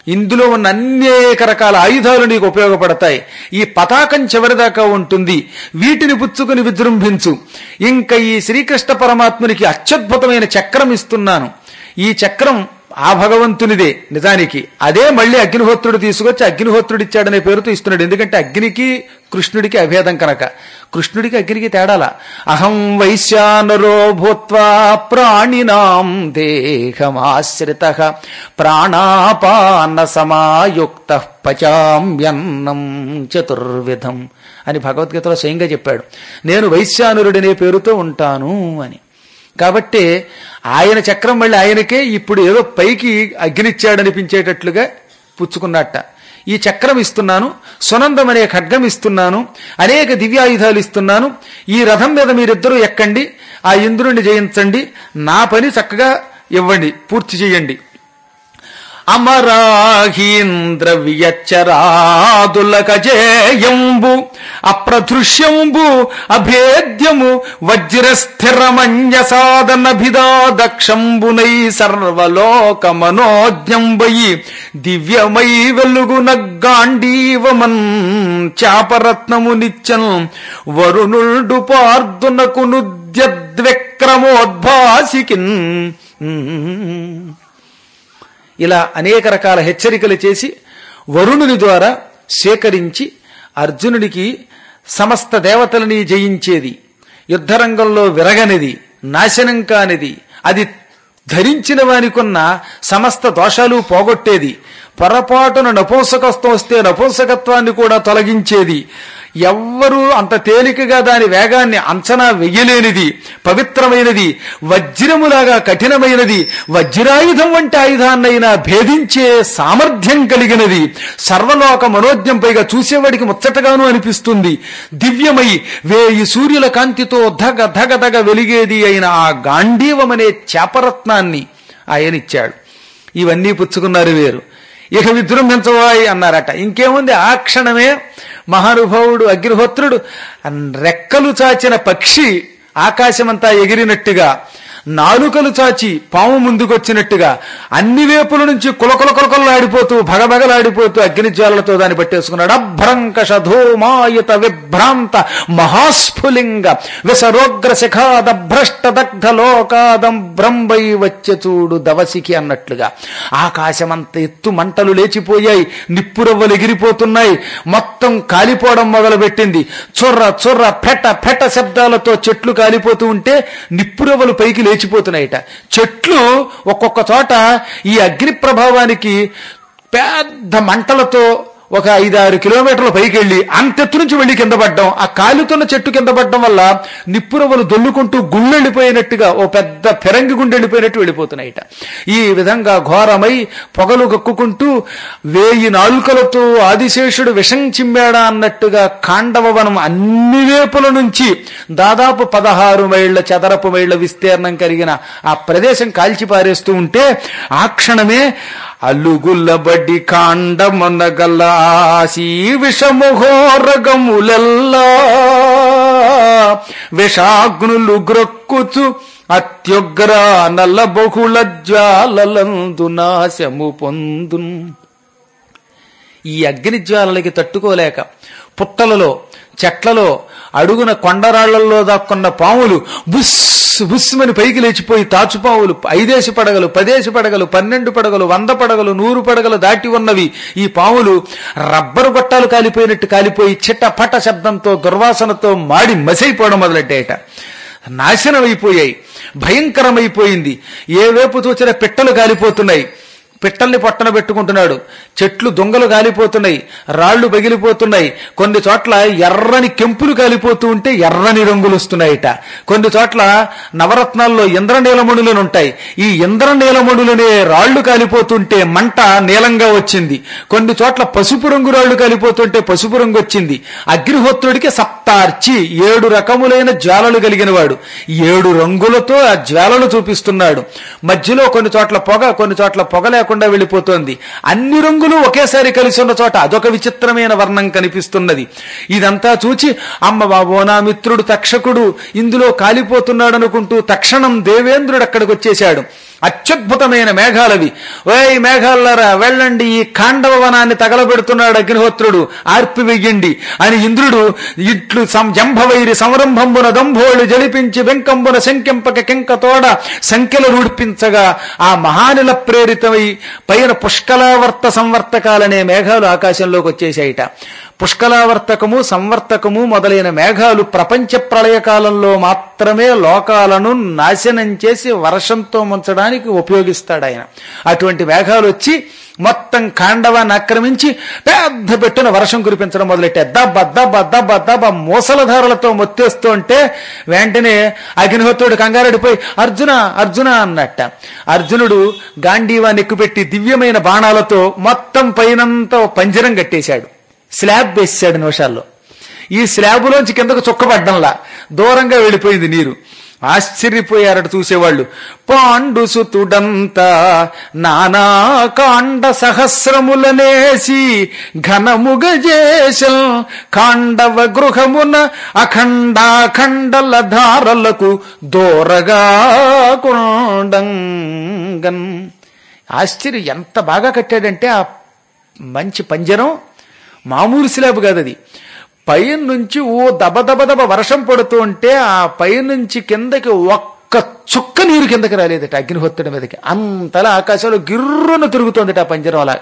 ఇందులో ఉన్న అనేక రకాల ఆయుధాలు నీకు ఉపయోగపడతాయి ఈ పతాకం చివరిదాకా ఉంటుంది వీటిని పుచ్చుకుని విజృంభించు ఇంకా ఈ శ్రీకృష్ణ పరమాత్మునికి అత్యద్భుతమైన చక్రం ఇస్తున్నాను ఈ చక్రం ఆ భగవంతునిదే నిజానికి అదే మళ్ళీ అగ్నిహోత్రుడు తీసుకొచ్చి అగ్నిహోత్రుడు ఇచ్చాడనే పేరుతో ఇస్తున్నాడు ఎందుకంటే అగ్నికి కృష్ణుడికి అభేదం కనుక కృష్ణుడికి అగ్నికి తేడాల అహం వైశ్యానరో భూత్వా ప్రాణినాం దేహమాశ్రిత ప్రాణాపాన సమాయుక్త పచామ్యన్నం చతుర్విధం అని భగవద్గీతలో స్వయంగా చెప్పాడు నేను వైశ్యానురుడనే పేరుతో ఉంటాను అని కాబట్టి ఆయన చక్రం మళ్ళీ ఆయనకే ఇప్పుడు ఏదో పైకి అగ్నిచ్చాడనిపించేటట్లుగా పుచ్చుకున్నట్ట ఈ చక్రం ఇస్తున్నాను సునందం అనే ఖడ్గం ఇస్తున్నాను అనేక దివ్యాయుధాలు ఇస్తున్నాను ఈ రథం మీద మీరిద్దరూ ఎక్కండి ఆ ఇంద్రుణ్ణి జయించండి నా పని చక్కగా ఇవ్వండి పూర్తి చేయండి అమరాహీంద్ర వియచ్చరాదులకజేయంబు అప్రదృశ్యంబు అభేద్యము వజ్రస్థిరమన్య సాధనభిదాదక్షంబునై సర్వలోక మనోజ్ఞంబయి దివ్యమై వెలుగున గాండీవమన్ చాపరత్నము నిత్యం వరుణుడు పార్దునకు నుద్యద్విక్రమోద్భాసికిన్ ఇలా అనేక రకాల హెచ్చరికలు చేసి వరుణుని ద్వారా సేకరించి అర్జునుడికి సమస్త దేవతలని జయించేది యుద్ధరంగంలో విరగనిది నాశనం కానిది అది ధరించిన వానికున్న సమస్త దోషాలు పోగొట్టేది పొరపాటున నపుంసకత్వం వస్తే నపుంసకత్వాన్ని కూడా తొలగించేది ఎవ్వరూ అంత తేలికగా దాని వేగాన్ని అంచనా వెయ్యలేనిది పవిత్రమైనది వజ్రములాగా కఠినమైనది వజ్రాయుధం వంటి ఆయుధాన్నైనా భేదించే సామర్థ్యం కలిగినది సర్వలోక మనోజ్ఞం పైగా చూసేవాడికి ముచ్చటగాను అనిపిస్తుంది దివ్యమై వేయి సూర్యుల కాంతితో ధగ ధగ ధగ వెలిగేది అయిన ఆ గాంధీవమనే చాపరత్నాన్ని ఆయనిచ్చాడు ఇవన్నీ పుచ్చుకున్నారు వేరు ఇక విజృంభించవాయి అన్నారట ఇంకేముంది ఆ క్షణమే మహానుభావుడు అగ్నిహోత్రుడు రెక్కలు చాచిన పక్షి ఆకాశమంతా ఎగిరినట్టుగా నాలుకలు చాచి పాము ముందుకొచ్చినట్టుగా అన్ని వైపుల నుంచి కులకుల కులకులాడిపోతూ భగభగలాడిపోతూ అగ్నిజ్వాలలతో దాన్ని పట్టేసుకున్నాడు అభ్రంకష ధూమాయుత విభ్రాంత మహాస్ఫులింగ విసరోగ్ర శిఖాద భ్రష్ట దగ్ధ లోకాదం బ్రంబై వచ్చే చూడు దవసికి అన్నట్లుగా ఆకాశమంత ఎత్తు మంటలు లేచిపోయాయి నిప్పురవ్వలు ఎగిరిపోతున్నాయి మొత్తం కాలిపోవడం మొదలుపెట్టింది చొర్ర చొర్ర ఫెట ఫెట శబ్దాలతో చెట్లు కాలిపోతూ ఉంటే నిప్పురవ్వలు పైకి లేచిపోతున్నాయిట చెట్లు ఒక్కొక్క చోట ఈ అగ్ని ప్రభావానికి పెద్ద మంటలతో ఒక ఐదారు కిలోమీటర్ల పైకి వెళ్ళి అంతెత్తు నుంచి వెళ్ళి కింద పడ్డం ఆ కాలుతున్న చెట్టు కింద పడ్డం వల్ల నిప్పురవ్వలు దొల్లుకుంటూ గుళ్ళెళ్ళిపోయినట్టుగా ఓ పెద్ద ఫిరంగి గుండె వెళ్ళిపోయినట్టు వెళ్ళిపోతున్నాయిట ఈ విధంగా ఘోరమై పొగలు గక్కుకుంటూ వేయి నాలుకలతో ఆదిశేషుడు విషం చిమ్మాడా అన్నట్టుగా కాండవవనం అన్ని వేపుల నుంచి దాదాపు పదహారు మైళ్ల చదరపు మైళ్ల విస్తీర్ణం కలిగిన ఆ ప్రదేశం కాల్చి పారేస్తూ ఉంటే ఆ క్షణమే అల్లుగుల్లబడి కాండమనగలాసి విషముఘోరగములెల్లా విషాగ్నులు గ్రొక్కుచు అత్యుగ్ర నల్ల బహుళ జ్వాలలందు నాశము పొందున్ ఈ అగ్ని జ్వాలలకి తట్టుకోలేక పుట్టలలో చెట్లలో అడుగున కొండరాళ్లలో దాక్కున్న పాములు బుస్ బుస్సుమని పైకి లేచిపోయి తాచుపాములు ఐదేసి పడగలు పదేసి పడగలు పన్నెండు పడగలు వంద పడగలు నూరు పడగలు దాటి ఉన్నవి ఈ పాములు రబ్బరు గొట్టాలు కాలిపోయినట్టు కాలిపోయి చిట్ట పట శబ్దంతో దుర్వాసనతో మాడి మసైపోవడం మొదలెట్టాయట నాశనం అయిపోయాయి భయంకరమైపోయింది ఏ వైపు చూసిన పిట్టలు కాలిపోతున్నాయి పిట్టల్ని పొట్టన పెట్టుకుంటున్నాడు చెట్లు దొంగలు కాలిపోతున్నాయి రాళ్లు పగిలిపోతున్నాయి కొన్ని చోట్ల ఎర్రని కెంపులు కాలిపోతూ ఉంటే ఎర్రని రంగులు వస్తున్నాయిట కొన్ని చోట్ల నవరత్నాల్లో ఇంద్రనీలమణులను ఉంటాయి ఈ ఇంద్రనీలమణులనే రాళ్లు కాలిపోతుంటే మంట నీలంగా వచ్చింది కొన్ని చోట్ల పసుపు రంగు రాళ్లు కాలిపోతుంటే పసుపు రంగు వచ్చింది అగ్నిహోత్రుడికి సప్తార్చి ఏడు రకములైన జ్వాలలు కలిగిన వాడు ఏడు రంగులతో ఆ జ్వాలలు చూపిస్తున్నాడు మధ్యలో కొన్ని చోట్ల పొగ కొన్ని చోట్ల పొగ లేకుండా వెళ్ళిపోతోంది అన్ని రంగులు ఒకేసారి కలిసి ఉన్న చోట అదొక విచిత్రమైన వర్ణం కనిపిస్తున్నది ఇదంతా చూచి అమ్మ బాబో నా మిత్రుడు తక్షకుడు ఇందులో కాలిపోతున్నాడు అనుకుంటూ తక్షణం దేవేంద్రుడు అక్కడికి వచ్చేశాడు అత్యద్భుతమైన మేఘాలవి ఓయ్ మేఘాలరా వెళ్ళండి ఈ ఖాండవ వనాన్ని తగలబెడుతున్నాడు అగ్నిహోత్రుడు ఆర్పి వెయ్యండి అని ఇంద్రుడు ఇట్లు సం- జంభవైరి సంరంభంబున దంభోళి జలిపించి వెంకంబున శంకెంపక కెంకతోడ సంఖ్యలు రూడిపించగా ఆ మహానిల ప్రేరితమై పైన పుష్కలావర్త సంవర్తకాలనే మేఘాలు ఆకాశంలోకి వచ్చేసాయిట పుష్కలావర్తకము సంవర్తకము మొదలైన మేఘాలు ప్రపంచ ప్రళయ కాలంలో మాత్రమే లోకాలను నాశనం చేసి వర్షంతో ముంచడానికి ఉపయోగిస్తాడు ఆయన అటువంటి మేఘాలు వచ్చి మొత్తం ఖాండవాన్ని ఆక్రమించి పెద్ద పెట్టున వర్షం కురిపించడం మొదలెట్టే దబ్బ దబ్బ దబ్బ దబ్బ మూసలధారలతో మొత్తేస్తూ ఉంటే వెంటనే అగ్నిహోత్రుడు కంగారెడిపోయి అర్జున అర్జున అన్నట్ట అర్జునుడు గాంధీవాన్ని ఎక్కుపెట్టి దివ్యమైన బాణాలతో మొత్తం పైనంతా ఓ పంజరం కట్టేశాడు స్లాబ్ వేసాడు నిమిషాల్లో ఈ స్లాబులోంచి కిందకు చుక్కబడ్డంలా దూరంగా వెళ్ళిపోయింది నీరు ఆశ్చర్యపోయారట చూసేవాళ్ళు పాండు సుతుడంతా నానా కాండ సహస్రములనేసి ఘనముగ చేశం కాండవ గృహమున అఖండాఖండల ధారలకు దూరగా కొండంగన్ ఆశ్చర్యం ఎంత బాగా కట్టాడంటే ఆ మంచి పంజరం మామూలు స్లాబ్ కాదు అది పైన నుంచి ఓ దబ దబ దబ వర్షం పడుతూ ఉంటే ఆ పైనుంచి కిందకి ఒక్క చుక్క నీరు కిందకి రాలేదట అగ్నిహోత్రుడి మీదకి అంతలా ఆకాశంలో గిర్రున తిరుగుతోందట ఆ పంజరం అలా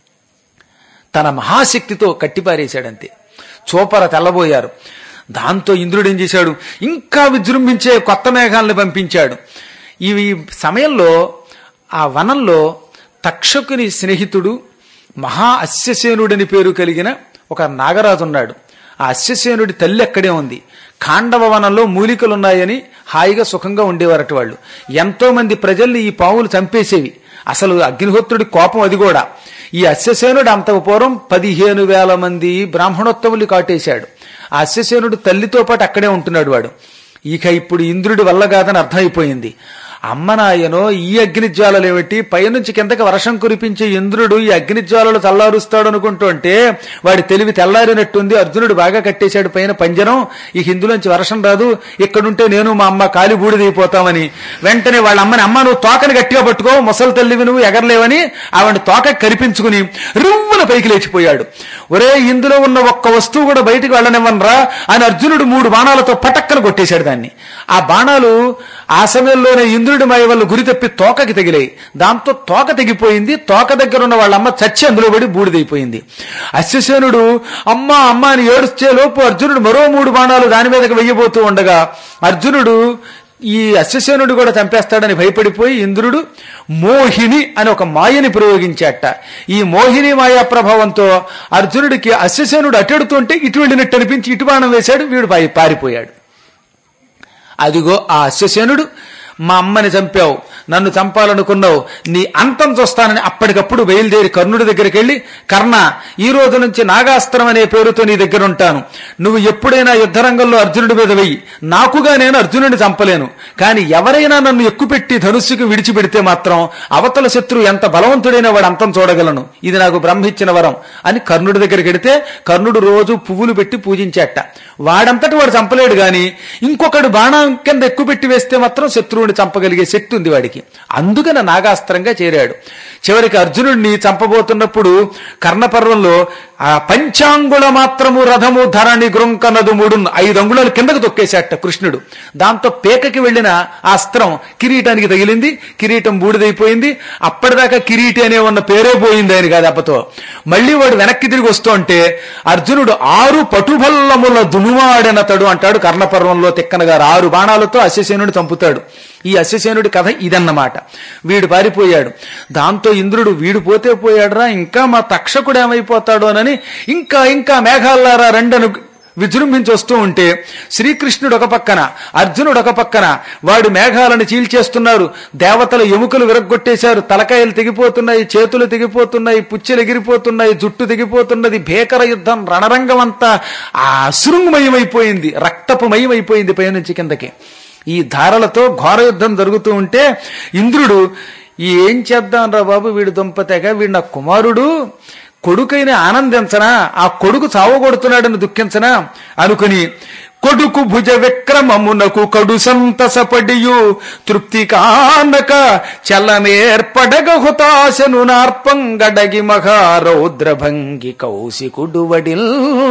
తన మహాశక్తితో కట్టిపారేశాడంతే చూపర తెల్లబోయారు దాంతో ఇంద్రుడు ఏం చేశాడు ఇంకా విజృంభించే కొత్త మేఘాలను పంపించాడు ఈ సమయంలో ఆ వనంలో తక్షకుని స్నేహితుడు మహా అశ్వసేనుడని పేరు కలిగిన ఒక నాగరాజు ఉన్నాడు ఆ అశ్వసేనుడి తల్లి అక్కడే ఉంది ఖాండవ వనంలో మూలికలున్నాయని హాయిగా సుఖంగా ఉండేవారట వాళ్ళు ఎంతో మంది ప్రజల్ని ఈ పాములు చంపేసేవి అసలు అగ్నిహోత్రుడి కోపం అది కూడా ఈ అశ్వసేనుడు అంతకు పూర్వం పదిహేను వేల మంది బ్రాహ్మణోత్తములు కాటేశాడు ఆ అశ్వసేనుడు తల్లితో పాటు అక్కడే ఉంటున్నాడు వాడు ఇక ఇప్పుడు ఇంద్రుడి వల్ల కాదని అర్థమైపోయింది అమ్మనాయనో ఈ అగ్నిజ్వాలలు ఏమిటి పైనుంచి కిందకి వర్షం కురిపించే ఇంద్రుడు ఈ అగ్నిజ్వాలలు చల్లారుస్తాడు అనుకుంటుంటే వాడి తెలివి తెల్లారినట్టుంది అర్జునుడు బాగా కట్టేశాడు పైన పంజరం ఈ హిందులోంచి వర్షం రాదు ఇక్కడుంటే నేను మా అమ్మ కాలి బూడిదైపోతామని వెంటనే వాళ్ళ అమ్మని అమ్మ నువ్వు తోకని గట్టిగా పట్టుకో ముసలి తల్లివి నువ్వు ఎగరలేవని ఆవిడ తోక కరిపించుకుని రువ్వున పైకి లేచిపోయాడు ఒరే ఇందులో ఉన్న ఒక్క వస్తువు కూడా బయటికి వెళ్ళనివ్వనరా అని అర్జునుడు మూడు బాణాలతో పటక్కన కొట్టేశాడు దాన్ని ఆ బాణాలు ఆ సమయంలోనే ఇంద్రుడి మాయ వల్ల గురి తప్పి తోకకి తగిలాయి దాంతో తోక తెగిపోయింది తోక దగ్గర ఉన్న వాళ్ళ అమ్మ చచ్చి అందులో పడి బూడిదైపోయింది అశ్వసేనుడు అమ్మ అమ్మ అని ఏడుస్తే లోపు అర్జునుడు మరో మూడు బాణాలు దాని మీదకి వెయ్యబోతూ ఉండగా అర్జునుడు ఈ అశ్వసేనుడు కూడా చంపేస్తాడని భయపడిపోయి ఇంద్రుడు మోహిని అని ఒక మాయని ప్రయోగించాట ఈ మోహిని మాయా ప్రభావంతో అర్జునుడికి అశ్వసేనుడు అటెడుతుంటే ఇటు వెళ్ళినట్టు అనిపించి ఇటు బాణం వేశాడు వీడు పారి- పారిపోయాడు అదిగో ఆ అశ్వసేనుడు మా అమ్మని చంపావు నన్ను చంపాలనుకున్నావు నీ అంతం చూస్తానని అప్పటికప్పుడు బయలుదేరి కర్ణుడి దగ్గరికి వెళ్ళి కర్ణ ఈ రోజు నుంచి నాగాస్త్రం అనే పేరుతో నీ దగ్గర ఉంటాను నువ్వు ఎప్పుడైనా యుద్ధరంగంలో అర్జునుడి మీద వెయ్యి నాకుగా నేను అర్జునుడిని చంపలేను కానీ ఎవరైనా నన్ను ఎక్కుపెట్టి ధనుస్సుకు విడిచిపెడితే మాత్రం అవతల శత్రువు ఎంత బలవంతుడైన వాడు అంతం చూడగలను ఇది నాకు బ్రహ్మిచ్చిన వరం అని కర్ణుడి దగ్గరికి వెడితే కర్ణుడు రోజు పువ్వులు పెట్టి పూజించేట వాడంతటి వాడు చంపలేడు గాని ఇంకొకడు బాణం కింద ఎక్కువ పెట్టి వేస్తే మాత్రం శత్రువుని చంపగలిగే శక్తి ఉంది వాడికి అందుకని నాగాస్త్రంగా చేరాడు చివరికి అర్జునుడిని చంపబోతున్నప్పుడు కర్ణపర్వంలో ఆ పంచాంగుళ మాత్రము రథము ధరణి గృంకనదు మూడు ఐదు అంగుళాలు కిందకు తొక్కేశాట కృష్ణుడు దాంతో పేకకి వెళ్లిన ఆ అస్త్రం కిరీటానికి తగిలింది కిరీటం బూడిదైపోయింది అప్పటిదాకా కిరీటి అనే ఉన్న పేరే పోయింది ఆయన కాదు దెబ్బతో మళ్ళీ వాడు వెనక్కి తిరిగి వస్తుంటే అర్జునుడు ఆరు పటుబల్లముల దునుమాడెనతడు అంటాడు కర్ణపర్వంలో తిక్కన గారు ఆరు బాణాలతో అశ్వసేనుడు చంపుతాడు ఈ అశ్వసేనుడి కథ ఇదన్నమాట వీడు పారిపోయాడు దాంతో ఇంద్రుడు వీడు పోతే పోయాడురా ఇంకా మా తక్షకుడు ఏమైపోతాడు అనని ఇంకా ఇంకా మేఘాల్లారా రెండను విజృంభించి వస్తూ ఉంటే శ్రీకృష్ణుడు ఒక పక్కన అర్జునుడు ఒక పక్కన వాడు మేఘాలను చీల్చేస్తున్నారు దేవతల ఎముకలు విరగ్గొట్టేశారు తలకాయలు తెగిపోతున్నాయి చేతులు తెగిపోతున్నాయి పుచ్చెలు ఎగిరిపోతున్నాయి జుట్టు తెగిపోతున్నది భీకర యుద్ధం రణరంగం అంతా ఆ అసురుంగమయమైపోయింది రక్తపుమయమైపోయింది పైనుంచి కిందకి ఈ ధారలతో ఘోర యుద్ధం జరుగుతూ ఉంటే ఇంద్రుడు ఏం చేద్దాం రా బాబు వీడు దుంపతేగా వీడు నా కుమారుడు కొడుకైన ఆనందించనా ఆ కొడుకు చావగొడుతున్నాడని దుఃఖించనా అనుకుని కొడుకు భుజ విక్రమమునకు కడు సంతసపడియు తృప్తి కానక చలనేర్పడగ హుతాశను నార్పంగడగి మహారౌద్రభంగి కౌశికుడు వడిల్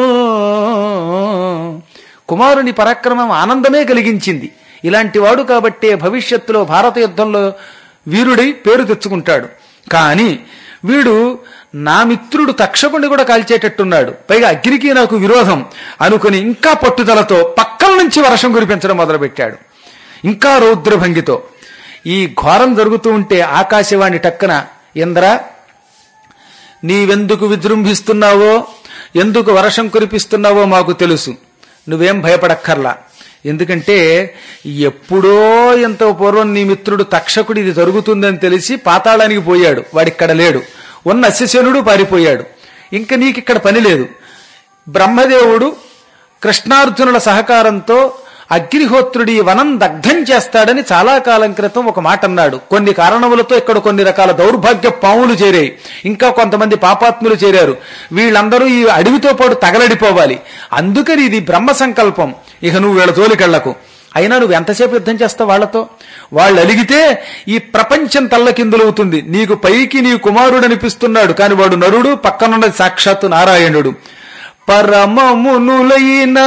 కుమారుని పరాక్రమం ఆనందమే కలిగించింది ఇలాంటి వాడు కాబట్టే భవిష్యత్తులో భారత యుద్ధంలో వీరుడై పేరు తెచ్చుకుంటాడు కాని వీడు నా మిత్రుడు తక్షకుడిని కూడా కాల్చేటట్టున్నాడు పైగా అగ్నికి నాకు విరోధం అనుకుని ఇంకా పట్టుదలతో పక్కల నుంచి వర్షం కురిపించడం మొదలుపెట్టాడు ఇంకా రౌద్రభంగితో ఈ ఘోరం జరుగుతూ ఉంటే ఆకాశవాణి టక్కన ఇంద్ర నీవెందుకు విజృంభిస్తున్నావో ఎందుకు వర్షం కురిపిస్తున్నావో మాకు తెలుసు నువ్వేం భయపడక్కర్లా ఎందుకంటే ఎప్పుడో ఎంత పూర్వం నీ మిత్రుడు తక్షకుడు ఇది జరుగుతుందని తెలిసి పాతాళానికి పోయాడు వాడిక్కడ లేడు ఉన్న అశ్వసేనుడు పారిపోయాడు ఇంకా నీకిక్కడ పని లేదు బ్రహ్మదేవుడు కృష్ణార్జునుల సహకారంతో అగ్నిహోత్రుడి ఈ వనం దగ్ధం చేస్తాడని చాలా కాలం క్రితం ఒక మాట అన్నాడు కొన్ని కారణములతో ఇక్కడ కొన్ని రకాల దౌర్భాగ్య పాములు చేరాయి ఇంకా కొంతమంది పాపాత్ములు చేరారు వీళ్ళందరూ ఈ అడవితో పాటు తగలడిపోవాలి అందుకని ఇది బ్రహ్మ సంకల్పం ఇక నువ్వు వీళ్ళ తోలికెళ్లకు అయినా నువ్వు ఎంతసేపు యుద్ధం చేస్తావు వాళ్లతో వాళ్ళు అలిగితే ఈ ప్రపంచం తల్లకిందులవుతుంది నీకు పైకి నీ కుమారుడు అనిపిస్తున్నాడు కాని వాడు నరుడు పక్కనున్నది సాక్షాత్తు నారాయణుడు పరమమునులైనా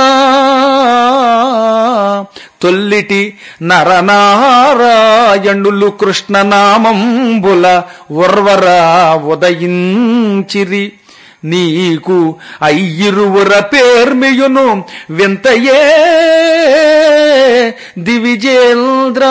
తొల్లిటి నరనారాయణులు కృష్ణనామంబుల ఉర్వర ఉదయించిరి నీకు అయ్యిరువుర పేర్మియును వింతయే దివిజేంద్ర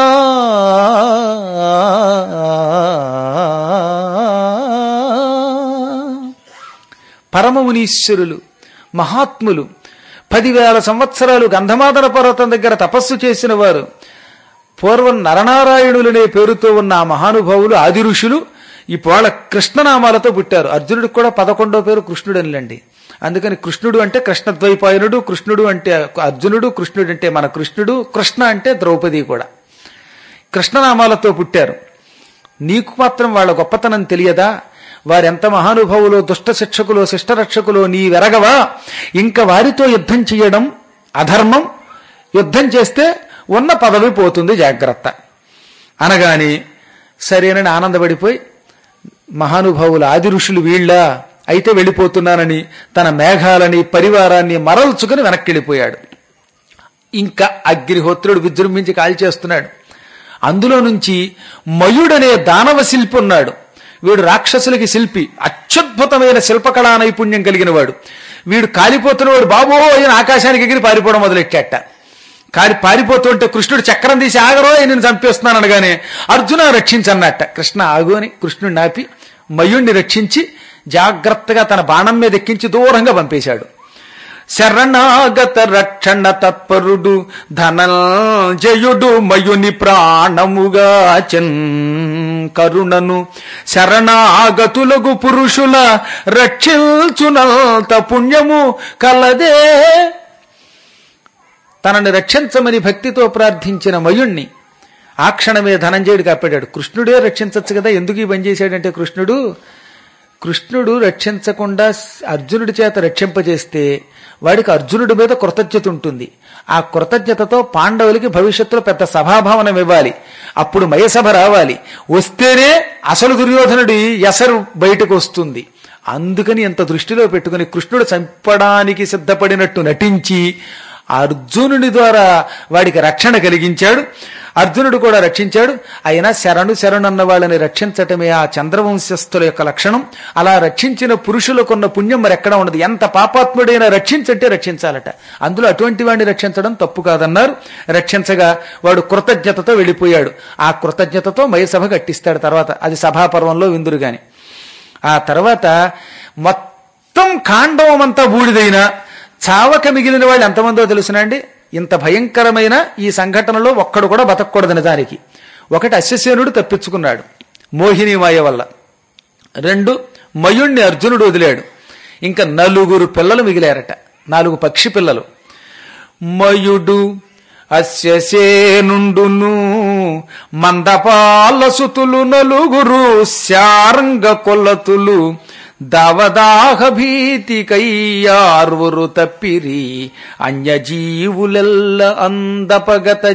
పరమమునీశ్వరులు మహాత్ములు పదివేల సంవత్సరాలు గంధమాదన పర్వతం దగ్గర తపస్సు చేసిన వారు పూర్వం నరనారాయణులనే పేరుతో ఉన్న ఆ మహానుభావులు ఆది ఋషులు ఇవాళ కృష్ణనామాలతో పుట్టారు అర్జునుడికి కూడా పదకొండో పేరు కృష్ణుడు అనిలండి అందుకని కృష్ణుడు అంటే కృష్ణద్వైపాయనుడు కృష్ణుడు అంటే అర్జునుడు కృష్ణుడు అంటే మన కృష్ణుడు కృష్ణ అంటే ద్రౌపది కూడా కృష్ణనామాలతో పుట్టారు నీకు మాత్రం వాళ్ళ గొప్పతనం తెలియదా వారెంత మహానుభావులో దుష్ట శిక్షకులో శిష్టరక్షకులో నీ వెరగవా ఇంకా వారితో యుద్ధం చేయడం అధర్మం యుద్ధం చేస్తే ఉన్న పదవి పోతుంది జాగ్రత్త అనగాని సరేనని ఆనందపడిపోయి మహానుభావుల ఆది ఋషులు వీళ్ళ అయితే వెళ్ళిపోతున్నానని తన మేఘాలని పరివారాన్ని మరల్చుకుని వెనక్కి వెళ్ళిపోయాడు ఇంకా అగ్నిహోత్రుడు విజృంభించి కాల్చేస్తున్నాడు అందులో నుంచి మయుడనే దానవ శిల్పి ఉన్నాడు వీడు రాక్షసులకి శిల్పి అత్యద్భుతమైన శిల్పకళా నైపుణ్యం కలిగిన వాడు వీడు కాలిపోతున్నవాడు బాబో ఆయన ఆకాశానికి ఎగిరి పారిపోవడం మొదలెట్టాట కాలి పారిపోతుంటే కృష్ణుడు చక్రం తీసి ఆగరో నేను చంపేస్తున్నాను అనగానే అర్జున రక్షించన్నట్ట కృష్ణ ఆగు అని కృష్ణుడిని ఆపి మయుణ్ణి రక్షించి జాగ్రత్తగా తన బాణం మీద ఎక్కించి దూరంగా పంపేశాడు శరణాగత రక్షణ తత్పరుడు ధనంజయుడు మయుని ప్రాణముగా చెన్ కరుణను శరణాగతులగు పురుషుల రక్షించునంత పుణ్యము కలదే తనని రక్షించమని భక్తితో ప్రార్థించిన మయుణ్ణి ఆ క్షణమే ధనంజయుడు కాపాడాడు కృష్ణుడే రక్షించచ్చు కదా ఎందుకు ఈ పని చేశాడంటే కృష్ణుడు కృష్ణుడు రక్షించకుండా అర్జునుడి చేత రక్షింపజేస్తే వాడికి అర్జునుడి మీద కృతజ్ఞత ఉంటుంది ఆ కృతజ్ఞతతో పాండవులకి భవిష్యత్తులో పెద్ద సభాభవనం ఇవ్వాలి అప్పుడు మయసభ రావాలి వస్తేనే అసలు దుర్యోధనుడి ఎసరు బయటకు వస్తుంది అందుకని ఎంత దృష్టిలో పెట్టుకుని కృష్ణుడు చంపడానికి సిద్ధపడినట్టు నటించి అర్జునుడి ద్వారా వాడికి రక్షణ కలిగించాడు అర్జునుడు కూడా రక్షించాడు అయినా శరణు శరణు అన్న వాళ్ళని రక్షించటమే ఆ చంద్రవంశస్థుల యొక్క లక్షణం అలా రక్షించిన పురుషులకున్న పుణ్యం మరి ఎక్కడ ఉండదు ఎంత పాపాత్ముడైనా రక్షించంటే రక్షించాలట అందులో అటువంటి వాడిని రక్షించడం తప్పు కాదన్నారు రక్షించగా వాడు కృతజ్ఞతతో వెళ్ళిపోయాడు ఆ కృతజ్ఞతతో మయసభ కట్టిస్తాడు తర్వాత అది సభాపర్వంలో విందురు గాని ఆ తర్వాత మొత్తం కాండవం అంతా బూడిదైనా చావక మిగిలిన వాళ్ళు ఎంతమందో తెలుసునండి ఇంత భయంకరమైన ఈ సంఘటనలో ఒక్కడు కూడా బతకూడదు నిజానికి ఒకటి అశ్వసేనుడు తప్పించుకున్నాడు మోహిని మాయ వల్ల రెండు మయుణ్ణి అర్జునుడు వదిలాడు ఇంకా నలుగురు పిల్లలు మిగిలారట నాలుగు పక్షి పిల్లలు మయుడు అస్యసేనుండును మందపాల సుతులు నలుగురు శారంగ కొల్లతులు దవదాహ భీతి కయ్యార్వురు తప్పిరి అన్య జీవులెల్ల అందపగత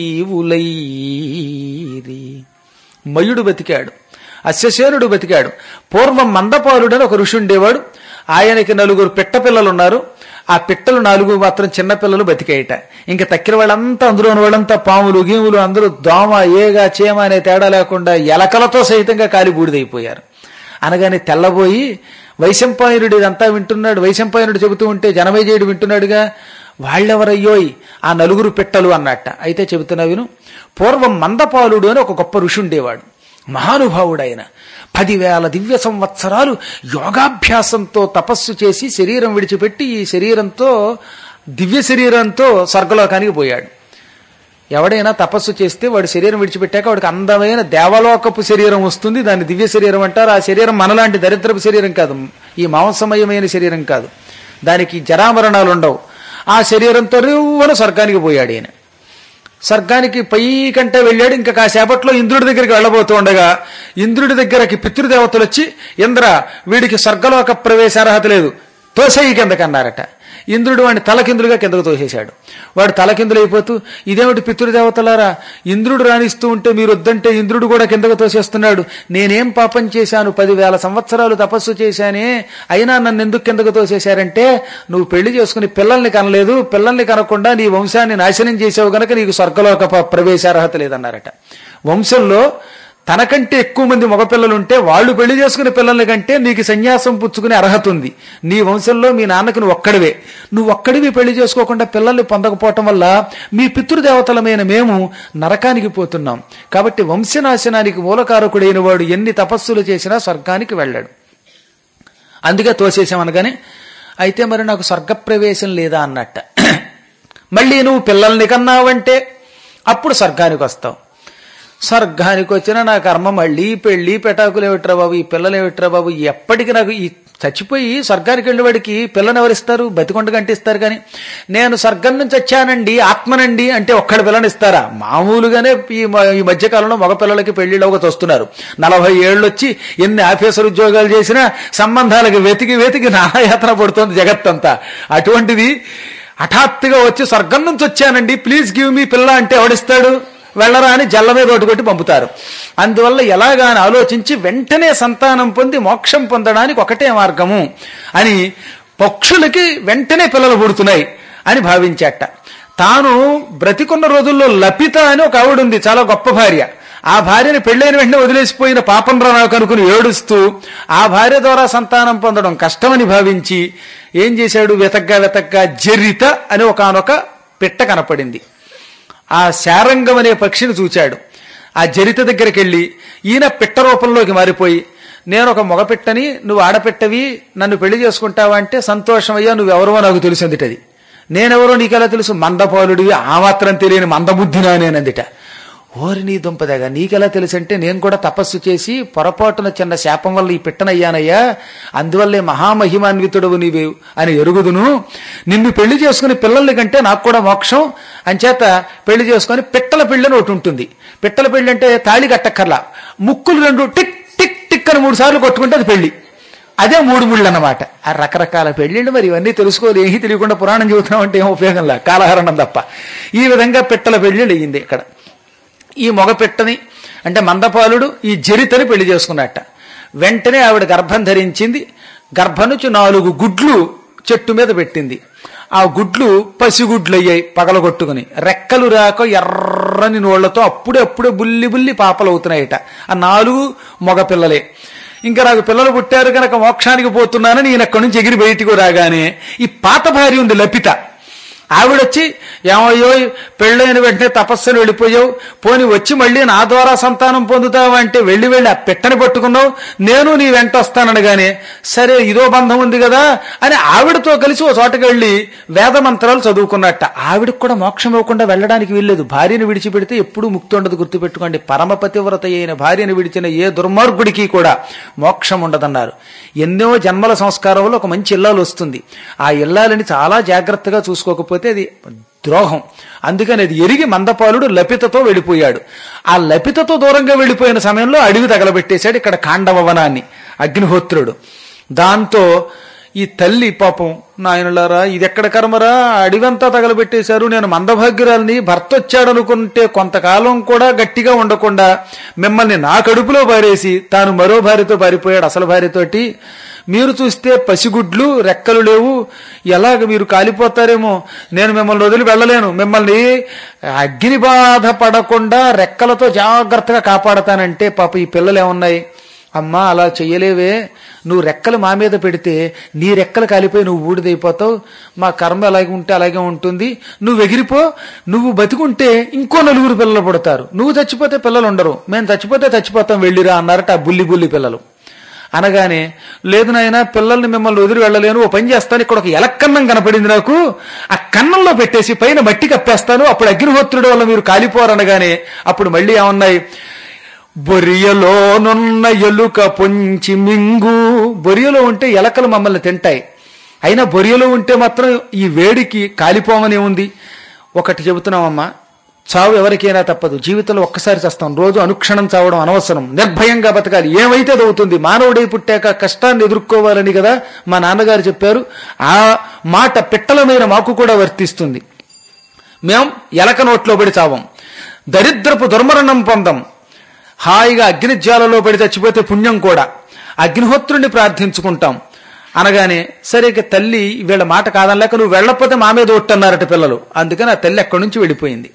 జీవులైరి మయుడు బతికాడు అశ్వసేనుడు బతికాడు పూర్వం మందపాలుడని ఒక ఋషి ఉండేవాడు ఆయనకి నలుగురు పిట్ట పిల్లలు ఉన్నారు ఆ పిట్టలు నాలుగు మాత్రం చిన్న పిల్లలు బతికేయట ఇంకా తక్కిన వాళ్ళంతా అందులో ఉన్న వాళ్ళంతా పాములు గీములు అందరూ దోమ ఏగా చేమ అనే తేడా లేకుండా ఎలకలతో సహితంగా కాలి బూడిదైపోయారు అనగానే తెల్లబోయి వైశంపాయనుడు ఇదంతా వింటున్నాడు వైశంపాయనుడు చెబుతూ ఉంటే జనమేజయుడు వింటున్నాడుగా వాళ్ళెవరయ్యోయ్ ఆ నలుగురు పిట్టలు అన్నట్ట అయితే చెబుతున్నా విను పూర్వం మందపాలుడు అని ఒక గొప్ప ఋషి ఉండేవాడు మహానుభావుడైన పదివేల దివ్య సంవత్సరాలు యోగాభ్యాసంతో తపస్సు చేసి శరీరం విడిచిపెట్టి ఈ శరీరంతో దివ్య శరీరంతో స్వర్గలోకానికి పోయాడు ఎవడైనా తపస్సు చేస్తే వాడి శరీరం విడిచిపెట్టాక వాడికి అందమైన దేవలోకపు శరీరం వస్తుంది దాన్ని దివ్య శరీరం అంటారు ఆ శరీరం మనలాంటి దరిద్రపు శరీరం కాదు ఈ మాంసమయమైన శరీరం కాదు దానికి జరామరణాలు ఉండవు ఆ శరీరంతో రివ్వన స్వర్గానికి పోయాడు ఈయన స్వర్గానికి పై కంటే వెళ్ళాడు ఇంకా కాసేపట్లో ఇంద్రుడి దగ్గరికి వెళ్ళబోతూ ఉండగా ఇంద్రుడి దగ్గరకి పితృదేవతలు వచ్చి ఇంద్ర వీడికి స్వర్గలోక ప్రవేశ అర్హత లేదు తోసేయి కిందకన్నారట ఇంద్రుడు వాడిని తలకిందులుగా కిందకు తోసేశాడు వాడు తలకిందులైపోతూ ఇదేమిటి పితృదేవతలారా ఇంద్రుడు రాణిస్తూ ఉంటే మీరు వద్దంటే ఇంద్రుడు కూడా కిందకు తోసేస్తున్నాడు నేనేం పాపం చేశాను పదివేల సంవత్సరాలు తపస్సు చేశానే అయినా నన్ను ఎందుకు కిందకు తోసేశారంటే నువ్వు పెళ్లి చేసుకుని పిల్లల్ని కనలేదు పిల్లల్ని కనకుండా నీ వంశాన్ని నాశనం చేసావు గనక నీకు స్వర్గలోక ప- ప్రవేశార్హత లేదన్నారట వంశంలో తనకంటే ఎక్కువ మంది మగపిల్లలుంటే వాళ్ళు పెళ్లి చేసుకునే పిల్లల కంటే నీకు సన్యాసం పుచ్చుకునే అర్హత ఉంది నీ వంశంలో మీ నాన్నకి నువ్వు ఒక్కడివే నువ్వు ఒక్కడివి పెళ్లి చేసుకోకుండా పిల్లల్ని పొందకపోవటం వల్ల మీ పితృదేవతలమైన మేము నరకానికి పోతున్నాం కాబట్టి వంశనాశనానికి మూలకారకుడైన వాడు ఎన్ని తపస్సులు చేసినా స్వర్గానికి వెళ్ళాడు అందుకే తోసేసామనగానే అయితే మరి నాకు స్వర్గప్రవేశం లేదా అన్నట్ట మళ్ళీ నువ్వు పిల్లల్ని కన్నావంటే అప్పుడు స్వర్గానికి వస్తావు స్వర్గానికి వచ్చిన నా కర్మ మళ్ళీ పెళ్లి పెటాకులు ఏమిట్రా బాబు ఈ పిల్లలు ఏమిట్రా బాబు ఎప్పటికి నాకు ఈ చచ్చిపోయి స్వర్గానికి వెళ్ళేవాడికి పిల్లని ఎవరిస్తారు బతికొండగా అంటే ఇస్తారు కానీ నేను స్వర్గం నుంచి వచ్చానండి ఆత్మనండి అంటే ఒక్కడి పిల్లని ఇస్తారా మామూలుగానే ఈ మ- ఈ మధ్యకాలంలో మగ పిల్లలకి పెళ్లిళ్ళు ఒకటి వస్తున్నారు నలభై ఏళ్ళు వచ్చి ఎన్ని ఆఫీసర్ ఉద్యోగాలు చేసినా సంబంధాలకు వెతికి వెతికి నాయాత్ర పడుతోంది జగత్తంతా అటువంటిది హఠాత్తుగా వచ్చి స్వర్గం నుంచి వచ్చానండి ప్లీజ్ గివ్ మీ పిల్ల అంటే ఎవడిస్తాడు వెళ్ళరా అని జల్ల మీద ఒకటి కొట్టి పంపుతారు అందువల్ల ఎలాగా అని ఆలోచించి వెంటనే సంతానం పొంది మోక్షం పొందడానికి ఒకటే మార్గము అని పక్షులకి వెంటనే పిల్లలు పుడుతున్నాయి అని భావించాట తాను బ్రతికున్న రోజుల్లో లపిత అని ఒక ఆవిడ ఉంది చాలా గొప్ప భార్య ఆ భార్యని పెళ్ళైన వెంటనే వదిలేసిపోయిన పాపం రా నాకు అనుకుని ఏడుస్తూ ఆ భార్య ద్వారా సంతానం పొందడం కష్టమని భావించి ఏం చేశాడు వెతగ్గా వెతగ్గా జరిత అని ఒకనొక పిట్ట కనపడింది ఆ శారంగం అనే పక్షిని చూచాడు ఆ జరిత దగ్గరికి వెళ్ళి ఈయన పిట్ట రూపంలోకి మారిపోయి నేను ఒక మగ పిట్టని నువ్వు ఆడపిట్టవి నన్ను పెళ్లి చేసుకుంటావా అంటే సంతోషం అయ్యా నువ్వెవరో నాకు తెలిసిందిటది నేనెవరో నీకెలా తెలుసు మందపాలుడివి ఆ మాత్రం తెలియని మందబుద్ధినా నేనందిట ఓరి నీ దుంపదగా నీకెలా తెలుసంటే నేను కూడా తపస్సు చేసి పొరపాటున చిన్న శాపం వల్ల ఈ పిట్టనయ్యానయ్యా అందువల్లే మహామహిమాన్వితుడవు నీవు అని ఎరుగుదును నిన్ను పెళ్లి చేసుకుని పిల్లల్ని కంటే నాకు కూడా మోక్షం అంచేత పెళ్లి చేసుకుని పిట్టల పెళ్లి అని ఒకటి ఉంటుంది పిట్టల పెళ్లి అంటే తాళి కట్టక్కర్లా ముక్కులు రెండు టిక్ టిక్ టిక్ అని మూడు సార్లు కొట్టుకుంటే అది పెళ్లి అదే మూడు ముళ్ళు అన్నమాట ఆ రకరకాల పెళ్లిళ్ళు మరి ఇవన్నీ తెలుసుకోవాలి ఏమీ తెలియకుండా పురాణం చెబుతున్నాం అంటే ఏం ఉపయోగంలా కాలహరణం తప్ప ఈ విధంగా పిట్టల పెళ్లిళ్ళు అయ్యింది ఇక్కడ ఈ మగ పిట్టని అంటే మందపాలుడు ఈ జరితని పెళ్లి చేసుకున్నట్ట వెంటనే ఆవిడ గర్భం ధరించింది గర్భం నుంచి నాలుగు గుడ్లు చెట్టు మీద పెట్టింది ఆ గుడ్లు పసిగుడ్లు అయ్యాయి పగలగొట్టుకుని రెక్కలు రాక ఎర్రని నోళ్లతో అప్పుడే అప్పుడే బుల్లి బుల్లి పాపలు అవుతున్నాయట ఆ నాలుగు మగ పిల్లలే ఇంకా నాకు పిల్లలు పుట్టారు కనుక మోక్షానికి పోతున్నానని ఈయన అక్కడి నుంచి ఎగిరి బయటికి రాగానే ఈ పాత భార్య ఉంది లపిత ఆవిడొచ్చి ఏమయ్యో పెళ్ళైన వెంటనే తపస్సును వెళ్ళిపోయావు పోని వచ్చి మళ్ళీ నా ద్వారా సంతానం పొందుతావు అంటే వెళ్ళి వెళ్ళి ఆ పెట్టని పట్టుకున్నావు నేను నీ వెంట వస్తాననగానే సరే ఇదో బంధం ఉంది కదా అని ఆవిడతో కలిసి ఓ చోటకి వెళ్ళి వేద మంత్రాలు చదువుకున్నట్ట ఆవిడకు కూడా మోక్షం ఇవ్వకుండా వెళ్ళడానికి వీల్లేదు భార్యను విడిచిపెడితే ఎప్పుడూ ముక్తి ఉండదు గుర్తుపెట్టుకోండి పరమపతివ్రత అయిన భార్యను విడిచిన ఏ దుర్మార్గుడికి కూడా మోక్షం ఉండదన్నారు ఎన్నో జన్మల సంస్కారంలో ఒక మంచి ఇల్లాలు వస్తుంది ఆ ఇల్లాలని చాలా జాగ్రత్తగా చూసుకోకపోతే అది ద్రోహం అందుకని అది ఎరిగి మందపాలుడు లపితతో వెళ్ళిపోయాడు ఆ లపితతో దూరంగా వెళ్ళిపోయిన సమయంలో అడవి తగలబెట్టేశాడు ఇక్కడ కాండవ వనాన్ని అగ్నిహోత్రుడు దాంతో ఈ తల్లి పాపం నాయనలారా ఇది ఎక్కడ కర్మరా అడివంతా తగలబెట్టేశారు నేను మందభాగ్యురాల్ని భర్త వచ్చాడనుకుంటే కొంతకాలం కూడా గట్టిగా ఉండకుండా మిమ్మల్ని నా కడుపులో పారేసి తాను మరో భార్యతో పారిపోయాడు అసలు భార్యతోటి మీరు చూస్తే పసిగుడ్లు రెక్కలు లేవు ఎలాగ మీరు కాలిపోతారేమో నేను మిమ్మల్ని వదిలి వెళ్ళలేను మిమ్మల్ని అగ్ని బాధ పడకుండా రెక్కలతో జాగ్రత్తగా కాపాడతానంటే పాప ఈ పిల్లలు ఏమున్నాయి అమ్మా అలా చెయ్యలేవే నువ్వు రెక్కలు మా మీద పెడితే నీ రెక్కలు కాలిపోయి నువ్వు ఊడిదైపోతావు మా కర్మ అలాగే ఉంటే అలాగే ఉంటుంది నువ్వు ఎగిరిపో నువ్వు బతికుంటే ఇంకో నలుగురు పిల్లలు పుడతారు నువ్వు చచ్చిపోతే పిల్లలు ఉండరు మేము చచ్చిపోతే చచ్చిపోతాం వెళ్ళిరా అన్నారట ఆ బుల్లి బుల్లి పిల్లలు అనగానే లేదు నాయన పిల్లల్ని మిమ్మల్ని వదిలి వెళ్ళలేను ఓ పని చేస్తాను ఇక్కడ ఒక ఎలక్కన్నం కనపడింది నాకు ఆ కన్నంలో పెట్టేసి పైన మట్టి కప్పేస్తాను అప్పుడు అగ్నిహోత్రుడి వల్ల మీరు కాలిపోరనగానే అప్పుడు మళ్ళీ ఏమన్నాయి బొరియలోనున్న ఎలుక పొంచి మింగు బొరియలో ఉంటే ఎలకలు మమ్మల్ని తింటాయి అయినా బొరియలో ఉంటే మాత్రం ఈ వేడికి కాలిపోమని ఉంది ఒకటి చెబుతున్నామమ్మా చావు ఎవరికైనా తప్పదు జీవితంలో ఒక్కసారి చస్తాం రోజు అనుక్షణం చావడం అనవసరం నిర్భయంగా బతకాలి ఏమైతే అది అవుతుంది మానవుడై పుట్టాక కష్టాన్ని ఎదుర్కోవాలని కదా మా నాన్నగారు చెప్పారు ఆ మాట పిట్టలమైన మాకు కూడా వర్తిస్తుంది మేం ఎలక నోట్లో పడి చావం దరిద్రపు దుర్మరణం పొందం హాయిగా అగ్నిజ్వాలలో పడి చచ్చిపోతే పుణ్యం కూడా అగ్నిహోత్రుణ్ణి ప్రార్థించుకుంటాం అనగానే సరే ఇక తల్లి వీళ్ళ మాట కాదనలేక నువ్వు వెళ్ళకపోతే మా మీద ఒట్టన్నారట పిల్లలు అందుకని ఆ తల్లి అక్కడి నుంచి వెళ్ళిపోయింది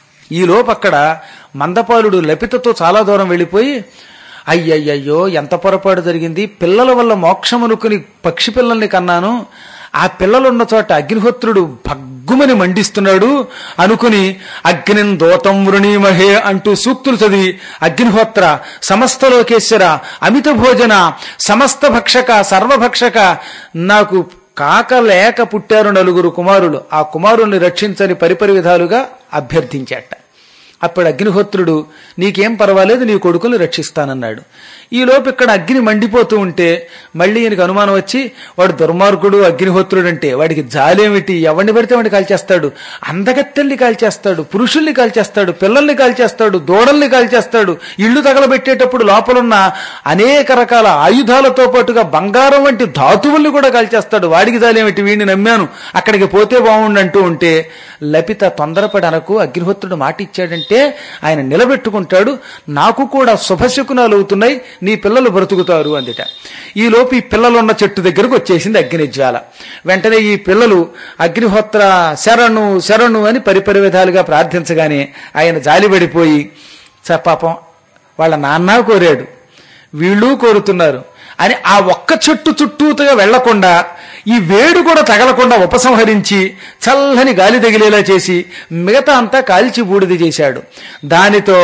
ఈ లోపు అక్కడ మందపాలుడు లపితతో చాలా దూరం వెళ్ళిపోయి అయ్యయ్యయ్యో ఎంత పొరపాటు జరిగింది పిల్లల వల్ల మోక్షం అనుకుని పక్షి పిల్లల్ని కన్నాను ఆ పిల్లలున్న చోట అగ్నిహోత్రుడు భగ్గుమని మండిస్తున్నాడు అనుకుని అగ్నిన్ దోతం వృణీమహే అంటూ సూక్తులు చదివి అగ్నిహోత్ర సమస్త లోకేశ్వర అమిత భోజన సమస్త భక్షక సర్వభక్షక నాకు కాక లేక పుట్టారు నలుగురు కుమారులు ఆ కుమారుల్ని రక్షించని పరిపరి విధాలుగా అభ్యర్థించాట అప్పుడు అగ్నిహోత్రుడు నీకేం పర్వాలేదు నీ కొడుకులు రక్షిస్తానన్నాడు ఈ లోపు ఇక్కడ అగ్ని మండిపోతూ ఉంటే మళ్ళీ ఈయనకు అనుమానం వచ్చి వాడు దుర్మార్గుడు అగ్నిహోత్రుడు అంటే వాడికి జాలేమిటి ఎవరిని పడితే వాడిని కాల్చేస్తాడు అందగత్తెల్ని కాల్చేస్తాడు పురుషుల్ని కాల్చేస్తాడు పిల్లల్ని కాల్చేస్తాడు దూడల్ని కాల్చేస్తాడు ఇళ్లు తగలబెట్టేటప్పుడు లోపలున్న అనేక రకాల ఆయుధాలతో పాటుగా బంగారం వంటి ధాతువుల్ని కూడా కాల్చేస్తాడు వాడికి జాలేమిటి వీడిని నమ్మాను అక్కడికి పోతే బాగుండంటూ ఉంటే లపిత తొందరపడి అనకు అగ్నిహోత్రుడు మాట ఇచ్చాడంటే ఆయన నిలబెట్టుకుంటాడు నాకు కూడా శుభశకునాలు అవుతున్నాయి నీ పిల్లలు బ్రతుకుతారు అందుట ఈ లోపు ఈ పిల్లలు ఉన్న చెట్టు దగ్గరకు వచ్చేసింది అగ్నిజ్వాల వెంటనే ఈ పిల్లలు అగ్నిహోత్ర శరణు శరణు అని పరిపరి విధాలుగా ప్రార్థించగానే ఆయన జాలిపడిపోయి "స పాపం వాళ్ళ నాన్న కోరాడు వీళ్ళు కోరుతున్నారు అని ఆ ఒక్క చెట్టు చుట్టూతుగా వెళ్లకుండా ఈ వేడి కూడా తగలకుండా ఉపసంహరించి చల్లని గాలి తగిలేలా చేసి మిగతా అంతా కాల్చి బూడిద చేశాడు దానితో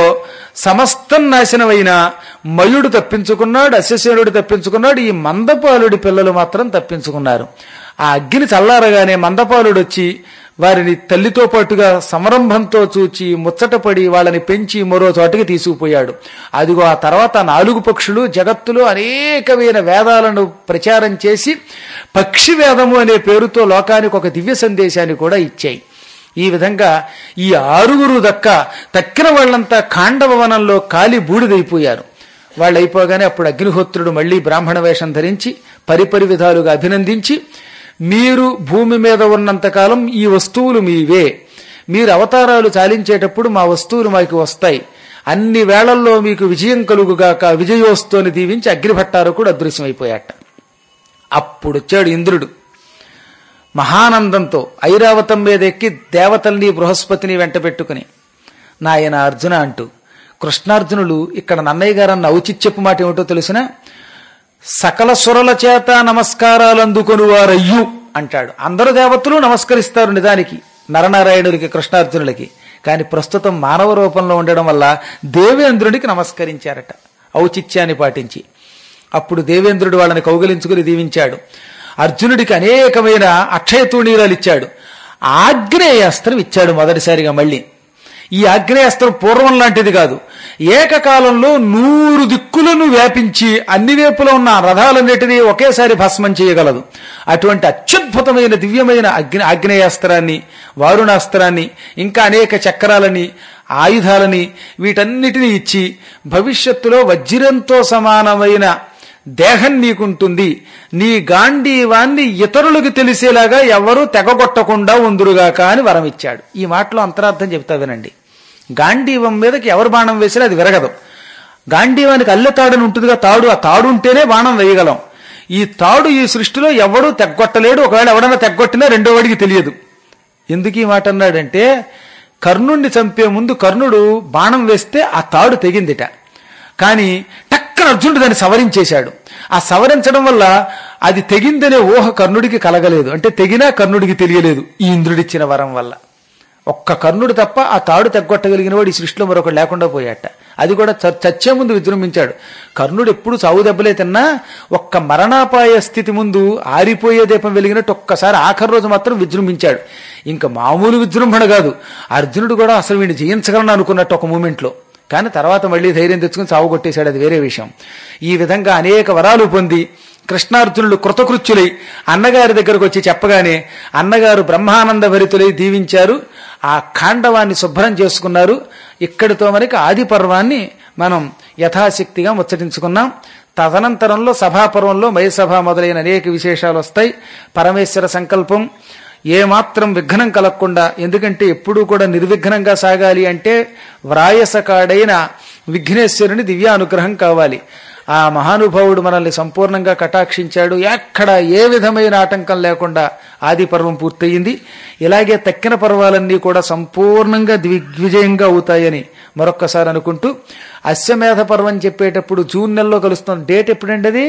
సమస్తం నాశనమైన మయుడు తప్పించుకున్నాడు అశ్వసేనుడు తప్పించుకున్నాడు ఈ మందపాలుడి పిల్లలు మాత్రం తప్పించుకున్నారు ఆ అగ్ని చల్లారగానే మందపాలుడు వచ్చి వారిని తల్లితో పాటుగా సంరంభంతో చూచి ముచ్చటపడి వాళ్ళని పెంచి మరో చోటకి తీసుకుపోయాడు అదిగో ఆ తర్వాత నాలుగు పక్షులు జగత్తులో అనేకమైన వేదాలను ప్రచారం చేసి పక్షి వేదము అనే పేరుతో లోకానికి ఒక దివ్య సందేశాన్ని కూడా ఇచ్చాయి ఈ విధంగా ఈ ఆరుగురు దక్క తక్కిన వాళ్ళంతా ఖాండవ వనంలో కాలి బూడిదైపోయారు వాళ్ళు అయిపోగానే అప్పుడు అగ్నిహోత్రుడు మళ్ళీ బ్రాహ్మణ వేషం ధరించి పరిపరి విధాలుగా అభినందించి మీరు భూమి మీద ఉన్నంతకాలం ఈ వస్తువులు మీవే మీరు అవతారాలు చాలించేటప్పుడు మా వస్తువులు మాకు వస్తాయి అన్ని వేళల్లో మీకు విజయం కలుగుగాక విజయోస్తోని దీవించి అగ్నిభట్టారకుడు అదృశ్యమైపోయాట అప్పుడు వచ్చాడు ఇంద్రుడు మహానందంతో ఐరావతం మీద ఎక్కి దేవతల్ని బృహస్పతిని వెంట పెట్టుకుని నాయన అర్జున అంటూ కృష్ణార్జునులు ఇక్కడ నన్నయ్య గారు అన్న ఔచిత్యపు మాట ఏమిటో తెలిసిన సకల సురల చేత నమస్కారాలు అందుకొని వారయ్యు అంటాడు అందరు దేవతలు నమస్కరిస్తారు నిజానికి నరనారాయణుడికి కృష్ణార్జునులకి కానీ ప్రస్తుతం మానవ రూపంలో ఉండడం వల్ల దేవేంద్రుడికి నమస్కరించారట ఔచిత్యాన్ని పాటించి అప్పుడు దేవేంద్రుడు వాళ్ళని కౌగలించుకుని దీవించాడు అర్జునుడికి అనేకమైన అక్షయ తూణీరాలు ఇచ్చాడు ఆగ్నేయాస్త్రం ఇచ్చాడు మొదటిసారిగా మళ్ళీ ఈ ఆగ్నేయాస్త్రం పూర్వం లాంటిది కాదు ఏకకాలంలో నూరు దిక్కులను వ్యాపించి అన్ని వైపులో ఉన్న రథాలన్నిటినీ ఒకేసారి భస్మం చేయగలదు అటువంటి అత్యద్భుతమైన దివ్యమైన అగ్ని ఆగ్నేయాస్త్రాన్ని వారుణాస్త్రాన్ని ఇంకా అనేక చక్రాలని ఆయుధాలని వీటన్నిటినీ ఇచ్చి భవిష్యత్తులో వజ్రంతో సమానమైన దేహం నీకుంటుంది నీ గాంధీవాన్ని ఇతరులకు తెలిసేలాగా ఎవరూ తెగగొట్టకుండా ఉందురుగాక అని వరం ఇచ్చాడు ఈ మాటలో అంతరార్థం చెప్తా వినండి గాంధీవం మీదకి ఎవరు బాణం వేసినా అది విరగదు గాంధీవానికి అల్లె తాడుని ఉంటుందిగా తాడు ఆ తాడు ఉంటేనే బాణం వేయగలం ఈ తాడు ఈ సృష్టిలో ఎవడూ తెగ్గొట్టలేడు ఒకవేళ ఎవడన్నా తెగ్గొట్టినా రెండో వాడికి తెలియదు ఎందుకు ఈ మాట అన్నాడంటే కర్ణుణ్ణి చంపే ముందు కర్ణుడు బాణం వేస్తే ఆ తాడు తెగిందిట కానీ టక్కన అర్జునుడు దాన్ని సవరించేశాడు ఆ సవరించడం వల్ల అది తెగిందనే ఊహ కర్ణుడికి కలగలేదు అంటే తెగినా కర్ణుడికి తెలియలేదు ఈ ఇంద్రుడిచ్చిన వరం వల్ల ఒక్క కర్ణుడు తప్ప ఆ తాడు తెగ్గొట్టగలిగిన వాడు ఈ సృష్టిలో మరొకటి లేకుండా పోయాట అది కూడా చ- చచ్చే ముందు విజృంభించాడు కర్ణుడు ఎప్పుడు చావు దెబ్బలే తిన్నా ఒక్క మరణాపాయ స్థితి ముందు ఆరిపోయే దీపం వెలిగినట్టు ఒక్కసారి ఆఖరి రోజు మాత్రం విజృంభించాడు ఇంకా మామూలు విజృంభణ కాదు అర్జునుడు కూడా అసలు వీడిని జయించగలను అనుకున్నట్టు ఒక మూమెంట్లో కానీ తర్వాత మళ్ళీ ధైర్యం తెచ్చుకుని చావు కొట్టేశాడు అది వేరే విషయం ఈ విధంగా అనేక వరాలు పొంది కృష్ణార్జునులు కృతకృత్యులై అన్నగారి దగ్గరకు వచ్చి చెప్పగానే అన్నగారు బ్రహ్మానంద భరితులై దీవించారు ఆ ఖాండవాన్ని శుభ్రం చేసుకున్నారు ఇక్కడితో మనకి ఆది పర్వాన్ని మనం యథాశక్తిగా ముచ్చటించుకున్నాం తదనంతరంలో సభాపర్వంలో మయసభ మొదలైన అనేక విశేషాలు వస్తాయి పరమేశ్వర సంకల్పం ఏమాత్రం విఘ్నం కలగకుండా ఎందుకంటే ఎప్పుడూ కూడా నిర్విఘ్నంగా సాగాలి అంటే వ్రాయసకాడైన విఘ్నేశ్వరుని దివ్యానుగ్రహం కావాలి ఆ మహానుభావుడు మనల్ని సంపూర్ణంగా కటాక్షించాడు ఎక్కడ ఏ విధమైన ఆటంకం లేకుండా ఆది పర్వం పూర్తయింది ఇలాగే తక్కిన పర్వాలన్నీ కూడా సంపూర్ణంగా దిగ్విజయంగా అవుతాయని మరొక్కసారి అనుకుంటూ అశ్వమేధ పర్వం చెప్పేటప్పుడు జూన్ నెలలో కలుస్తుంది డేట్ ఎప్పుడండి అది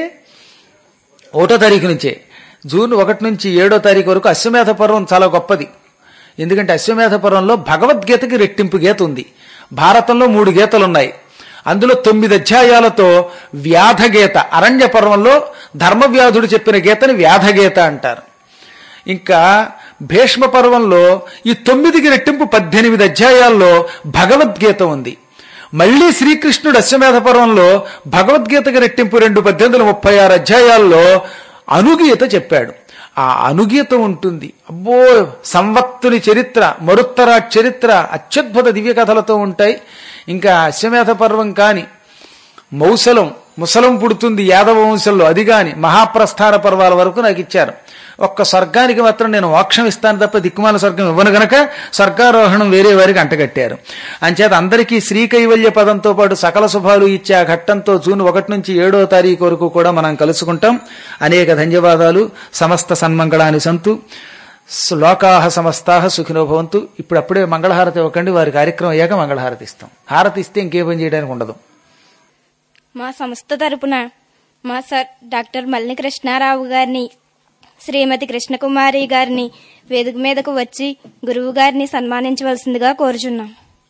ఒకటో తారీఖు నుంచే జూన్ ఒకటి నుంచి ఏడో తారీఖు వరకు అశ్వమేధ పర్వం చాలా గొప్పది ఎందుకంటే అశ్వమేధ పర్వంలో భగవద్గీతకి రెట్టింపు గీత ఉంది భారతంలో మూడు గీతలు ఉన్నాయి అందులో తొమ్మిది అధ్యాయాలతో వ్యాధగీత అరణ్య పర్వంలో ధర్మవ్యాధుడు చెప్పిన గీతని వ్యాధగీత అంటారు ఇంకా భీష్మ పర్వంలో ఈ తొమ్మిదికి రెట్టింపు పద్దెనిమిది అధ్యాయాల్లో భగవద్గీత ఉంది మళ్ళీ శ్రీకృష్ణుడు అశ్వమేధ పర్వంలో భగవద్గీతకి రెట్టింపు రెండు పద్దెనిమిది వందల ముప్పై ఆరు అధ్యాయాల్లో అనుగీత చెప్పాడు ఆ అనుగీత ఉంటుంది అబ్బో సంవత్తుని చరిత్ర మరుత్తరాట్ చరిత్ర అత్యద్భుత దివ్య కథలతో ఉంటాయి ఇంకా అశ్వమేధ పర్వం కాని మౌసలం ముసలం పుడుతుంది యాదవ వంశంలో అది గాని మహాప్రస్థాన పర్వాల వరకు నాకు ఇచ్చారు ఒక్క స్వర్గానికి మాత్రం నేను మోక్షం ఇస్తాను తప్ప దిక్కుమాల స్వర్గం ఇవ్వను గనక స్వర్గారోహణం వేరే వారికి అంటగట్టారు అంచేత అందరికీ శ్రీ కైవల్య పదంతో పాటు సకల శుభాలు ఇచ్చే ఆ ఘట్టంతో జూన్ ఒకటి నుంచి ఏడో తారీఖు వరకు కూడా మనం కలుసుకుంటాం అనేక ధన్యవాదాలు సమస్త సన్మంగళాని సంతు లోకాహ సమస్తాహ సుఖినో భవంతు ఇప్పుడు అప్పుడే మంగళహారతి ఇవ్వకండి వారి కార్యక్రమం అయ్యాక మంగళహారతి ఇస్తాం హారతి ఇస్తే ఇంకే పని చేయడానికి ఉండదు మా సంస్థ తరపున మా సార్ డాక్టర్ మల్లి కృష్ణారావు గారిని శ్రీమతి కృష్ణకుమారి గారిని వేదిక మీదకు వచ్చి గురువు గారిని సన్మానించవలసిందిగా కోరుచున్నాం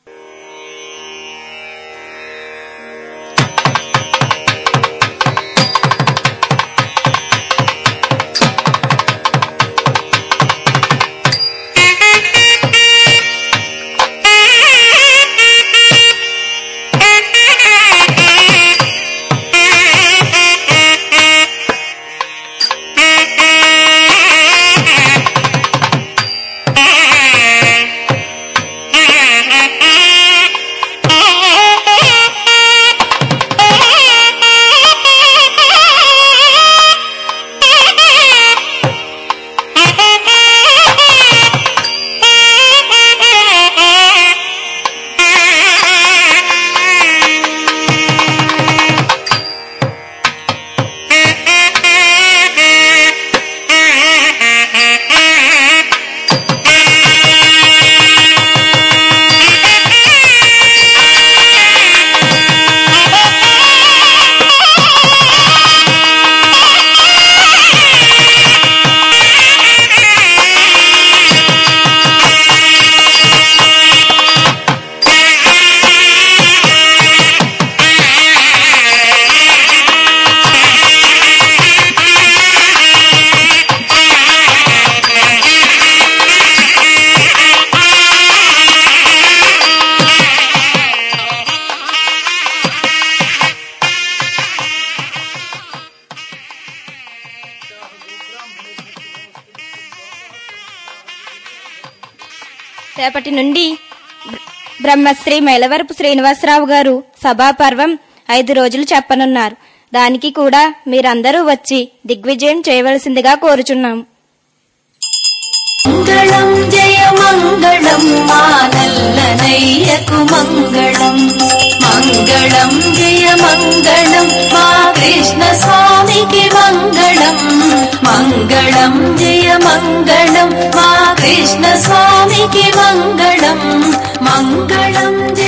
రేపటి నుండి బ్ర- బ్రహ్మశ్రీ మైలవరపు శ్రీనివాసరావు గారు సభాపర్వం ఐదు రోజులు చెప్పనున్నారు దానికి కూడా మీరందరూ వచ్చి దిగ్విజయం చేయవలసిందిగా కోరుచున్నాం మంగళం జయ మంగళం మానల్లనయ్యకు మంగళం మంగళం జయ మంగళం మా కృష్ణ స్వామికి మంగళం మంగళం జయ మంగళం మా కృష్ణ స్వామికి మంగళం మంగళం జయ